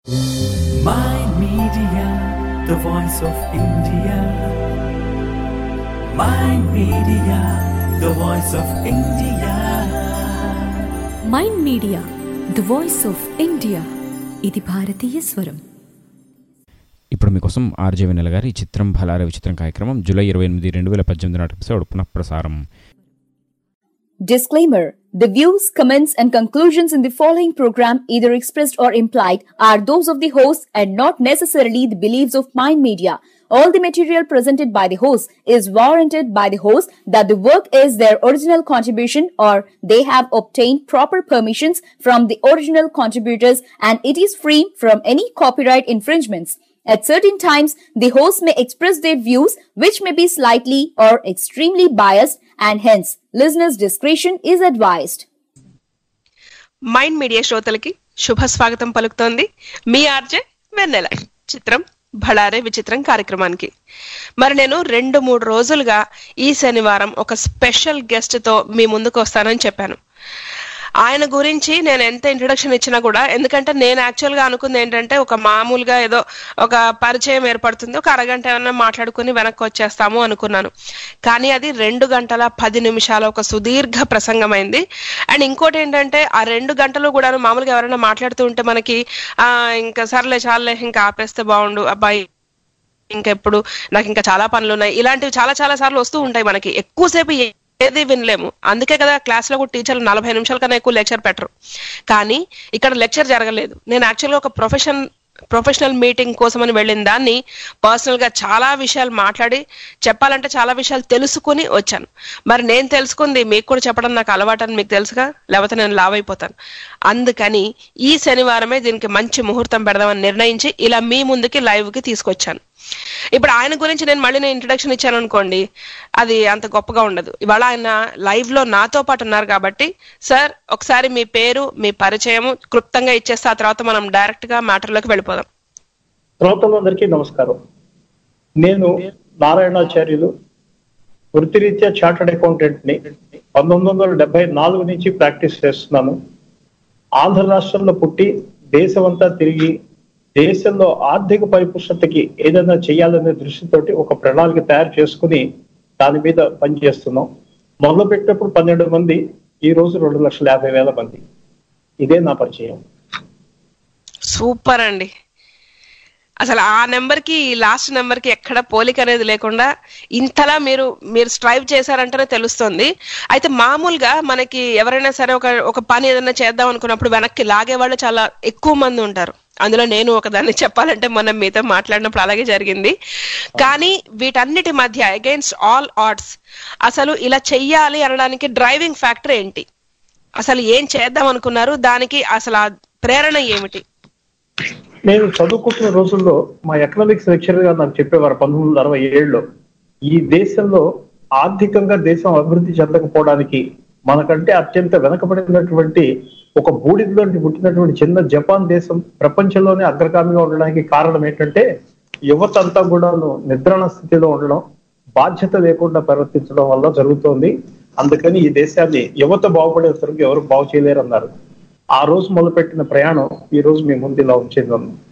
My Media, the voice of India. My Media, the voice of India. Mind media the voice of India ఇది భారతీయ స్వరం ఇప్పుడు మీకోసం RJ వెన్నెల గారి చిత్రం భలారే విచిత్రం కార్యక్రమం జూలై ఇరవై ఎనిమిది రెండు వేల పద్దెనిమిది నాటి ఎపిసోడ్ పునఃప్రసారం Disclaimer The views, comments, and conclusions in the following program, either expressed or implied, are those of the host and not necessarily the beliefs of Mind Media. All the material presented by the host is warranted by the host that the work is their original contribution or they have obtained proper permissions from the original contributors and it is free from any copyright infringements. At certain times, the host may express their views which may be slightly or extremely biased and hence listeners' discretion is advised. Mind media శ్రోతలకి శుభ స్వాగతం పలుకుతోంది మీ RJ వెన్నెల చిత్రం భళారే విచిత్రం కార్యక్రమానికి మరి నేను రెండు మూడు రోజులుగా ఈ శనివారం ఒక స్పెషల్ గెస్ట్ తో మీ ముందుకు వస్తానని చెప్పాను ఆయన గురించి నేను ఎంత ఇంట్రడక్షన్ ఇచ్చినా కూడా ఎందుకంటే నేను యాక్చువల్ గా అనుకుంది ఏంటంటే ఒక మామూలుగా ఏదో ఒక పరిచయం ఏర్పడుతుంది ఒక అరగంట ఏమన్నా మాట్లాడుకుని వెనక్కి వచ్చేస్తాము అనుకున్నాను కానీ అది రెండు గంటల పది నిమిషాల ఒక సుదీర్ఘ ప్రసంగమైంది అండ్ ఇంకోటి ఏంటంటే ఆ రెండు గంటలు కూడా మామూలుగా ఎవరైనా మాట్లాడుతూ ఉంటే మనకి ఆ ఇంకా సర్లే చాలే ఇంకా ఆపేస్తే బాగుండు అబ్బాయి ఇంకెప్పుడు నాకు ఇంకా చాలా పనులు ఉన్నాయి ఇలాంటివి చాలా చాలా సార్లు వస్తూ ఉంటాయి మనకి ఎక్కువసేపు ఏ- ఏది వినలేము అందుకే కదా క్లాస్ లో కూడా టీచర్లు నలభై నిమిషాల కన్నా ఎక్కువ లెక్చర్ పెట్టరు కానీ ఇక్కడ లెక్చర్ జరగలేదు నేను యాక్చువల్గా ఒక ప్రొఫెషన్ ప్రొఫెషనల్ మీటింగ్ కోసం అని వెళ్ళిన దాన్ని పర్సనల్ గా చాలా విషయాలు మాట్లాడి చెప్పాలంటే చాలా విషయాలు తెలుసుకుని వచ్చాను మరి నేను తెలుసుకుంది మీకు కూడా చెప్పడం నాకు అలవాటు అని మీకు తెలుసుగా లేకపోతే నేను లావ్ అయిపోతాను అందుకని ఈ శనివారమే దీనికి మంచి ముహూర్తం పెడదామని నిర్ణయించి ఇలా మీ ముందుకి లైవ్ కి తీసుకొచ్చాను ఇప్పుడు ఆయన గురించి నేను మళ్ళీ నేను ఇంట్రడక్షన్ ఇచ్చాను అనుకోండి అది అంత గొప్పగా ఉండదు ఇవాళ ఆయన లైవ్ లో నాతో పాటు ఉన్నారు కాబట్టి సార్ ఒకసారి మీ పేరు మీ పరిచయము క్లుప్తంగా ఇచ్చేస్తే ఆ తర్వాత మనం డైరెక్ట్ గా మ్యాటర్ లోకి వెళ్ళిపోదాం శ్రోతలందరికీ నమస్కారం నేను నారాయణాచార్యులు వృత్తిరీత్యా చార్టర్డ్ అకౌంటెంట్ ని పంతొమ్మిది వందల డెబ్బై నాలుగు నుంచి ప్రాక్టీస్ చేస్తున్నాను ఆంధ్ర రాష్ట్రంలో పుట్టి దేశమంతా తిరిగి దేశంలో ఆర్థిక పరిపుష్టతకి ఏదైనా చేయాలనే దృష్టితోటి ఒక ప్రణాళిక తయారు చేసుకుని దాని మీద పనిచేస్తున్నాం మొదలు పెట్టినప్పుడు పన్నెండు మంది ఈ రోజు రెండు లక్షల యాభై వేల మంది ఇదే నా పరిచయం సూపర్ అండి అసలు ఆ నెంబర్ కి లాస్ట్ నెంబర్ కి ఎక్కడ పోలిక అనేది లేకుండా ఇంతలా మీరు మీరు స్ట్రైవ్ చేశారంటేనే తెలుస్తుంది అయితే మామూలుగా మనకి ఎవరైనా సరే ఒక ఒక పని ఏదైనా చేద్దాం అనుకున్నప్పుడు వెనక్కి లాగే వాళ్ళు చాలా ఎక్కువ మంది ఉంటారు అందులో నేను ఒకదాన్ని చెప్పాలంటే మనం మీతో మాట్లాడినప్పుడు అలాగే జరిగింది కానీ వీటన్నిటి మధ్య అగైన్స్ ఆల్ ఆర్ట్స్ అసలు ఇలా చెయ్యాలి అనడానికి డ్రైవింగ్ ఫ్యాక్టర్ ఏంటి అసలు ఏం చేద్దాం అనుకున్నారు దానికి అసలు ఆ ప్రేరణ ఏమిటి నేను చదువుకుంటున్న రోజుల్లో మా ఎకనామిక్స్ లెక్చరర్ గా నాకు చెప్పేవారు పంతొమ్మిది వందల అరవై ఏడులో ఈ దేశంలో ఆర్థికంగా దేశం అభివృద్ధి చెందకపోవడానికి మనకంటే అత్యంత వెనకబడినటువంటి ఒక బూడిదలోంటి పుట్టినటువంటి చిన్న జపాన్ దేశం ప్రపంచంలోనే అగ్రగామిగా ఉండడానికి కారణం ఏంటంటే యువత అంతా కూడా నిద్రణ స్థితిలో ఉండడం బాధ్యత లేకుండా ప్రవర్తించడం వల్ల జరుగుతోంది అందుకని ఈ దేశాన్ని యువత బాగుపడే వరకు ఎవరు బాగు చేయలేరు అన్నారు ఆ రోజు మొదలుపెట్టిన ప్రయాణం ఈ రోజు మీ ముందు ఇలా ఉంచింది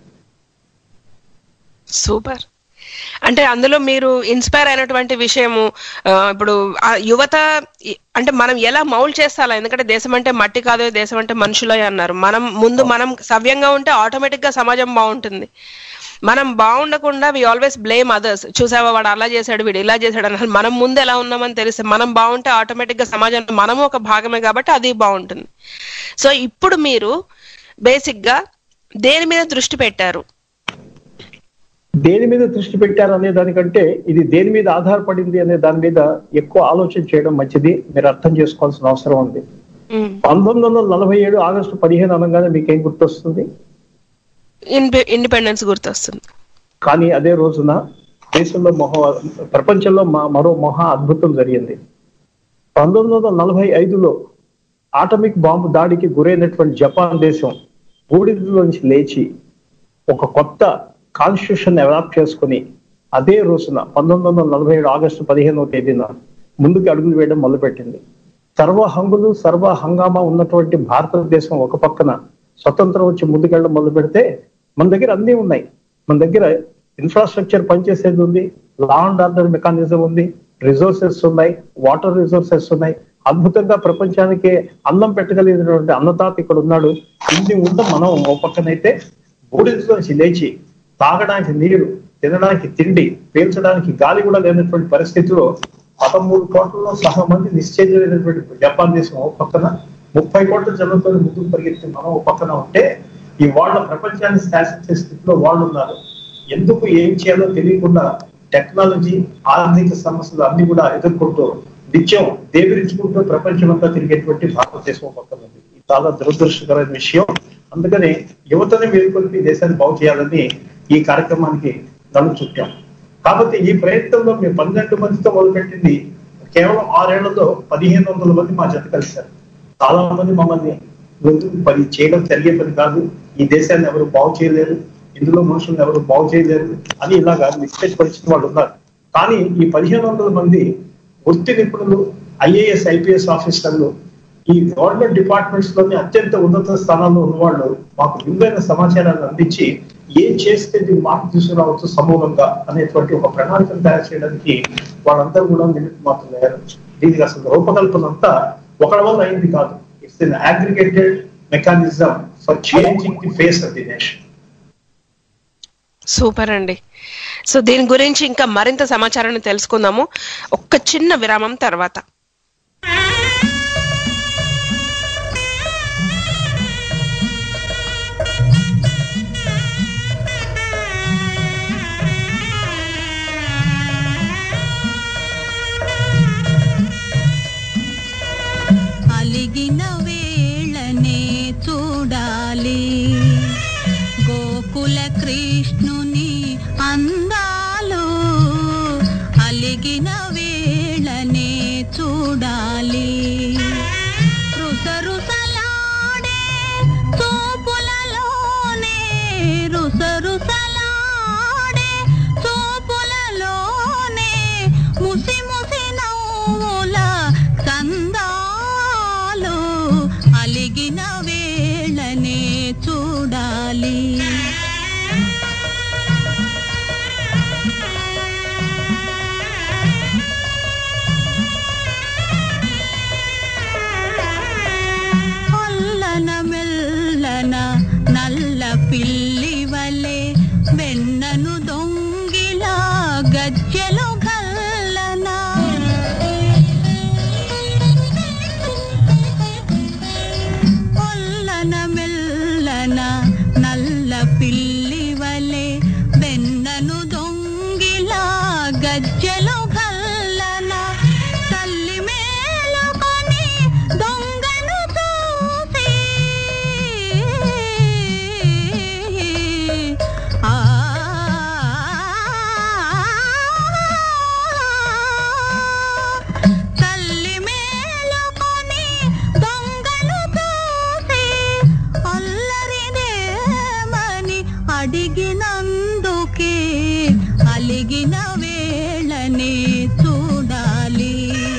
సూపర్ అంటే అందులో మీరు ఇన్స్పైర్ అయినటువంటి విషయము ఆ, ఇప్పుడు ఆ యువత ఈ- అంటే మనం ఎలా మౌల్ చేస్తాలా ఎందుకంటే దేశం అంటే మట్టి కాదు దేశం అంటే మనుషులే అన్నారు మనం ముందు మనం సవ్యంగా ఉంటే ఆటోమేటిక్ గా సమాజం బాగుంటుంది మనం బాగుండకుండా వి ఆల్వేస్ బ్లేమ్ అదర్స్ చూసావా వాడు అలా చేశాడు వీడు ఇలా చేశాడు అని మనం ముందు ఎలా ఉన్నామని తెలిస్తే మనం బాగుంటే ఆటోమేటిక్ గా సమాజంలో మనము ఒక భాగమే కాబట్టి అది బాగుంటుంది సో ఇప్పుడు మీరు బేసిక్ గా దేని మీద దృష్టి పెట్టారు దేని మీద దృష్టి పెట్టారు అనే దానికంటే ఇది దేని మీద ఆధారపడింది అనే దాని మీద ఎక్కువ ఆలోచన చేయడం మంచిది మీరు అర్థం చేసుకోవాల్సిన అవసరం ఉంది మ్మ్. పంతొమ్మిది వందల నలభై ఏడు ఆగస్టు పదిహేను అనగానే మీకేం గుర్తొస్తుంది ఇండి- ఇండిపెండెన్స్ గుర్తొస్తుంది కానీ అదే రోజున దేశంలో మహా ప్రపంచంలో మా- మరో మహా అద్భుతం జరిగింది పంతొమ్మిది వందల నలభై ఐదులో ఆటమిక్ బాంబు దాడికి గురైనటువంటి జపాన్ దేశం బూడిదలోంచి లేచి ఒక కొత్త కాన్స్టిట్యూషన్ అడాప్ట్ చేసుకుని అదే రోజున పంతొమ్మిది వందల నలభై ఏడు ఆగస్టు పదిహేనవ తేదీన ముందుకు అడుగులు వేయడం మొదలుపెట్టింది సర్వ హంగులు సర్వ హంగామా ఉన్నటువంటి భారతదేశం ఒక పక్కన స్వతంత్రం వచ్చి ముందుకెళ్ళడం మొదలు పెడితే మన దగ్గర అన్నీ ఉన్నాయి మన దగ్గర ఇన్ఫ్రాస్ట్రక్చర్ పనిచేసేది ఉంది లా అండ్ ఆర్డర్ మెకానిజం ఉంది రిసోర్సెస్ ఉన్నాయి వాటర్ రిసోర్సెస్ ఉన్నాయి అద్భుతంగా ప్రపంచానికి అన్నం పెట్టగలిగినటువంటి అన్నదాత ఇక్కడ ఉన్నాడు ఇన్ని ఉండ మనం ఓ పక్కనైతే బూడిదలోంచి లేచి తాగడానికి నీరు తినడానికి తిండి పీల్చడానికి గాలి కూడా లేనటువంటి పరిస్థితిలో పదమూడు కోట్లలో సహా మంది నిశ్చయమైనటువంటి జపాన్ దేశం ఓ పక్కన ముప్పై కోట్ల జనంతో ముందుకు పరిగెత్తి మనం ఓ పక్కన ఉంటే ఈ వాళ్ళ ప్రపంచాన్ని శాసించే స్థితిలో వాళ్ళు ఉన్నారు ఎందుకు ఏం చేయాలో తెలియకుండా టెక్నాలజీ ఆర్థిక సమస్యలు అన్ని కూడా ఎదుర్కొంటూ నిత్యం దేవిరించుకుంటూ ప్రపంచం అంతా తిరిగేటువంటి భారతదేశం ఓ పక్కన ఉంది ఇది చాలా దురదృష్టకరమైన విషయం అందుకని యువతని మేల్కొల్పి దేశాన్ని బాగు చేయాలని ఈ కార్యక్రమానికి నన్ను చుట్టాం కాబట్టి ఈ ప్రయత్నంలో మేము పన్నెండు మందితో మొదలుపెట్టింది కేవలం ఆరేళ్లలో పదిహేను వందల మంది మా జత కలిశారు చాలా మంది మమ్మల్ని ముందుకు పని చేయడం జరిగే పని కాదు ఈ దేశాన్ని ఎవరు బాగు చేయలేరు ఇందులో మనుషులను ఎవరు బాగు చేయలేరు అని ఇలాగా నిశ్చయపరిచిన వాళ్ళు ఉన్నారు కానీ ఈ పదిహేను వందల మంది వృత్తి నిపుణులు ఐఏఎస్ ఐపీఎస్ ఆఫీసర్లు ఈ గవర్నమెంట్ డిపార్ట్మెంట్స్ లోని అత్యంత ఉన్నత స్థానాల్లో ఉన్నవాళ్ళు మాకు విలువైన సమాచారాన్ని అందించి ఏం చేస్తే దీన్ని మార్పు తీసుకురావచ్చు సమూలంగా అనేటువంటి ఒక ప్రణాళికను తయారు చేయడానికి వాళ్ళందరూ కూడా నిమిత్త మాత్రమయ్యారు దీనికి అసలు రూపకల్పన అంతా ఒకరి వల్ల అయింది కాదు it's an aggregated mechanism for changing the face of the nation super అండి సో దీని గురించి ఇంకా మరింత సమాచారాన్ని తెలుసుకుందాము ఒక్క చిన్న విరామం తర్వాత అలిగిన వేళనే చూడాలి గోకుల కృష్ణుని అందాలు అలిగిన వేళనే చూడాలి రుసరుసలాడే చూపులలోనే రుసరుసలాడే చూపులలోనే ముసి ముసి నవ్వుల సందాలు అలిగిన వేళనే చూడాలి అల్లన మెల్లన నల్ల పిల్లి వలె వెన్నను దొంగిలా గజ్జెలు గల్లన అల్లన మెల్లన నల్ల పిల్లి వలె వెన్నను దొంగిలా గజ్జెలు గల్లన తల్లి మేలుకొని దొంగను చూసి ఆ తల్లి మేలుకొని దొంగను చూసి అల్లరిదేమని అడిగినందుకే అలిగిన వేళనే చూడాలి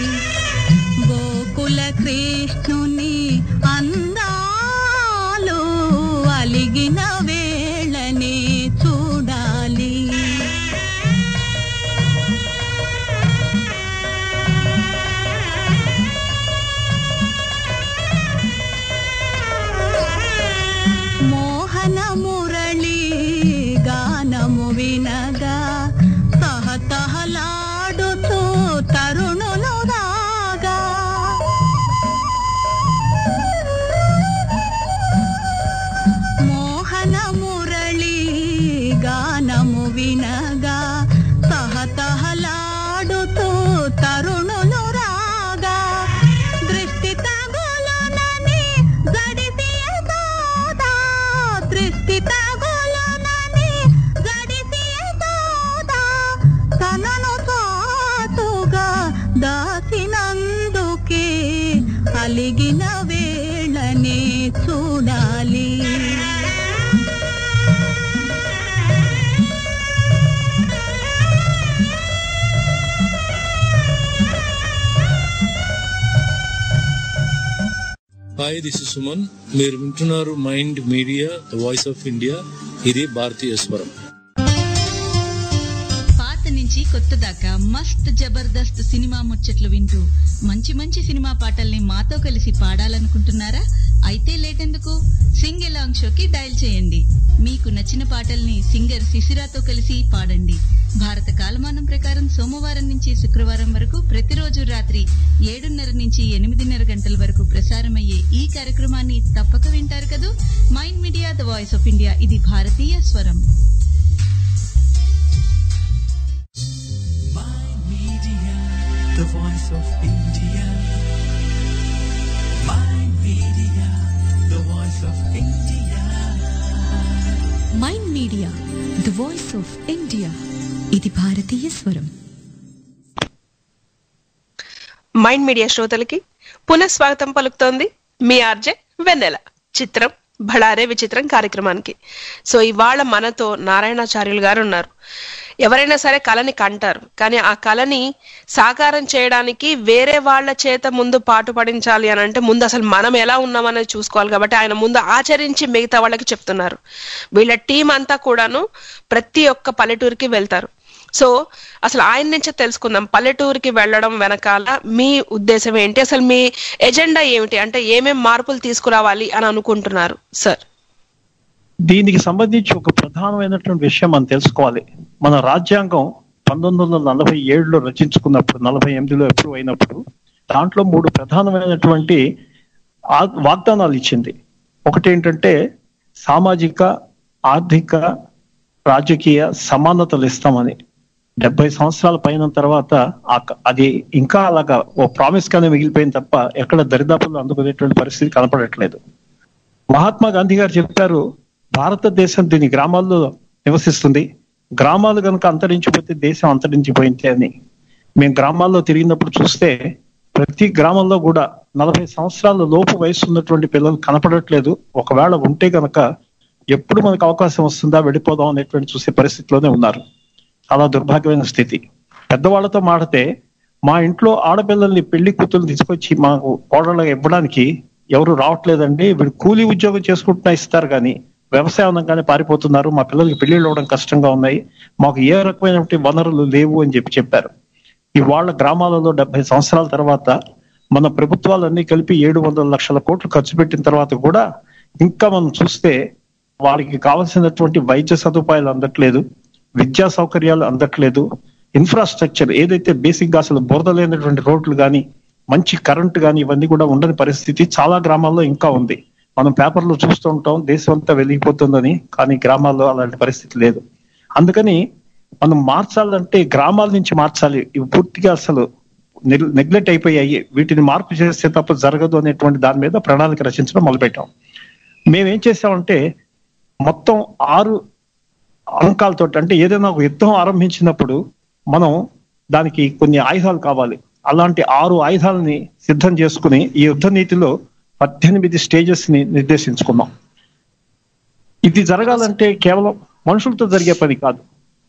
గోకుల కృష్ణుని అందాలు అలిగిన వేళనే చూడాలి మోహన మురళి గానము వినగా తహతహలాడుతూ తరుణులు రాగా మోహన మురళి గానము వినగా తహతహలాడుతూ తరుణులు రాగా దృష్టి తగులునని గడిసి ఎదోదా దృష్టి తగులునని గడిసి ఎదోదా తనను తాతుగా దాచినందుకే అలిగిన వేళనే చూడాలి హాయ్ దిస్ ఇస్ సుమన్ మీరు వింటున్నారు mind media the voice of India ఇది భారతీయ స్వరం పాత నుంచి కొత్త దాకా మస్త్ జబర్దస్త్ సినిమా ముచ్చట్లు వింటూ మంచి మంచి సినిమా పాటల్ని మాతో కలిసి పాడాలనుకుంటున్నారా అయితే లేటెందుకు సింగ్ ఎలాంగ్ షోకి డయల్ చేయండి మీకు నచ్చిన పాటల్ని సింగర్ శిశిరాతో కలిసి పాడండి భారత కాలమానం ప్రకారం సోమవారం నుంచి శుక్రవారం వరకు ప్రతిరోజు రాత్రి ఏడున్నర నుంచి ఎనిమిదిన్నర గంటల వరకు ప్రసారమయ్యే ఈ కార్యక్రమాన్ని తప్పక వింటారు కదూ mind media the voice of India ఇది భారతీయ స్వరం the voice of India. My media, the voice of India. Mind media the voice of India ఇది భారతీయ స్వరం మైండ్ మీడియా శ్రోతలకి పునఃస్వాగతం పలుకుతోంది మీ ఆర్జే వెన్నెల చిత్రం భళారే విచిత్రం కార్యక్రమానికి సో ఇవాళ మనతో నారాయణాచార్యులు గారు ఉన్నారు ఎవరైనా సరే కళని కంటారు కానీ ఆ కళని సాకారం చేయడానికి వేరే వాళ్ళ చేత ముందు పాటు పడించాలి అని అంటే ముందు అసలు మనం ఎలా ఉన్నామనేది చూసుకోవాలి కాబట్టి ఆయన ముందు ఆచరించి మిగతా వాళ్ళకి చెప్తున్నారు వీళ్ళ టీం అంతా కూడాను ప్రతి ఒక్క పల్లెటూరికి వెళ్తారు సో అసలు ఆయన నుంచే తెలుసుకుందాం పల్లెటూరికి వెళ్ళడం వెనకాల మీ ఉద్దేశం ఏంటి అసలు మీ ఎజెండా ఏమిటి అంటే ఏమేం మార్పులు తీసుకురావాలి అని అనుకుంటున్నారు సార్ దీనికి సంబంధించి ఒక ప్రధానమైనటువంటి విషయం మనం తెలుసుకోవాలి మన రాజ్యాంగం పంతొమ్మిది వందల నలభై ఏడులో రచించుకున్నప్పుడు నలభై ఎనిమిదిలో ఎప్పుడు అయినప్పుడు దాంట్లో మూడు ప్రధానమైనటువంటి ఆ- వాగ్దానాలు ఇచ్చింది ఒకటి ఏంటంటే సామాజిక ఆర్థిక రాజకీయ సమానతలు ఇస్తామని డెబ్బై సంవత్సరాల పైన తర్వాత ఆ క- అది ఇంకా అలాగా ఓ ప్రామిస్ గానే మిగిలిపోయింది తప్ప ఎక్కడ దరిదాపుల్లో అందుకునేటువంటి పరిస్థితి కనపడట్లేదు మహాత్మా గాంధీ గారు చెప్పారు భారతదేశం దీని గ్రామాల్లో నివసిస్తుంది గ్రామాలు కనుక అంతరించిపోతే దేశం అంతరించిపోయింది అని మేము గ్రామాల్లో తిరిగినప్పుడు చూస్తే ప్రతి గ్రామంలో కూడా నలభై సంవత్సరాల లోపు వయసు ఉన్నటువంటి పిల్లలు కనపడట్లేదు ఒకవేళ ఉంటే కనుక ఎప్పుడు మనకు అవకాశం వస్తుందా వెళ్ళిపోదాం అనేటువంటి చూసే పరిస్థితిలోనే ఉన్నారు చాలా దుర్భాగ్యమైన స్థితి పెద్దవాళ్ళతో మాడితే మా ఇంట్లో ఆడపిల్లల్ని పెళ్లి కూతురు తీసుకొచ్చి మాకు కోడళ్ళగా ఇవ్వడానికి ఎవరు రావట్లేదండి వీడు కూలీ ఉద్యోగం చేసుకుంటున్నా ఇస్తారు కానీ వ్యవసాయం అనగానే పారిపోతున్నారు మా పిల్లలకి పెళ్లిళ్ళు అవ్వడం కష్టంగా ఉన్నాయి మాకు ఏ రకమైనటువంటి వనరులు లేవు అని చెప్పి చెప్పారు ఇవాళ గ్రామాలలో డెబ్బై సంవత్సరాల తర్వాత మన ప్రభుత్వాలన్నీ కలిపి ఏడు వందల లక్షల కోట్లు ఖర్చు పెట్టిన తర్వాత కూడా ఇంకా మనం చూస్తే వారికి కావాల్సినటువంటి వైద్య సదుపాయాలు అందట్లేదు విద్యా సౌకర్యాలు అందట్లేదు ఇన్ఫ్రాస్ట్రక్చర్ ఏదైతే బేసిక్ గా అసలు బురద లేనటువంటి రోడ్లు కానీ మంచి కరెంట్ కానీ ఇవన్నీ కూడా ఉండని పరిస్థితి చాలా గ్రామాల్లో ఇంకా ఉంది మనం పేపర్లో చూస్తూ ఉంటాం దేశం అంతా వెలిగిపోతుందని కానీ గ్రామాల్లో అలాంటి పరిస్థితి లేదు అందుకని మనం మార్చాలంటే గ్రామాల నుంచి మార్చాలి ఇవి పూర్తిగా అసలు నెగ్లెక్ట్ అయిపోయాయి వీటిని మార్పు చేస్తే తప్ప జరగదు అనేటువంటి దాని మీద ప్రణాళిక రచించడం మొదలుపెట్టాం మేమేం చేసామంటే మొత్తం ఆరు అంకాలతో అంటే ఏదైనా ఒక యుద్ధం ఆరంభించినప్పుడు మనం దానికి కొన్ని ఆయుధాలు కావాలి అలాంటి ఆరు ఆయుధాలని సిద్ధం చేసుకుని ఈ యుద్ధ నీతిలో పద్దెనిమిది స్టేజెస్ ని నిర్దేశించుకున్నాం ఇది జరగాలంటే కేవలం మనుషులతో జరిగే పని కాదు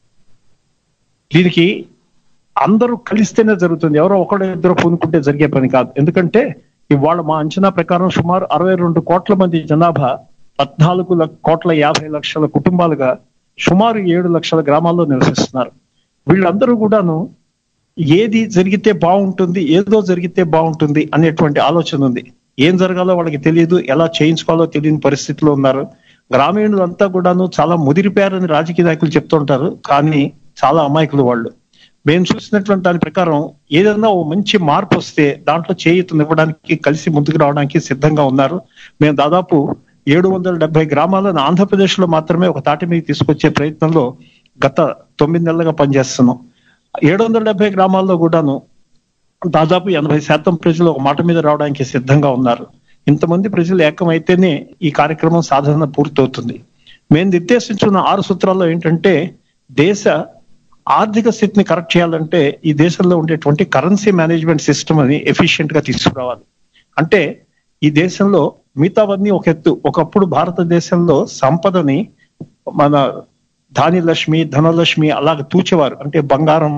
దీనికి అందరూ కలిస్తేనే జరుగుతుంది ఎవరో ఒకడు ఇద్దరు పూనుకుంటే జరిగే పని కాదు ఎందుకంటే ఇవాళ మా అంచనా ప్రకారం సుమారు అరవై రెండు కోట్ల మంది జనాభా పద్నాలుగు లక్ష- కోట్ల యాభై లక్షల కుటుంబాలుగా సుమారు ఏడు లక్షల గ్రామాల్లో నివసిస్తున్నారు వీళ్ళందరూ కూడాను ఏది జరిగితే బాగుంటుంది ఏదో జరిగితే బాగుంటుంది అనేటువంటి ఆలోచన ఉంది ఏం జరగాలో వాళ్ళకి తెలియదు ఎలా చేయించుకోవాలో తెలియని పరిస్థితిలో ఉన్నారు గ్రామీణులంతా కూడాను చాలా ముదిరిపోయారని రాజకీయ నాయకులు చెప్తుంటారు కానీ చాలా అమాయకులు వాళ్ళు మేము చూసినటువంటి దాని ప్రకారం ఏదైనా ఓ మంచి మార్పు వస్తే దాంట్లో చేయూతనివ్వడానికి కలిసి ముందుకు రావడానికి సిద్ధంగా ఉన్నారు మేము దాదాపు ఏడు వందల డెబ్బై గ్రామాలను ఆంధ్రప్రదేశ్ లో మాత్రమే ఒక తాటి మీద తీసుకొచ్చే ప్రయత్నంలో గత తొమ్మిది నెలలుగా పనిచేస్తున్నాం ఏడు వందల డెబ్బై గ్రామాల్లో కూడాను దాదాపు ఎనభై శాతం ప్రజలు ఒక మాట మీద రావడానికి సిద్ధంగా ఉన్నారు ఇంతమంది ప్రజలు ఏకమైతేనే ఈ కార్యక్రమం సాధన పూర్తవుతుంది మేము నిర్దేశించున్న ఆరు సూత్రాల్లో ఏంటంటే దేశ ఆర్థిక స్థితిని కరెక్ట్ చేయాలంటే ఈ దేశంలో ఉండేటువంటి కరెన్సీ మేనేజ్మెంట్ సిస్టమ్ అని ఎఫిషియెంట్ గా తీసుకురావాలి అంటే ఈ దేశంలో మిగతావన్నీ ఒక ఎత్తు ఒకప్పుడు భారతదేశంలో సంపదని మన ధాన్యలక్ష్మి ధనలక్ష్మి అలాగ తూచేవారు అంటే బంగారం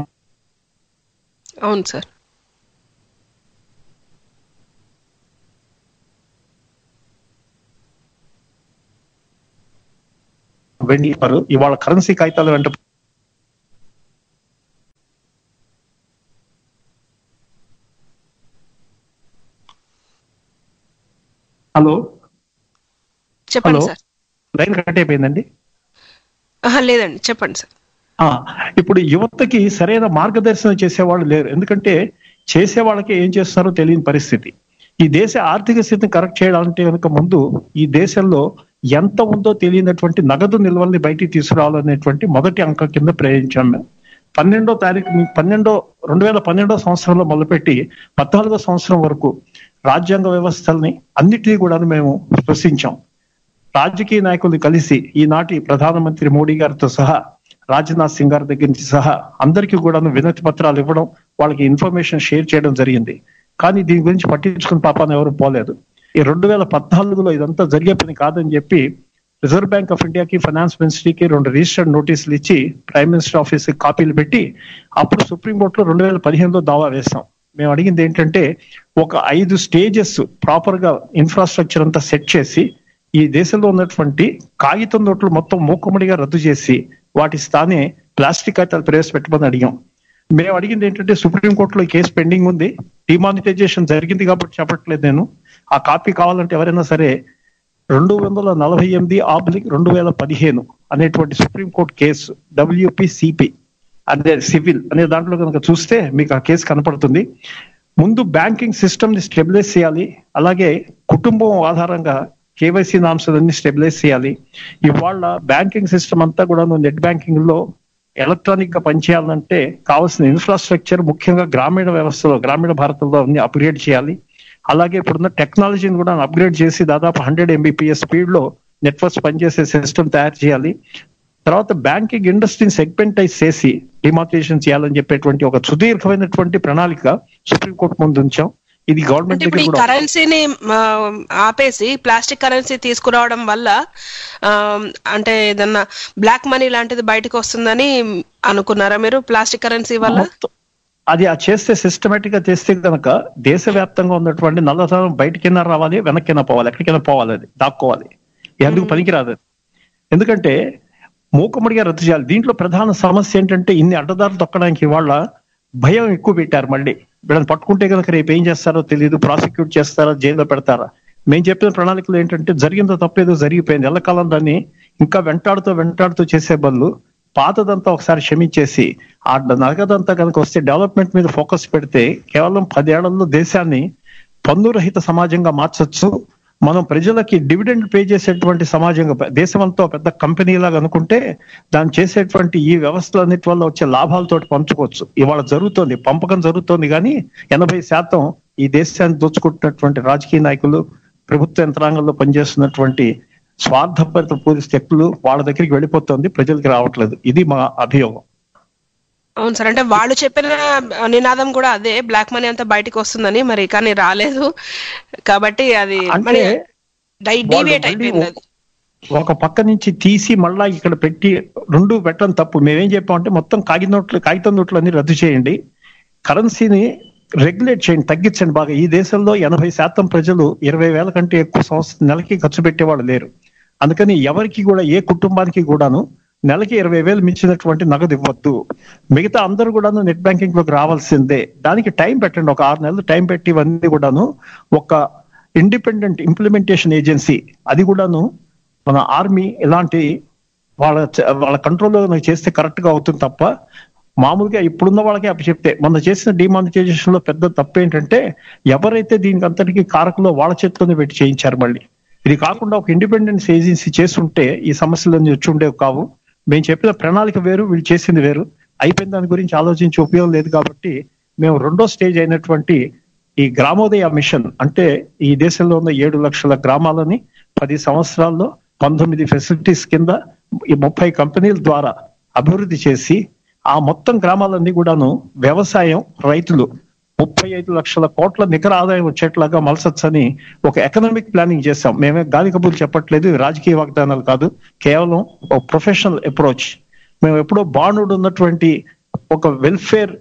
అవును సార్ వెండి ఇవాళ కరెన్సీ కాగితాలు వెంట హలో చెప్పండి హలో. సార్ లైన్ కట్ అయిపోయిందండి ఆహా, లేదండి చెప్పండి సార్ ఆ, ఇప్పుడు యువతకి సరైన మార్గదర్శనం చేసేవాళ్ళు లేరు ఎందుకంటే చేసే వాళ్ళకి ఏం చేస్తున్నారో తెలియని పరిస్థితి ఈ దేశ ఆర్థిక స్థితిని కరెక్ట్ చేయాలంటే కనుక ముందు ఈ దేశంలో ఎంత ఉందో తెలియనటువంటి నగదు నిల్వల్ని బయటికి తీసుకురావాలనేటువంటి మొదటి అంకం కింద ప్రయోగించాం మేము పన్నెండో తారీఖు ని- పన్నెండో రెండు వేల పన్నెండో సంవత్సరంలో మొదలుపెట్టి పద్నాలుగో సంవత్సరం వరకు రాజ్యాంగ వ్యవస్థల్ని అన్నిటినీ కూడా మేము స్పృశించాం రాజకీయ నాయకులు కలిసి ఈనాటి ప్రధానమంత్రి మోడీ గారితో సహా రాజ్నాథ్ సింగ్ గారి దగ్గర నుంచి సహా అందరికీ కూడా వినతి పత్రాలు ఇవ్వడం వాళ్ళకి ఇన్ఫర్మేషన్ షేర్ చేయడం జరిగింది కానీ దీని గురించి పట్టించుకుని పాపాన్ని ఎవరు పోలేదు ఈ రెండు వేల పద్నాలుగులో ఇదంతా జరిగే పని కాదని చెప్పి రిజర్వ్ బ్యాంక్ ఆఫ్ ఇండియాకి ఫైనాన్స్ మినిస్ట్రీకి రెండు రిజిస్టర్డ్ నోటీసులు ఇచ్చి ప్రైమ్ మినిస్టర్ ఆఫీస్ కాపీలు పెట్టి అప్పుడు సుప్రీంకోర్టులో రెండు వేల పదిహేనులో దావా వేస్తాం మేము అడిగింది ఏంటంటే ఒక ఐదు స్టేజెస్ ప్రాపర్ గా ఇన్ఫ్రాస్ట్రక్చర్ అంతా సెట్ చేసి ఈ దేశంలో ఉన్నటువంటి కాగితం నోట్లు మొత్తం మూకుమ్మడిగా రద్దు చేసి వాటి స్థానే ప్లాస్టిక్ కాగితాలు ప్రవేశపెట్టమని అడిగాం మేము అడిగింది ఏంటంటే సుప్రీంకోర్టులో ఈ కేసు పెండింగ్ ఉంది డిమానిటైజేషన్ జరిగింది కాబట్టి చెప్పట్లేదు నేను ఆ కాపీ కావాలంటే ఎవరైనా సరే రెండు వందల నలభై ఎనిమిది ఆబ్లిక్ రెండు వేల పదిహేను అనేటువంటి సుప్రీంకోర్టు కేసు డబ్ల్యూపిసిపి అదే సివిల్ అనే దాంట్లో కనుక చూస్తే మీకు ఆ కేసు కనపడుతుంది ముందు బ్యాంకింగ్ సిస్టమ్ ని స్టెబిలైజ్ చేయాలి అలాగే కుటుంబం ఆధారంగా కేవైసీ నాంశాలన్నీ స్టెబిలైజ్ చేయాలి ఇవాళ బ్యాంకింగ్ సిస్టమ్ అంతా కూడా నెట్ బ్యాంకింగ్ లో ఎలక్ట్రానిక్ గా పనిచేయాలంటే కావాల్సిన ఇన్ఫ్రాస్ట్రక్చర్ ముఖ్యంగా గ్రామీణ వ్యవస్థలో గ్రామీణ భారతంలో అన్ని అప్గ్రేడ్ చేయాలి అలాగే ఇప్పుడున్న టెక్నాలజీని కూడా అప్గ్రేడ్ చేసి దాదాపు హండ్రెడ్ ఎంబీపీఎస్ స్పీడ్ లో నెట్వర్క్స్ పనిచేసే సిస్టమ్ తయారు చేయాలి తర్వాత బ్యాంకింగ్ ఇండస్ట్రీని సెగ్మెంటైజ్ చేసి డిమార్టేషన్ చేయాలని చెప్పేటువంటి ఒక సుదీర్ఘమైనటువంటి ప్రణాళిక సుప్రీంకోర్టు ముందు ఉంచాం ఇది అంటే గవర్నమెంట్ ఇప్పుడు దగ్గర ఈ కూడా కరెన్సీని ఆ, ఆపేసి ప్లాస్టిక్ కరెన్సీ తీసుకురావడం వల్ల ఆ, అంటే ఏదన్నా బ్లాక్ మనీ లాంటిది బయటకు వస్తుందని అనుకున్నారా మీరు ప్లాస్టిక్ కరెన్సీ వల్ల మొత్తం అది ఆ చేస్తే సిస్టమేటిక్ గా చేస్తే కనుక దేశవ్యాప్తంగా ఉన్నటువంటి నల్లధనం బయటకైనా రావాలి వెనక్కినా పోవాలి ఎక్కడికైనా పోవాలి అది దాక్కోవాలి ఎందుకు పనికిరాదు అది. ఎందుకంటే మూకమ్మడిగా రద్దు చేయాలి దీంట్లో ప్రధాన సమస్య ఏంటంటే ఇన్ని అడ్డదారులు తొక్కడానికి ఇవాళ భయం ఎక్కువ పెట్టారు మళ్ళీ వీళ్ళని పట్టుకుంటే కనుక రేపు ఏం చేస్తారో తెలియదు ప్రాసిక్యూట్ చేస్తారా జైల్లో పెడతారా మేము చెప్పిన ప్రణాళికలు ఏంటంటే జరిగిందో తప్పేదో జరిగిపోయింది ఎల్లకాలం దాన్ని ఇంకా వెంటాడుతూ వెంటాడుతూ చేసే బదులు పాతదంతా ఒకసారి క్షమించేసి ఆ నగదంతా కనుక వస్తే డెవలప్మెంట్ మీద ఫోకస్ పెడితే కేవలం పదేళ్లలో దేశాన్ని పన్నురహిత సమాజంగా మార్చొచ్చు మనం ప్రజలకి డివిడెండ్ పే చేసేటువంటి సమాజంగా దేశమంతా పెద్ద కంపెనీ లాగా అనుకుంటే దాన్ని చేసేటువంటి ఈ వ్యవస్థలన్నిటి వల్ల వచ్చే లాభాలతో పంచుకోవచ్చు ఇవాళ జరుగుతోంది పంపకం జరుగుతోంది కానీ ఎనభై శాతం ఈ దేశాన్ని దోచుకుంటున్నటువంటి రాజకీయ నాయకులు ప్రభుత్వ యంత్రాంగంలో పనిచేస్తున్నటువంటి స్వార్థపరిత పూరి శక్తులు వాళ్ళ దగ్గరికి వెళ్ళిపోతుంది ప్రజలకి రావట్లేదు ఇది మా అభియోగం అవును సార్ అంటే వాళ్ళు చెప్పిన నినాదం కూడా అదే బ్లాక్ మనీ అంతా బయటకు వస్తుందని మరి కానీ రాలేదు కాబట్టి అది అంటే మరి వాళ్ళు డీవియేట్ మళ్ళీ అయిపోయింది అది ఒక పక్క నుంచి తీసి మళ్ళా ఇక్కడ పెట్టి రెండు పెట్టడం తప్పు మేమేం చెప్పామంటే మొత్తం కాగిత నోట్లు కాగితం నోట్లు అన్ని రద్దు చేయండి కరెన్సీని రెగ్యులేట్ చేయండి తగ్గించండి బాగా ఈ దేశంలో ఎనభై శాతం ప్రజలు ఇరవై వేల కంటే ఎక్కువ సంవత్సరం నెలకి ఖర్చు పెట్టేవాళ్ళు లేరు అందుకని ఎవరికి కూడా ఏ కుటుంబానికి కూడాను నెలకి ఇరవై వేలు మించినటువంటి నగదు ఇవ్వద్దు మిగతా అందరూ కూడాను నెట్ బ్యాంకింగ్ లోకి రావాల్సిందే దానికి టైం పెట్టండి ఒక ఆరు నెలలు టైం పెట్టి ఇవన్నీ కూడాను ఒక ఇండిపెండెంట్ ఇంప్లిమెంటేషన్ ఏజెన్సీ అది కూడాను మన ఆర్మీ ఇలాంటి వాళ్ళ వాళ్ళ కంట్రోల్లో చేస్తే కరెక్ట్ గా అవుతుంది తప్ప మామూలుగా ఇప్పుడున్న వాళ్ళకి అప్పు చెప్తే మొన్న చేసిన డిమానిటైజేషన్ లో పెద్ద తప్పు ఏంటంటే ఎవరైతే దీనికి అంతటికి కారకులో వాళ్ళ చేతిలోనే పెట్టి చేయించారు మళ్ళీ ఇది కాకుండా ఒక ఇండిపెండెన్స్ ఏజెన్సీ చేస్తుంటే ఈ సమస్యలన్నీ వచ్చి ఉండేవి కావు మేము చెప్పిన ప్రణాళిక వేరు వీళ్ళు చేసింది వేరు అయిపోయిన దాని గురించి ఆలోచించే ఉపయోగం లేదు కాబట్టి మేము రెండో స్టేజ్ అయినటువంటి ఈ గ్రామోదయ మిషన్ అంటే ఈ దేశంలో ఉన్న ఏడు లక్షల గ్రామాలని పది సంవత్సరాల్లో పంతొమ్మిది ఫెసిలిటీస్ కింద ఈ ముప్పై కంపెనీల ద్వారా అభివృద్ధి చేసి ఆ మొత్తం గ్రామాలన్నీ కూడాను వ్యవసాయం రైతులు ముప్పై ఐదు లక్షల కోట్ల నికర ఆదాయం వచ్చేట్లాగా మలసొచ్చని ఒక ఎకనామిక్ ప్లానింగ్ చేశాం మేమే గాలి కబుర్లు చెప్పట్లేదు ఇవి రాజకీయ వాగ్దానాలు కాదు కేవలం ఒక ప్రొఫెషనల్ అప్రోచ్ మేము ఎప్పుడో బాణుడు ఉన్నటువంటి ఒక వెల్ఫేర్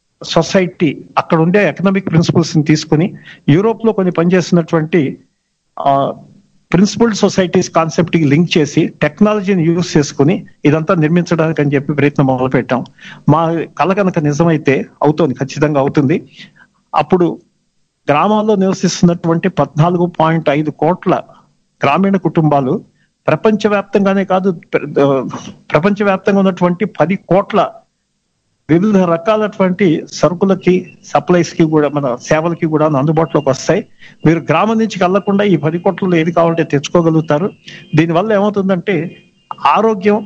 సొసైటీ అక్కడ ఉండే ఎకనామిక్ ప్రిన్సిపల్స్ ని తీసుకుని యూరోప్ లో కొన్ని పనిచేస్తున్నటువంటి ప్రిన్సిపల్డ్ సొసైటీస్ కాన్సెప్ట్ కి లింక్ చేసి టెక్నాలజీని యూజ్ చేసుకుని ఇదంతా నిర్మించడానికి అని చెప్పి ప్రయత్నం మొదలు పెట్టాం మా కళ కనుక నిజమైతే అవుతుంది ఖచ్చితంగా అవుతుంది అప్పుడు గ్రామాల్లో నివసిస్తున్నటువంటి పద్నాలుగు పాయింట్ ఐదు కోట్ల గ్రామీణ కుటుంబాలు ప్రపంచవ్యాప్తంగానే కాదు ప్ర- ఆ, ప్రపంచవ్యాప్తంగా ఉన్నటువంటి పది కోట్ల వివిధ రకాలటువంటి సరుకులకి సప్లైస్ కి కూడా మన సేవలకి కూడా అందుబాటులోకి వస్తాయి మీరు గ్రామం నుంచి కళ్ళకుండా ఈ పది కోట్లలో ఏది కావాలంటే తెచ్చుకోగలుగుతారు దీనివల్ల ఏమవుతుందంటే ఆరోగ్యం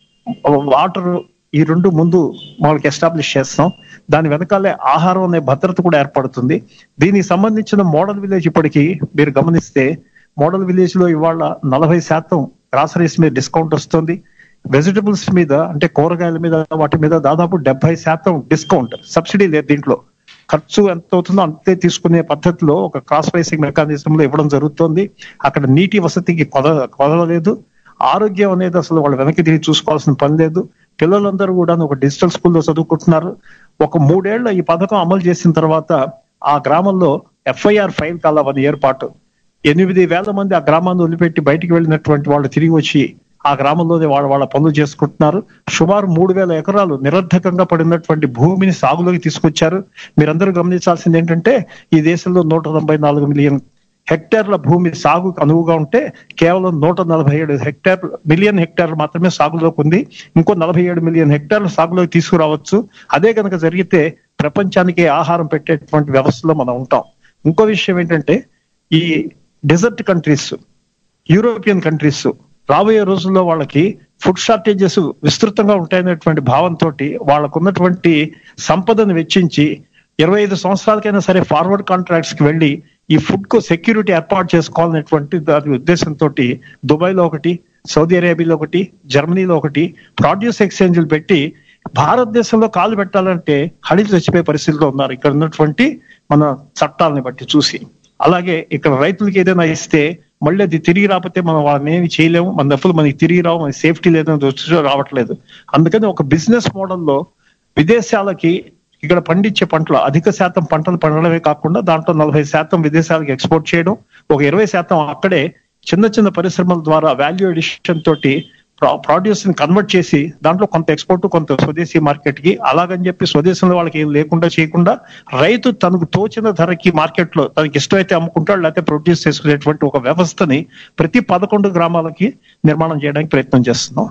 వాటర్ ఈ రెండు ముందు వాళ్ళకి ఎస్టాబ్లిష్ చేస్తాం దాని వెనకాలే ఆహారం అనే భద్రత కూడా ఏర్పడుతుంది దీనికి సంబంధించిన మోడల్ విలేజ్ ఇప్పటికి మీరు గమనిస్తే మోడల్ విలేజ్ లో ఇవాళ నలభై శాతం గ్రాసరీస్ మీద డిస్కౌంట్ వస్తుంది వెజిటబుల్స్ మీద అంటే కూరగాయల మీద వాటి మీద దాదాపు డెబ్బై శాతం డిస్కౌంట్ సబ్సిడీ లేదు దీంట్లో ఖర్చు ఎంత అవుతుందో అంతే తీసుకునే పద్ధతిలో ఒక క్రాస్ ప్రైసింగ్ మెకానిజం లో ఇవ్వడం జరుగుతుంది అక్కడ నీటి వసతికి కొద కొదవలేదు ఆరోగ్యం అనేది అసలు వాళ్ళు వెనక్కి తిరిగి చూసుకోవాల్సిన పని లేదు పిల్లలందరూ కూడా ఒక డిజిటల్ స్కూల్లో చదువుకుంటున్నారు ఒక మూడేళ్ల ఈ పథకం అమలు చేసిన తర్వాత ఆ గ్రామంలో ఎఫ్ఐఆర్ ఫైల్ కాల వన్ ఇయర్ పాటు ఎనిమిది వేల మంది ఆ గ్రామాన్ని వదిలిపెట్టి బయటికి వెళ్ళినటువంటి వాళ్ళు తిరిగి వచ్చి ఆ గ్రామంలోనే వాళ్ళ వాళ్ళ పనులు చేసుకుంటున్నారు సుమారు మూడు వేల ఎకరాలు నిరర్ధకంగా పడినటువంటి భూమిని సాగులోకి తీసుకొచ్చారు మీరందరూ గమనించాల్సింది ఏంటంటే ఈ దేశంలో నూట తొంభై నాలుగు మిలియన్ హెక్టార్ల భూమి సాగుకు అనువుగా ఉంటే కేవలం నూట నలభై ఏడు హెక్టార్ మిలియన్ హెక్టార్లు మాత్రమే సాగులోకి ఉంది ఇంకో నలభై ఏడు మిలియన్ హెక్టార్లు సాగులోకి తీసుకురావచ్చు అదే కనుక జరిగితే ప్రపంచానికి ఆహారం పెట్టేటువంటి వ్యవస్థలో మనం ఉంటాం ఇంకో విషయం ఏంటంటే ఈ డెజర్ట్ కంట్రీస్ యూరోపియన్ కంట్రీస్ రాబోయే రోజుల్లో వాళ్ళకి ఫుడ్ షార్టేజెస్ విస్తృతంగా ఉంటాయనేటువంటి భావంతో వాళ్ళకు ఉన్నటువంటి సంపదను వెచ్చించి ఇరవై ఐదు సంవత్సరాలకైనా సరే ఫార్వర్డ్ కాంట్రాక్ట్స్ కి వెళ్ళి ఈ ఫుడ్ కు సెక్యూరిటీ ఏర్పాటు చేసుకోవాలనేటువంటి దాని ఉద్దేశంతో దుబాయ్ లో ఒకటి సౌదీ అరేబియాలో ఒకటి జర్మనీలో ఒకటి ప్రొడ్యూస్ ఎక్స్చేంజ్లు పెట్టి భారతదేశంలో కాలు పెట్టాలంటే హడిలు చచ్చిపోయే పరిస్థితిలో ఉన్నారు ఇక్కడ ఉన్నటువంటి మన చట్టాలని బట్టి చూసి అలాగే ఇక్కడ రైతులకి ఏదైనా ఇస్తే మళ్ళీ అది తిరిగి రాకపోతే మనం వాళ్ళని ఏమి చేయలేము మన డబ్బులు మనకి తిరిగి రావు మన సేఫ్టీ లేదని దృష్టిలో రావట్లేదు అందుకని ఒక బిజినెస్ మోడల్లో విదేశాలకి ఇక్కడ పండించే పంటలు అధిక శాతం పంటలు పండడమే కాకుండా దాంట్లో నలభై శాతం విదేశాలకు ఎక్స్పోర్ట్ చేయడం ఒక ఇరవై శాతం అక్కడే చిన్న చిన్న పరిశ్రమల ద్వారా వాల్యూ ఎడిషన్ తోటి ప్రొడ్యూస్ ని కన్వర్ట్ చేసి దాంట్లో కొంత ఎక్స్పోర్ట్ కొంత స్వదేశీ మార్కెట్ కి అలాగని చెప్పి స్వదేశంలో వాళ్ళకి ఏం లేకుండా చేయకుండా రైతు తనకు తోచిన ధరకి మార్కెట్ లో తనకి ఇష్టమైతే అమ్ముకుంటాడు లేకపోతే ప్రొడ్యూస్ చేసుకునేటువంటి ఒక వ్యవస్థని ప్రతి పదకొండు గ్రామాలకి నిర్మాణం చేయడానికి ప్రయత్నం చేస్తున్నాం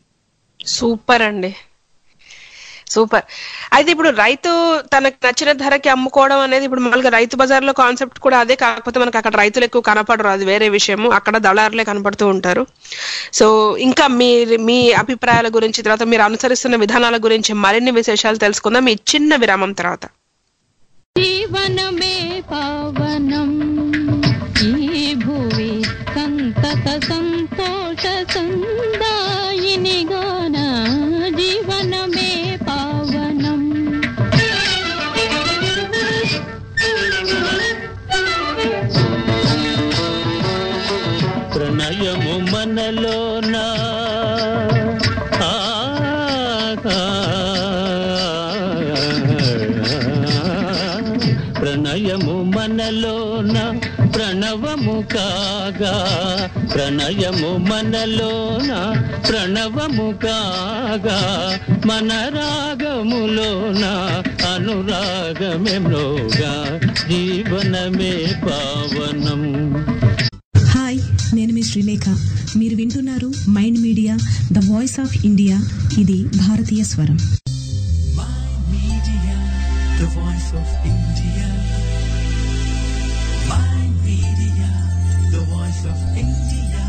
సూపర్ అండి సూపర్ అయితే ఇప్పుడు రైతు తనకు నచ్చిన ధరకి అమ్ముకోవడం అనేది ఇప్పుడు మామూలుగా రైతు బజార్లో కాన్సెప్ట్ కూడా అదే కాకపోతే మనకు అక్కడ రైతులు ఎక్కువ కనపడరు అది వేరే విషయము అక్కడ దళారులే కనపడుతూ ఉంటారు సో ఇంకా మీ మీ అభిప్రాయాల గురించి తర్వాత మీరు అనుసరిస్తున్న విధానాల గురించి మరిన్ని విశేషాలు తెలుసుకుందాం మీ చిన్న విరామం తర్వాత జీవనమే పావనం ఈ భువి సంతత సంతోష సందాయిని గాన జీవనమే పావనం ప్రణయము మనలోన ఆ, ఆ, ప్రణయము మనలోన ప్రణవము కాగా ప్రణయము మనలోన ప్రణవము కాగా మన రాగములోన అనురాగమే మ్రోగా జీవనమే పావనం హాయ్ నేను మీ శ్రీలేఖ మీరు వింటున్నారు mind media the voice of India ఇది భారతీయ స్వరం Media, the voice of India. My media, the voice of India.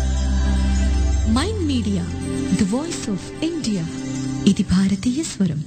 Mind media the voice of India ఇది భారతీయ స్వరం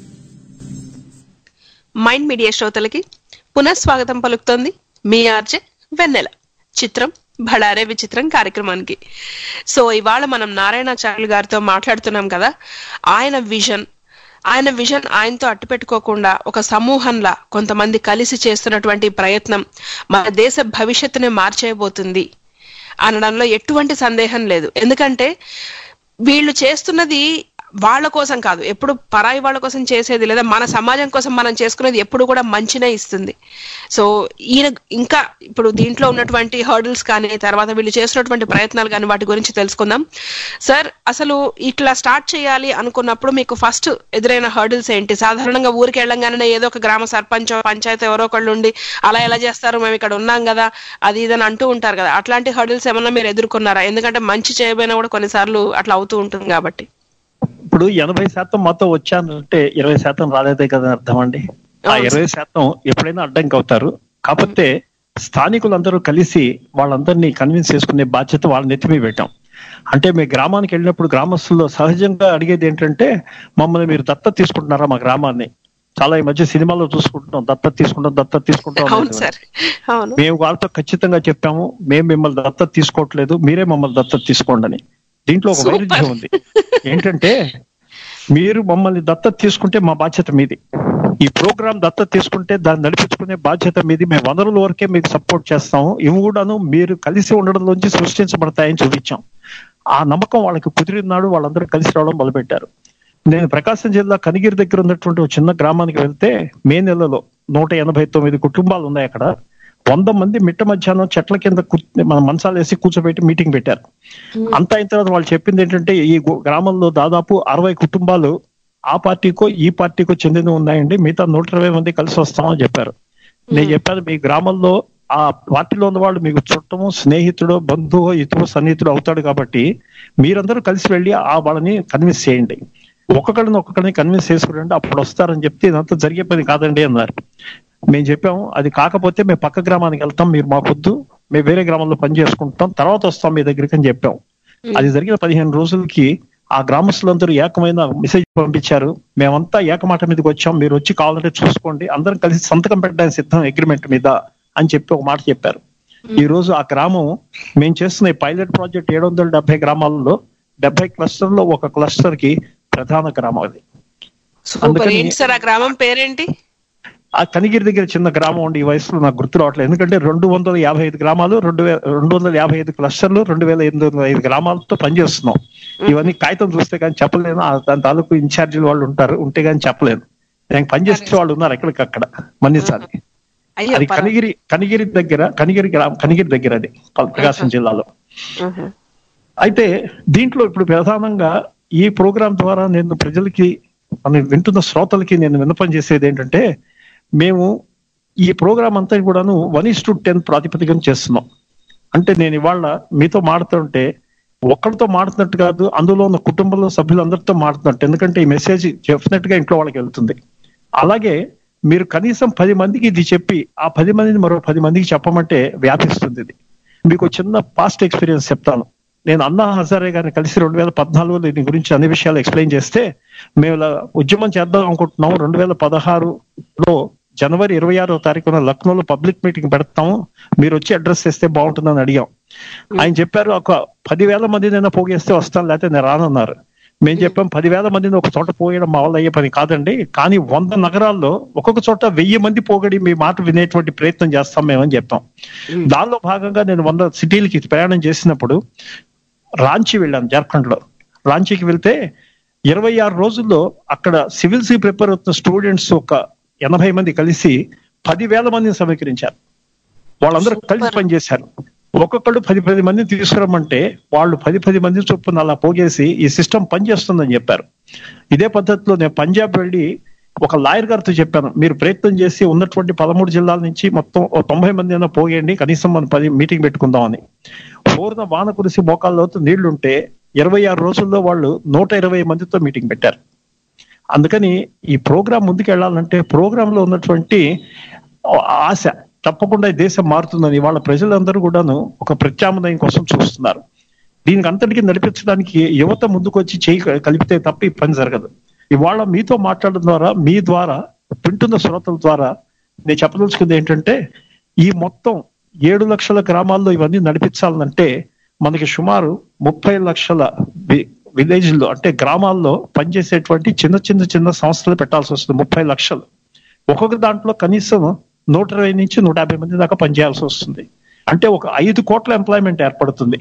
మైండ్ మీడియా శ్రోతలకి పునఃస్వాగతం పలుకుతోంది మీ ఆర్జే వెన్నెల చిత్రం భళారే విచిత్రం కార్యక్రమానికి సో ఇవాళ మనం నారాయణాచార్యులు గారితో మాట్లాడుతున్నాం కదా ఆయన విజన్ ఆయన విజన్ ఆయనతో అట్టుపెట్టుకోకుండా ఒక సమూహంలా కొంతమంది కలిసి చేస్తున్నటువంటి ప్రయత్నం మన దేశ భవిష్యత్తుని మార్చేయబోతుంది అనడంలో ఎటువంటి సందేహం లేదు ఎందుకంటే వీళ్ళు చేస్తున్నది వాళ్ళ కోసం కాదు ఎప్పుడు పరాయి వాళ్ళ కోసం చేసేది లేదా మన సమాజం కోసం మనం చేసుకునేది ఎప్పుడు కూడా మంచినే ఇస్తుంది సో ఈయన ఇంకా ఇప్పుడు దీంట్లో ఉన్నటువంటి హర్డిల్స్ కానీ తర్వాత వీళ్ళు చేస్తున్నటువంటి ప్రయత్నాలు కానీ వాటి గురించి తెలుసుకుందాం సార్ అసలు ఇట్లా స్టార్ట్ చేయాలి అనుకున్నప్పుడు మీకు ఫస్ట్ ఎదురైన హర్డిల్స్ ఏంటి సాధారణంగా ఊరికి వెళ్ళంగానే ఏదో ఒక గ్రామ సర్పంచ్ పంచాయతీ ఎవరో ఒకళ్ళు ఉండి అలా ఎలా చేస్తారు మేము ఇక్కడ ఉన్నాం కదా అది ఇదని అంటూ ఉంటారు కదా అట్లాంటి హర్డిల్స్ ఏమన్నా మీరు ఎదుర్కొన్నారా ఎందుకంటే మంచి చేయబోయినా కూడా కొన్నిసార్లు అట్లా అవుతూ ఉంటుంది కాబట్టి ఇప్పుడు ఎనభై శాతం మాతో వచ్చానంటే ఇరవై శాతం రాలేదే కదా అర్థం అండి ఆ అవును ఇరవై శాతం ఎప్పుడైనా అడ్డంకి అవుతారు కాకపోతే స్థానికులందరూ కలిసి వాళ్ళందరినీ కన్విన్స్ చేసుకునే బాధ్యత వాళ్ళ నెత్తి మీద పెట్టాం అంటే మీ గ్రామానికి వెళ్ళినప్పుడు గ్రామస్తుల్లో సహజంగా అడిగేది ఏంటంటే మమ్మల్ని మీరు దత్తత తీసుకుంటున్నారా మా గ్రామాన్ని చాలా ఈ మధ్య సినిమాలో చూసుకుంటున్నాం దత్తత తీసుకుంటాం దత్తత తీసుకుంటాం అవును అనేది. సార్ అవును మేము వాళ్ళతో ఖచ్చితంగా చెప్పాము మేము మిమ్మల్ని దత్తత తీసుకోవట్లేదు మీరే మమ్మల్ని దత్తత తీసుకోండి అని దీంట్లో ఒక Super. వైరుధ్యం ఉంది ఏంటంటే మీరు మమ్మల్ని దత్తత తీసుకుంటే మా బాధ్యత మీది ఈ ప్రోగ్రామ్ దత్తత తీసుకుంటే దాన్ని నడిపించుకునే బాధ్యత మీది మేము వనరుల వరకే మీకు సపోర్ట్ చేస్తాము ఇవి కూడాను మీరు కలిసి ఉండడంలోంచి సృష్టించబడతాయని చూపించాం ఆ నమ్మకం వాళ్ళకి కుదిరినాడు వాళ్ళందరూ కలిసి రావడం మొదలుపెట్టారు నేను ప్రకాశం జిల్లా కనిగిరి దగ్గర ఉన్నటువంటి ఒక చిన్న గ్రామానికి వెళ్తే మే నెలలో నూట ఎనభై తొమ్మిది కుటుంబాలు ఉన్నాయి అక్కడ వంద మంది మిట్ట మధ్యాహ్నం చెట్ల కింద కూర్చు- మన మంచాలు వేసి కూర్చోబెట్టి మీటింగ్ పెట్టారు అంతా అయిన తర్వాత వాళ్ళు చెప్పింది ఏంటంటే ఈ గు- గ్రామంలో దాదాపు అరవై కుటుంబాలు ఆ పార్టీకో ఈ పార్టీకో చెందిన ఉన్నాయండి మిగతా నూట ఇరవై మంది కలిసి వస్తామని చెప్పారు నేను చెప్పాను మీ గ్రామంలో ఆ పార్టీలో ఉన్న వాళ్ళు మీకు చుట్టము స్నేహితుడు బంధువు ఇతడు సన్నిహితుడు అవుతాడు కాబట్టి మీరందరూ కలిసి వెళ్ళి ఆ వాళ్ళని కన్విన్స్ చేయండి ఒక్కొక్కరిని ఒక్కొక్కరిని కన్విన్స్ చేసుకురండి అప్పుడు వస్తారని చెప్తే ఇదంతా జరిగే పని కాదండి అన్నారు మేము చెప్పాము అది కాకపోతే మేము పక్క గ్రామానికి వెళ్తాం మీరు మాకొద్దు మేము వేరే గ్రామంలో పని చేసుకుంటాం తర్వాత వస్తాం మీ దగ్గరికి అని చెప్పాం అది జరిగిన పదిహేను రోజులకి ఆ గ్రామస్తులందరూ ఏకమైన మెసేజ్ పంపించారు మేమంతా ఏకమాట మీదకి వచ్చాం మీరు వచ్చి కావాలంటే చూసుకోండి అందరం కలిసి సంతకం పెట్టడానికి సిద్ధం అగ్రిమెంట్ మీద అని చెప్పి ఒక మాట చెప్పారు ఈ రోజు ఆ గ్రామం మేము చేస్తున్న ఈ పైలట్ ప్రాజెక్ట్ ఏడు వందల డెబ్బై గ్రామాలలో డెబ్బై క్లస్టర్ లో ఒక క్లస్టర్ కి ప్రధాన గ్రామం అది సూపర్ అందుకని- ఏంటి సార్ ఆ గ్రామం పేరేంటి ఆ కనిగిరి దగ్గర చిన్న గ్రామం ఉండి ఈ వయసులో నాకు గుర్తు రావట్లేదు ఎందుకంటే రెండు వందల యాభై ఐదు గ్రామాలు రెండు వేల రెండు వందల యాభై ఐదు క్లస్టర్లు రెండు వేల ఎనిమిది వందల ఐదు గ్రామాలతో పనిచేస్తున్నాం ఇవన్నీ కాగితం చూస్తే కానీ చెప్పలేను ఆ దాని తాలూకు ఇన్ఛార్జీలు వాళ్ళు ఉంటారు ఉంటే కానీ చెప్పలేను నేను పనిచేసే వాళ్ళు ఉన్నారు ఎక్కడికక్కడ మన్నిసారి అయ్యో అది కనిగిరి కనిగిరి దగ్గర కనిగిరి గ్రామం కనిగిరి దగ్గర అది ప్రకాశం జిల్లాలో మ్మ్. అయితే దీంట్లో ఇప్పుడు ప్రధానంగా ఈ ప్రోగ్రాం ద్వారా నేను ప్రజలకి మన వింటున్న శ్రోతలకి నేను విన్నపం చేసేది ఏంటంటే మేము ఈ ప్రోగ్రాం అంతా కూడాను వన్ ఇస్ టు టెన్ ప్రాతిపదికన చేస్తున్నాం అంటే నేను ఇవాళ మీతో మాడుతుంటే ఒక్కరితో మాడుతున్నట్టు కాదు అందులో ఉన్న కుటుంబంలో సభ్యులందరితో మాడుతున్నట్టు ఎందుకంటే ఈ మెసేజ్ డెఫినెట్ గా ఇంట్లో వాళ్ళకి వెళ్తుంది అలాగే మీరు కనీసం పది మందికి ఇది చెప్పి ఆ పది మందిని మరో పది మందికి చెప్పమంటే వ్యాపిస్తుంది ఇది మీకు ఒక చిన్న పాస్ట్ ఎక్స్పీరియన్స్ చెప్తాను నేను అన్నా హజారే గారిని కలిసి రెండు వేల పద్నాలుగులో దీని గురించి అన్ని విషయాలు ఎక్స్ప్లెయిన్ చేస్తే మేము ఇలా ఉద్యమం చేద్దాం అనుకుంటున్నాం రెండు వేల పదహారులో జనవరి ఇరవై ఆరో తారీఖున లక్నోలో పబ్లిక్ మీటింగ్ పెడతాము మీరు వచ్చి అడ్రస్ చేస్తే బాగుంటుందని అడిగాం ఆయన చెప్పారు ఒక పదివేల మందినైనా పోగేస్తే వస్తాను లేకపోతే నేను రానన్నారు మేము చెప్పాం పదివేల మందిని ఒక చోట పోయడం మా వల్ల అయ్యే పని కాదండి కానీ వంద నగరాల్లో ఒక్కొక్క చోట వెయ్యి మంది పోగడి మీ మాట వినేటువంటి ప్రయత్నం చేస్తాం మేమని చెప్పాం దానిలో భాగంగా నేను వంద సిటీలకి ప్రయాణం చేసినప్పుడు రాంచీ వెళ్ళాను జార్ఖండ్ లో రాంచీకి వెళ్తే ఇరవై ఆరు రోజుల్లో అక్కడ సివిల్ సి ప్రిపేర్ అవుతున్న స్టూడెంట్స్ ఒక ఎనభై మంది కలిసి పదివేల మందిని సమీకరించారు వాళ్ళందరూ కలిసి పనిచేశారు ఒక్కొక్కళ్ళు పది పది మందిని తీసుకురమ్మంటే వాళ్ళు పది పది మంది చొప్పున అలా పోగేసి ఈ సిస్టమ్ పనిచేస్తుందని చెప్పారు ఇదే పద్ధతిలో నేను పంజాబ్ వెళ్ళి ఒక లాయర్ గారితో చెప్పాను మీరు ప్రయత్నం చేసి ఉన్నటువంటి పదమూడు జిల్లాల నుంచి మొత్తం ఓ తొంభై మంది అయినా పోగేయండి కనీసం మనం పది మీటింగ్ పెట్టుకుందామని పూర్ణ వాన కురిసి మోకాళ్ళలోతు నీళ్లుంటే ఇరవై ఆరు రోజుల్లో వాళ్ళు నూట ఇరవై మందితో మీటింగ్ పెట్టారు అందుకని ఈ ప్రోగ్రాం ముందుకు వెళ్ళాలంటే ప్రోగ్రామ్ లో ఉన్నటువంటి ఆశ తప్పకుండా ఈ దేశం మారుతుందని వాళ్ళ ప్రజలందరూ కూడాను ఒక ప్రత్యామ్నాయం కోసం చూస్తున్నారు దీనికి అంతటికీ నడిపించడానికి యువత ముందుకొచ్చి చేయి కలిపితే తప్ప ఈ పని జరగదు ఇవాళ మీతో మాట్లాడడం ద్వారా మీ ద్వారా వింటున్న శ్రోతల ద్వారా నేను చెప్పదలుచుకుంది ఏంటంటే ఈ మొత్తం ఏడు లక్షల గ్రామాల్లో ఇవన్నీ నడిపించాలంటే మనకి సుమారు ముప్పై లక్షల విలేజ్ లో అంటే గ్రామాల్లో పనిచేసేటువంటి చిన్న చిన్న చిన్న సంస్థలు పెట్టాల్సి వస్తుంది ముప్పై లక్షలు ఒక్కొక్క దాంట్లో కనీసం నూట ఇరవై నుంచి నూట యాభై మంది దాకా పనిచేయాల్సి వస్తుంది అంటే ఒక ఐదు కోట్ల ఎంప్లాయ్మెంట్ ఏర్పడుతుంది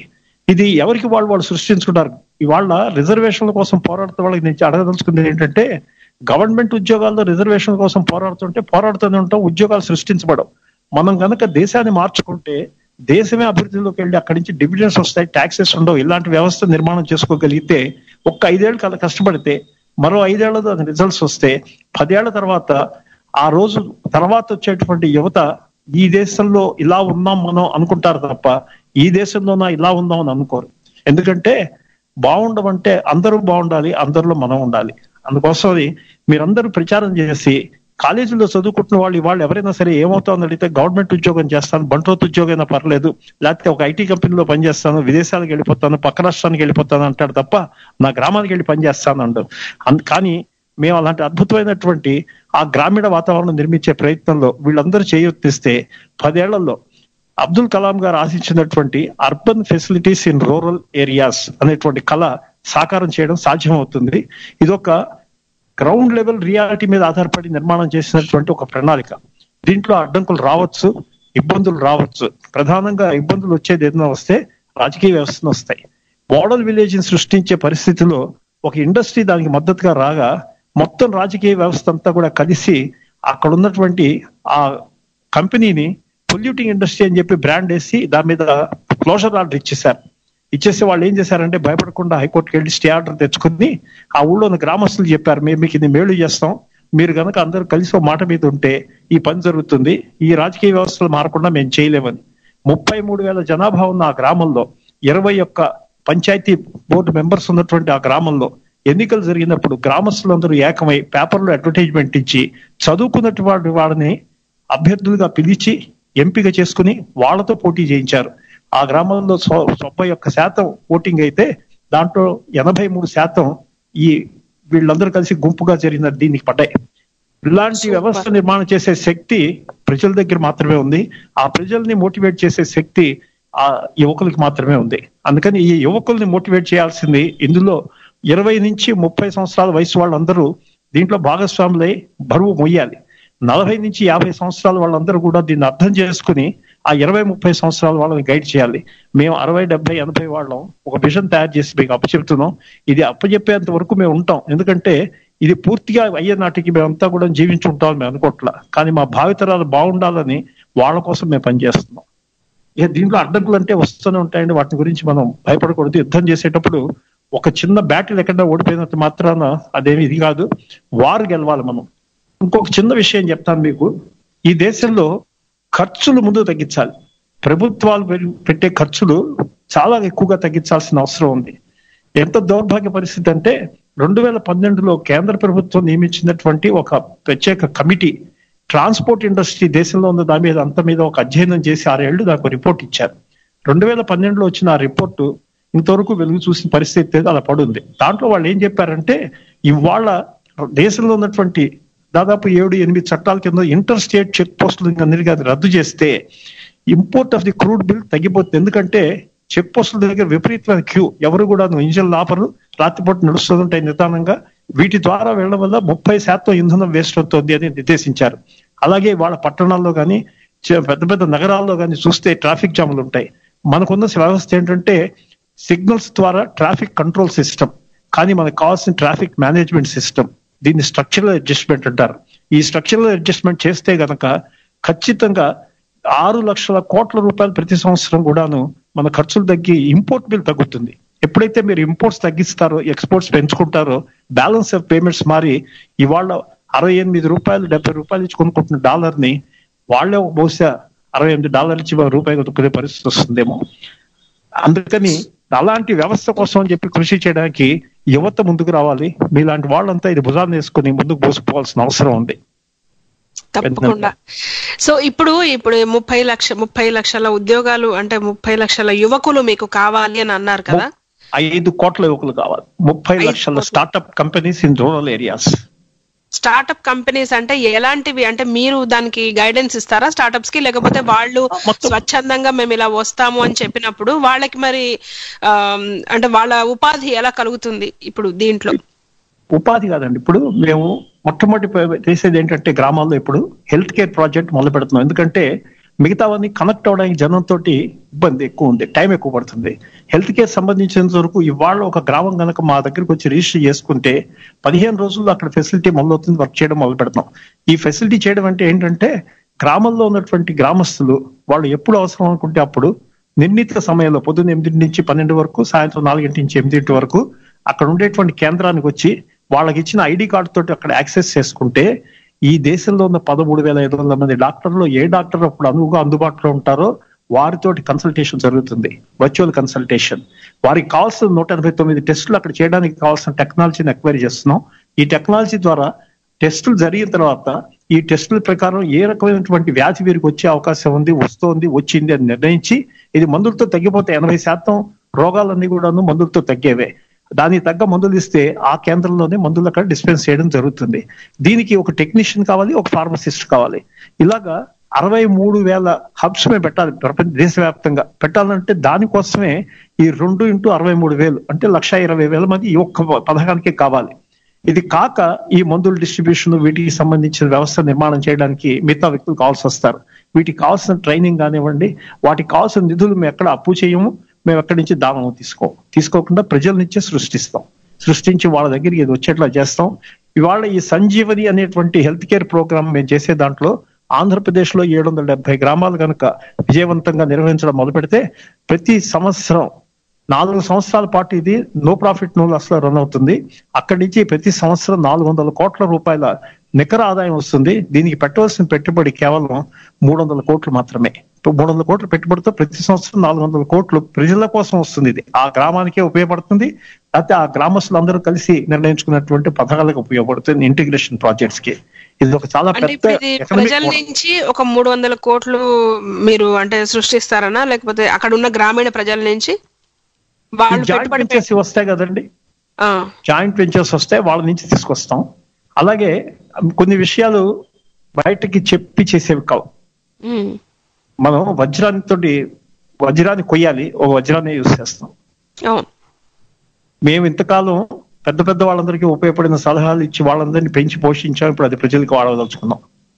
ఇది ఎవరికి వాళ్ళు వాళ్ళు సృష్టించుకుంటారు ఇవాళ రిజర్వేషన్ల కోసం పోరాడుతున్న వాళ్ళకి నేను అడగదలుచుకుంది ఏంటంటే గవర్నమెంట్ ఉద్యోగాల్లో రిజర్వేషన్ కోసం పోరాడుతుంటే పోరాడుతూనే ఉంటాం ఉద్యోగాలు సృష్టించబడవు మనం కనుక దేశాన్ని మార్చుకుంటే దేశమే అభివృద్ధిలోకి వెళ్ళి అక్కడి నుంచి డివిడెన్స్ వస్తాయి ట్యాక్సెస్ ఉండవు ఇలాంటి వ్యవస్థ నిర్మాణం చేసుకోగలిగితే ఒక్క ఐదేళ్ళు కల కష్టపడితే మరో ఐదేళ్లలో దాని రిజల్ట్స్ వస్తే పదేళ్ల తర్వాత ఆ రోజు తర్వాత వచ్చేటువంటి యువత ఈ దేశంలో ఇలా ఉన్నాం మనం అనుకుంటారు తప్ప ఈ దేశంలోనా ఇలా ఉందాం అని అనుకోరు ఎందుకంటే బాగుండమంటే అందరూ బాగుండాలి అందరిలో మనం ఉండాలి అందుకోసం అది మీరందరూ ప్రచారం చేసి కాలేజీలో చదువుకుంటున్న వాళ్ళు ఇవాళ ఎవరైనా సరే ఏమవుతామని అడిగితే గవర్నమెంట్ ఉద్యోగం చేస్తాను బంట్రోత్ ఉద్యోగం అయినా పర్లేదు లేకపోతే ఒక ఐటీ కంపెనీలో పనిచేస్తాను విదేశాలకు వెళ్ళిపోతాను పక్క రాష్ట్రానికి వెళ్ళిపోతాను అంటాడు తప్ప నా గ్రామానికి వెళ్ళి పనిచేస్తాను అండు అంద- కానీ మేము అలాంటి అద్భుతమైనటువంటి ఆ గ్రామీణ వాతావరణం నిర్మించే ప్రయత్నంలో వీళ్ళందరూ చేయొత్తిస్తే పదేళ్లలో అబ్దుల్ కలాం గారు ఆశించినటువంటి urban facilities in rural areas అనేటువంటి కళ సాకారం చేయడం సాధ్యమవుతుంది ఇదొక గ్రౌండ్ లెవెల్ రియాలిటీ మీద ఆధారపడి నిర్మాణం చేసినటువంటి ఒక ప్రణాళిక దీంట్లో అడ్డంకులు రావచ్చు ఇబ్బందులు రావచ్చు ప్రధానంగా ఇబ్బందులు వచ్చేది ఏదైనా వస్తే రాజకీయ వ్యవస్థను వస్తాయి మోడల్ విలేజ్ ని సృష్టించే పరిస్థితిలో ఒక ఇండస్ట్రీ దానికి మద్దతుగా రాగా మొత్తం రాజకీయ వ్యవస్థ అంతా కూడా కలిసి అక్కడ ఉన్నటువంటి ఆ కంపెనీని పొల్యూటింగ్ ఇండస్ట్రీ అని చెప్పి బ్రాండ్ వేసి దాని మీద క్లోజర్ ఆర్డర్ ఇచ్చేశారు ఇచ్చేసి వాళ్ళు ఏం చేశారంటే భయపడకుండా హైకోర్టుకి వెళ్ళి స్టే ఆర్డర్ తెచ్చుకుని ఆ ఊళ్ళో ఉన్న గ్రామస్తులు చెప్పారు మేము మీకు ఇది మేలు చేస్తాం మీరు కనుక అందరూ కలిసి ఒక మాట మీద ఉంటే ఈ పని జరుగుతుంది ఈ రాజకీయ వ్యవస్థలు మారకుండా మేము చేయలేమని ముప్పై మూడు వేల జనాభా ఉన్న ఆ గ్రామంలో ఇరవై ఒక్క పంచాయతీ బోర్డు మెంబర్స్ ఉన్నటువంటి ఆ గ్రామంలో ఎన్నికలు జరిగినప్పుడు గ్రామస్తులందరూ ఏకమై పేపర్లో అడ్వర్టైజ్మెంట్ ఇచ్చి చదువుకున్నటువంటి వాళ్ళని అభ్యర్థులుగా పిలిచి ఎంపిక చేసుకుని వాళ్ళతో పోటీ చేయించారు ఆ గ్రామంలో సో- తొంభై ఒక్క శాతం ఓటింగ్ అయితే దాంట్లో ఎనభై మూడు శాతం ఈ వీళ్ళందరూ కలిసి గుంపుగా జరిగిన దీనికి పడ్డాయి ఇలాంటి వ్యవస్థ నిర్మాణం చేసే శక్తి ప్రజల దగ్గర మాత్రమే ఉంది ఆ ప్రజల్ని మోటివేట్ చేసే శక్తి ఆ యువకులకి మాత్రమే ఉంది అందుకని ఈ యువకుల్ని మోటివేట్ చేయాల్సింది ఇందులో ఇరవై నుంచి ముప్పై సంవత్సరాల వయసు వాళ్ళందరూ దీంట్లో భాగస్వాములై బరువు మొయ్యాలి నలభై నుంచి యాభై సంవత్సరాల వాళ్ళందరూ కూడా దీన్ని అర్థం చేసుకుని ఆ ఇరవై ముప్పై సంవత్సరాల వాళ్ళని గైడ్ చేయాలి మేము అరవై డెబ్బై ఎనభై వాళ్ళం ఒక విజన్ తయారు చేసి మీకు అప్పచెప్తున్నాం ఇది అప్పచెప్పేంత వరకు మేము ఉంటాం ఎందుకంటే ఇది పూర్తిగా అయ్యే నాటికి మేమంతా కూడా జీవించి ఉంటామని మేము అనుకోవట్లా కానీ మా భావితరాలు బాగుండాలని వాళ్ళ కోసం మేము పనిచేస్తున్నాం ఇక దీంట్లో అడ్డంకులు అంటే వస్తూనే ఉంటాయండి వాటి గురించి మనం భయపడకూడదు యుద్ధం చేసేటప్పుడు ఒక చిన్న బ్యాటిల్ ఎక్కడ ఓడిపోయినంత మాత్రాన అదేమి ఇది కాదు వారు గెలవాలి మనం ఇంకొక చిన్న విషయం చెప్తాను మీకు ఈ దేశంలో ఖర్చులు ముందు తగ్గించాలి ప్రభుత్వాలు పెరి- పెట్టే ఖర్చులు చాలా ఎక్కువగా తగ్గించాల్సిన అవసరం ఉంది ఎంత దౌర్భాగ్య పరిస్థితి అంటే రెండు వేల పన్నెండులో కేంద్ర ప్రభుత్వం నియమించినటువంటి ఒక ప్రత్యేక కమిటీ ట్రాన్స్పోర్ట్ ఇండస్ట్రీ దేశంలో ఉన్న దాని మీద అంత మీద ఒక అధ్యయనం చేసి ఆరేళ్లు దానికి రిపోర్ట్ ఇచ్చారు రెండు వేల పన్నెండులో వచ్చిన ఆ రిపోర్టు ఇంతవరకు వెలుగు చూసిన పరిస్థితి లేదు, అలా పడుంది దాంట్లో వాళ్ళు ఏం చెప్పారంటే ఇవాళ దేశంలో ఉన్నటువంటి దాదాపు ఏడు ఎనిమిది చట్టాల కింద ఇంటర్ స్టేట్ చెక్ పోస్టులు అన్నిటికీ అది రద్దు చేస్తే import of the crude bill తగ్గిపోతుంది ఎందుకంటే చెక్ పోస్టుల దగ్గర విపరీతమైన క్యూ ఎవరు కూడా ఇంజన్ ఆపరు రాత్రిపూట నడుస్తుంటాయి నిదానంగా వీటి ద్వారా వెళ్ళడం వల్ల ముప్పై శాతం ఇంధనం వేస్ట్ అవుతుంది అని నిర్దేశించారు అలాగే వాళ్ళ పట్టణాల్లో కానీ పెద్ద పెద్ద నగరాల్లో కానీ చూస్తే ట్రాఫిక్ జాములు ఉంటాయి మనకున్న వ్యవస్థ ఏంటంటే సిగ్నల్స్ ద్వారా ట్రాఫిక్ కంట్రోల్ సిస్టమ్ కానీ మనకు కావాల్సిన ట్రాఫిక్ మేనేజ్మెంట్ సిస్టమ్ దీన్ని స్ట్రక్చరల్ అడ్జస్ట్మెంట్ అంటారు ఈ స్ట్రక్చరల్ అడ్జస్ట్మెంట్ చేస్తే గనక ఖచ్చితంగా ఆరు లక్షల కోట్ల రూపాయలు ప్రతి సంవత్సరం కూడాను మన ఖర్చులు తగ్గి ఇంపోర్ట్ బిల్ తగ్గుతుంది ఎప్పుడైతే మీరు ఇంపోర్ట్స్ తగ్గిస్తారో ఎక్స్పోర్ట్స్ పెంచుకుంటారో బ్యాలెన్స్ ఆఫ్ పేమెంట్స్ మారి ఇవాళ అరవై ఎనిమిది రూపాయలు డెబ్బై రూపాయలు ఇచ్చి కొనుక్కుంటున్న డాలర్ ని వాళ్ళే ఒక బహుశా అరవై ఎనిమిది డాలర్లు ఇచ్చి రూపాయి దొక్కునే పరిస్థితి వస్తుందేమో అందుకని అలాంటి వ్యవస్థ కోసం అని చెప్పి కృషి చేయడానికి యువత ముందుకు రావాలి మీలాంటి వాళ్ళంతా ఇది భుజాన్ని వేసుకుని ముందుకు పోసుకోవాల్సిన అవసరం ఉంది తప్పకుండా సో ఇప్పుడు ఇప్పుడు ముప్పై లక్ష ముప్పై లక్షల ఉద్యోగాలు అంటే ముప్పై లక్షల యువకులు మీకు కావాలి అని అన్నారు కదా ఐదు కోట్ల యువకులు కావాలి ముప్పై లక్షల startup companies in rural areas startup companies అంటే ఎలాంటివి అంటే మీరు దానికి గైడెన్స్ ఇస్తారా స్టార్ట్అప్స్ కి లేకపోతే వాళ్ళు స్వచ్ఛందంగా మేము ఇలా వస్తాము అని చెప్పినప్పుడు వాళ్ళకి మరి ఆమ్, అంటే వాళ్ళ ఉపాధి ఎలా కలుగుతుంది ఇప్పుడు దీంట్లో ఉపాధి కాదండి ఇప్పుడు మేము మొట్టమొదటి ప- చేసేది ఏంటంటే గ్రామాల్లో ఇప్పుడు హెల్త్ కేర్ ప్రాజెక్ట్ మొదలు పెడుతున్నాం ఎందుకంటే మిగతావన్నీ కనెక్ట్ అవడానికి జనంతో ఇబ్బంది ఎక్కువ ఉంది టైం ఎక్కువ పడుతుంది హెల్త్ కేర్ సంబంధించినంత వరకు ఇవాళ ఒక గ్రామం కనుక మా దగ్గరికి వచ్చి రిజిస్టర్ చేసుకుంటే పదిహేను రోజుల్లో అక్కడ ఫెసిలిటీ మొదలవుతుంది వర్క్ చేయడం మొదలు పెడతాం ఈ ఫెసిలిటీ చేయడం అంటే ఏంటంటే గ్రామంలో ఉన్నటువంటి గ్రామస్తులు వాళ్ళు ఎప్పుడు అవసరం అనుకుంటే అప్పుడు నిర్ణీత సమయంలో పొద్దున్న ఎనిమిది నుంచి పన్నెండు వరకు సాయంత్రం నాలుగింటి నుంచి ఎనిమిదింటి వరకు అక్కడ ఉండేటువంటి కేంద్రానికి వచ్చి వాళ్ళకి ఇచ్చిన ఐడి కార్డు తోటి అక్కడ యాక్సెస్ చేసుకుంటే ఈ దేశంలో ఉన్న పదమూడు వేల ఐదు వందల మంది డాక్టర్లు ఏ డాక్టర్ అప్పుడు అనువుగా అందుబాటులో ఉంటారో వారితోటి కన్సల్టేషన్ జరుగుతుంది వర్చువల్ కన్సల్టేషన్ వారికి కావాల్సిన నూట ఎనభై తొమ్మిది టెస్టులు అక్కడ చేయడానికి కావాల్సిన టెక్నాలజీని ఎక్వైరీ చేస్తున్నాం ఈ టెక్నాలజీ ద్వారా టెస్టులు జరిగిన తర్వాత ఈ టెస్టుల ప్రకారం ఏ రకమైనటువంటి వ్యాధి వీరికి వచ్చే అవకాశం ఉంది వస్తోంది వచ్చింది అని నిర్ణయించి ఇది మందులతో తగ్గిపోతే ఎనభై శాతం రోగాలన్నీ కూడాను మందులతో తగ్గేవే దానికి తగ్గ మందులు ఇస్తే ఆ కేంద్రంలోనే మందులు అక్కడ డిస్పెన్స్ చేయడం జరుగుతుంది దీనికి ఒక టెక్నీషియన్ కావాలి ఒక ఫార్మసిస్ట్ కావాలి ఇలాగా అరవై మూడు వేల హబ్స్ మేము పెట్టాలి ప్రపంచ దేశవ్యాప్తంగా పెట్టాలంటే దానికోసమే ఈ రెండు ఇంటూ అరవై మూడు వేలు అంటే లక్ష ఇరవై వేల మంది ఈ ఒక్క పథకానికే కావాలి ఇది కాక ఈ మందుల డిస్ట్రిబ్యూషన్ వీటికి సంబంధించిన వ్యవస్థ నిర్మాణం చేయడానికి మిగతా వ్యక్తులు కావాల్సి వస్తారు వీటికి కావాల్సిన ట్రైనింగ్ కానివ్వండి వాటికి కావాల్సిన నిధులు మేము ఎక్కడ అప్పు చేయము మేము ఎక్కడి నుంచి దానం తీసుకో తీసుకోకుండా ప్రజల నుంచే సృష్టిస్తాం సృష్టించి వాళ్ళ దగ్గరికి ఇది వచ్చేట్లా చేస్తాం ఇవాళ ఈ సంజీవని అనేటువంటి హెల్త్ కేర్ ప్రోగ్రామ్ మేము చేసే దాంట్లో ఆంధ్రప్రదేశ్ లో ఏడు వందల డెబ్బై గ్రామాలు కనుక విజయవంతంగా నిర్వహించడం మొదలు పెడితే ప్రతి సంవత్సరం నాలుగు సంవత్సరాల పాటు ఇది నో ప్రాఫిట్ నో లాస్ లో రన్ అవుతుంది అక్కడి నుంచి ప్రతి సంవత్సరం నాలుగు వందల కోట్ల రూపాయల నికర ఆదాయం వస్తుంది దీనికి పెట్టవలసిన పెట్టుబడి కేవలం మూడు వందల కోట్లు మాత్రమే మూడు వందల కోట్ల పెట్టుబడితో ప్రతి సంవత్సరం నాలుగు వందల కోట్లు ప్రజల కోసం వస్తుంది ఇది ఆ గ్రామానికే ఉపయోగపడుతుంది లేకపోతే ఆ గ్రామస్తులందరూ కలిసి నిర్ణయించుకున్నటువంటి పథకాలకు ఉపయోగపడుతుంది ఇంటిగ్రేషన్ ప్రాజెక్ట్స్ కి ఇది ఒక చాలా అంటే పెద్ద ఇప్పుడు ఇది economic ప్రజల నుంచి ఒక మూడు వందల కోట్లు మీరు అంటే సృష్టిస్తారనా లేకపోతే అక్కడ ఉన్న గ్రామీణ ప్రజల నుంచి వాళ్ళు జాయింట్ పెట్టుబడి వెంచర్స్ వస్తాయి కదండి ఆ, జాయింట్ వెంచర్స్ వస్తే వాళ్ళ నుంచి తీసుకొస్తాం అలాగే కొన్ని విషయాలు బయటకి చెప్పి చేసేవి కావు ఉమ్, మనం వజ్రాన్ని తోటి వజ్రాన్ని కొయ్యాలి ఒక వజ్రాన్ని యూజ్ చేస్తాం అవును మేము ఇంతకాలం పెద్ద పెద్ద వాళ్ళందరికీ ఉపయోగపడిన సలహాలు ఇచ్చి వాళ్ళందరినీ పెంచి పోషించాం ఇప్పుడు అది ప్రజలకు వాడదలుచుకున్నాం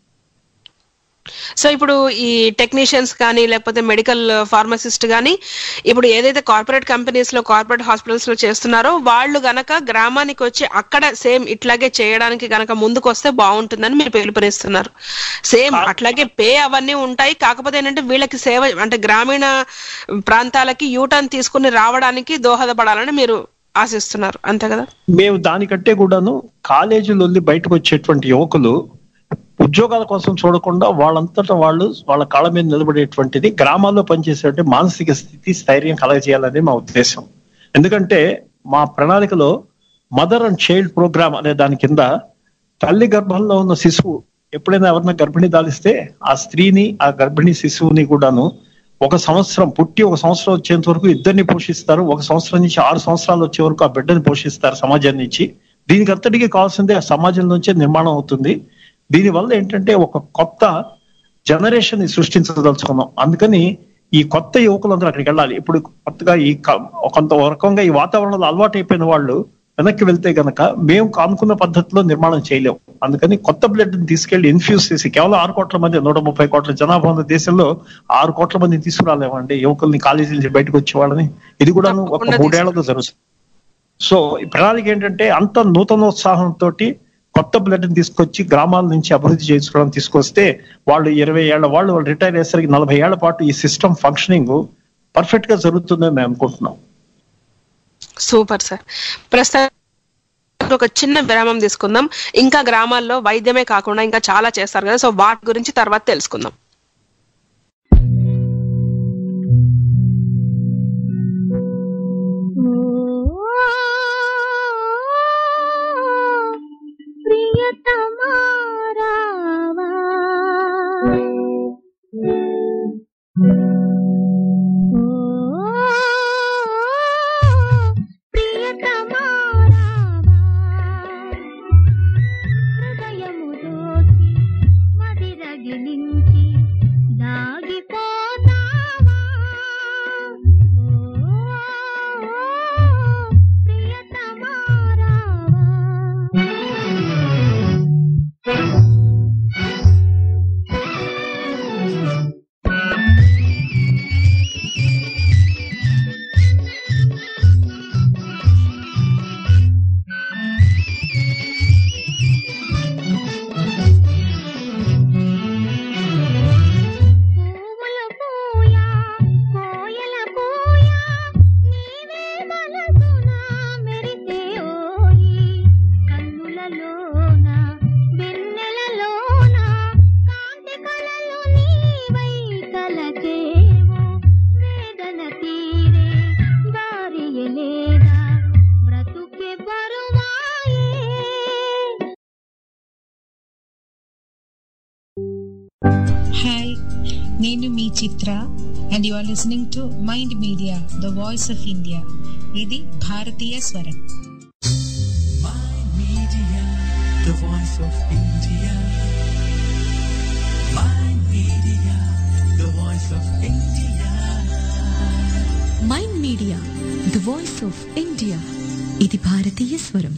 సో ఇప్పుడు ఈ టెక్నీషియన్స్ కానీ లేకపోతే మెడికల్ ఫార్మసిస్ట్ కానీ ఇప్పుడు ఏదైతే కార్పొరేట్ కంపెనీస్ లో కార్పొరేట్ హాస్పిటల్స్ లో చేస్తున్నారో వాళ్ళు గనక గ్రామానికి వచ్చి అక్కడ సేమ్ ఇట్లాగే చేయడానికి గనక ముందుకు వస్తే బాగుంటుందని మీరు పిలుపునిస్తున్నారు సేమ్ అట్లాగే పే అవన్నీ ఉంటాయి కాకపోతే ఏంటంటే వీళ్ళకి సేవ అంటే గ్రామీణ ప్రాంతాలకి యూటర్న్ తీసుకుని రావడానికి దోహదపడాలని మీరు ఆశిస్తున్నారు అంతే కదా మేము దానికంటే కూడాను కాలేజీలు వెళ్ళి బయటకు వచ్చేటువంటి యువకులు ఉద్యోగాల కోసం చూడకుండా వాళ్ళంతటా వాళ్ళు వాళ్ళ కాళ్ళ మీద నిలబడేటువంటిది గ్రామాల్లో పనిచేసేటువంటి మానసిక స్థితి స్థైర్యం కలగజేయాలని మా ఉద్దేశం ఎందుకంటే మా ప్రణాళికలో మదర్ అండ్ చైల్డ్ ప్రోగ్రామ్ అనే దాని కింద తల్లి గర్భంలో ఉన్న శిశువు ఎప్పుడైనా ఎవరైనా గర్భిణి దాలిస్తే ఆ స్త్రీని ఆ గర్భిణీ శిశువుని కూడాను ఒక సంవత్సరం పుట్టి ఒక సంవత్సరం వచ్చేంత వరకు ఇద్దరిని పోషిస్తారు ఒక సంవత్సరం నుంచి ఆరు సంవత్సరాలు వచ్చే వరకు ఆ బిడ్డని పోషిస్తారు సమాజం నుంచి దీనికి అంతటికీ కావాల్సిందే ఆ సమాజం నుంచే నిర్మాణం అవుతుంది దీనివల్ల ఏంటంటే ఒక కొత్త జనరేషన్ ని సృష్టించదలుచుకున్నాం అందుకని ఈ కొత్త యువకులందరూ అక్కడికి వెళ్ళాలి ఇప్పుడు కొత్తగా ఈ క- కొంత రకంగా ఈ వాతావరణంలో అలవాటు అయిపోయిన వాళ్ళు వెనక్కి వెళ్తే గనక మేము అనుకున్న పద్ధతిలో నిర్మాణం చేయలేము అందుకని కొత్త బ్లడ్ ని తీసుకెళ్లి ఇన్ఫ్యూజ్ చేసి కేవలం ఆరు కోట్ల మంది నూట ముప్పై కోట్ల జనాభా ఉన్న దేశంలో ఆరు కోట్ల మందిని తీసుకురాలేమండి యువకుల్ని కాలేజీ నుంచి బయటకు వచ్చే వాళ్ళని ఇది కూడా ఒక తప్పకుండా మూడేళ్లతో జరుగుతుంది సో ఈ ప్రణాళిక ఏంటంటే అంత నూతనోత్సాహంతో కొత్త బ్లడ్ ని తీసుకొచ్చి గ్రామాల నుంచి అభివృద్ధి చేసుకోవడం తీసుకొస్తే వాళ్ళు ఇరవై ఏళ్ల వాళ్ళు వాళ్ళు రిటైర్ అయ్యేసరికి నలభై ఏళ్ల పాటు ఈ సిస్టమ్ ఫంక్షనింగ్ పర్ఫెక్ట్ గా జరుగుతుందని మేము అనుకుంటున్నాం సూపర్ సార్ ప్రస్తుతం ఒక చిన్న విరామం తీసుకుందాం ఇంకా గ్రామాల్లో వైద్యమే కాకుండా ఇంకా చాలా చేస్తారు కదా సో వాటి గురించి తర్వాత తెలుసుకుందాం హృదయము దోచి మదిరగిలించి హాయ్ నేను మీ Chitra and you are listening to Mind media the voice of India ఇది భారతీయ స్వరం the voice of India. Mind Media, the voice of India. Mind media the voice of India ఇది భారతీయ స్వరం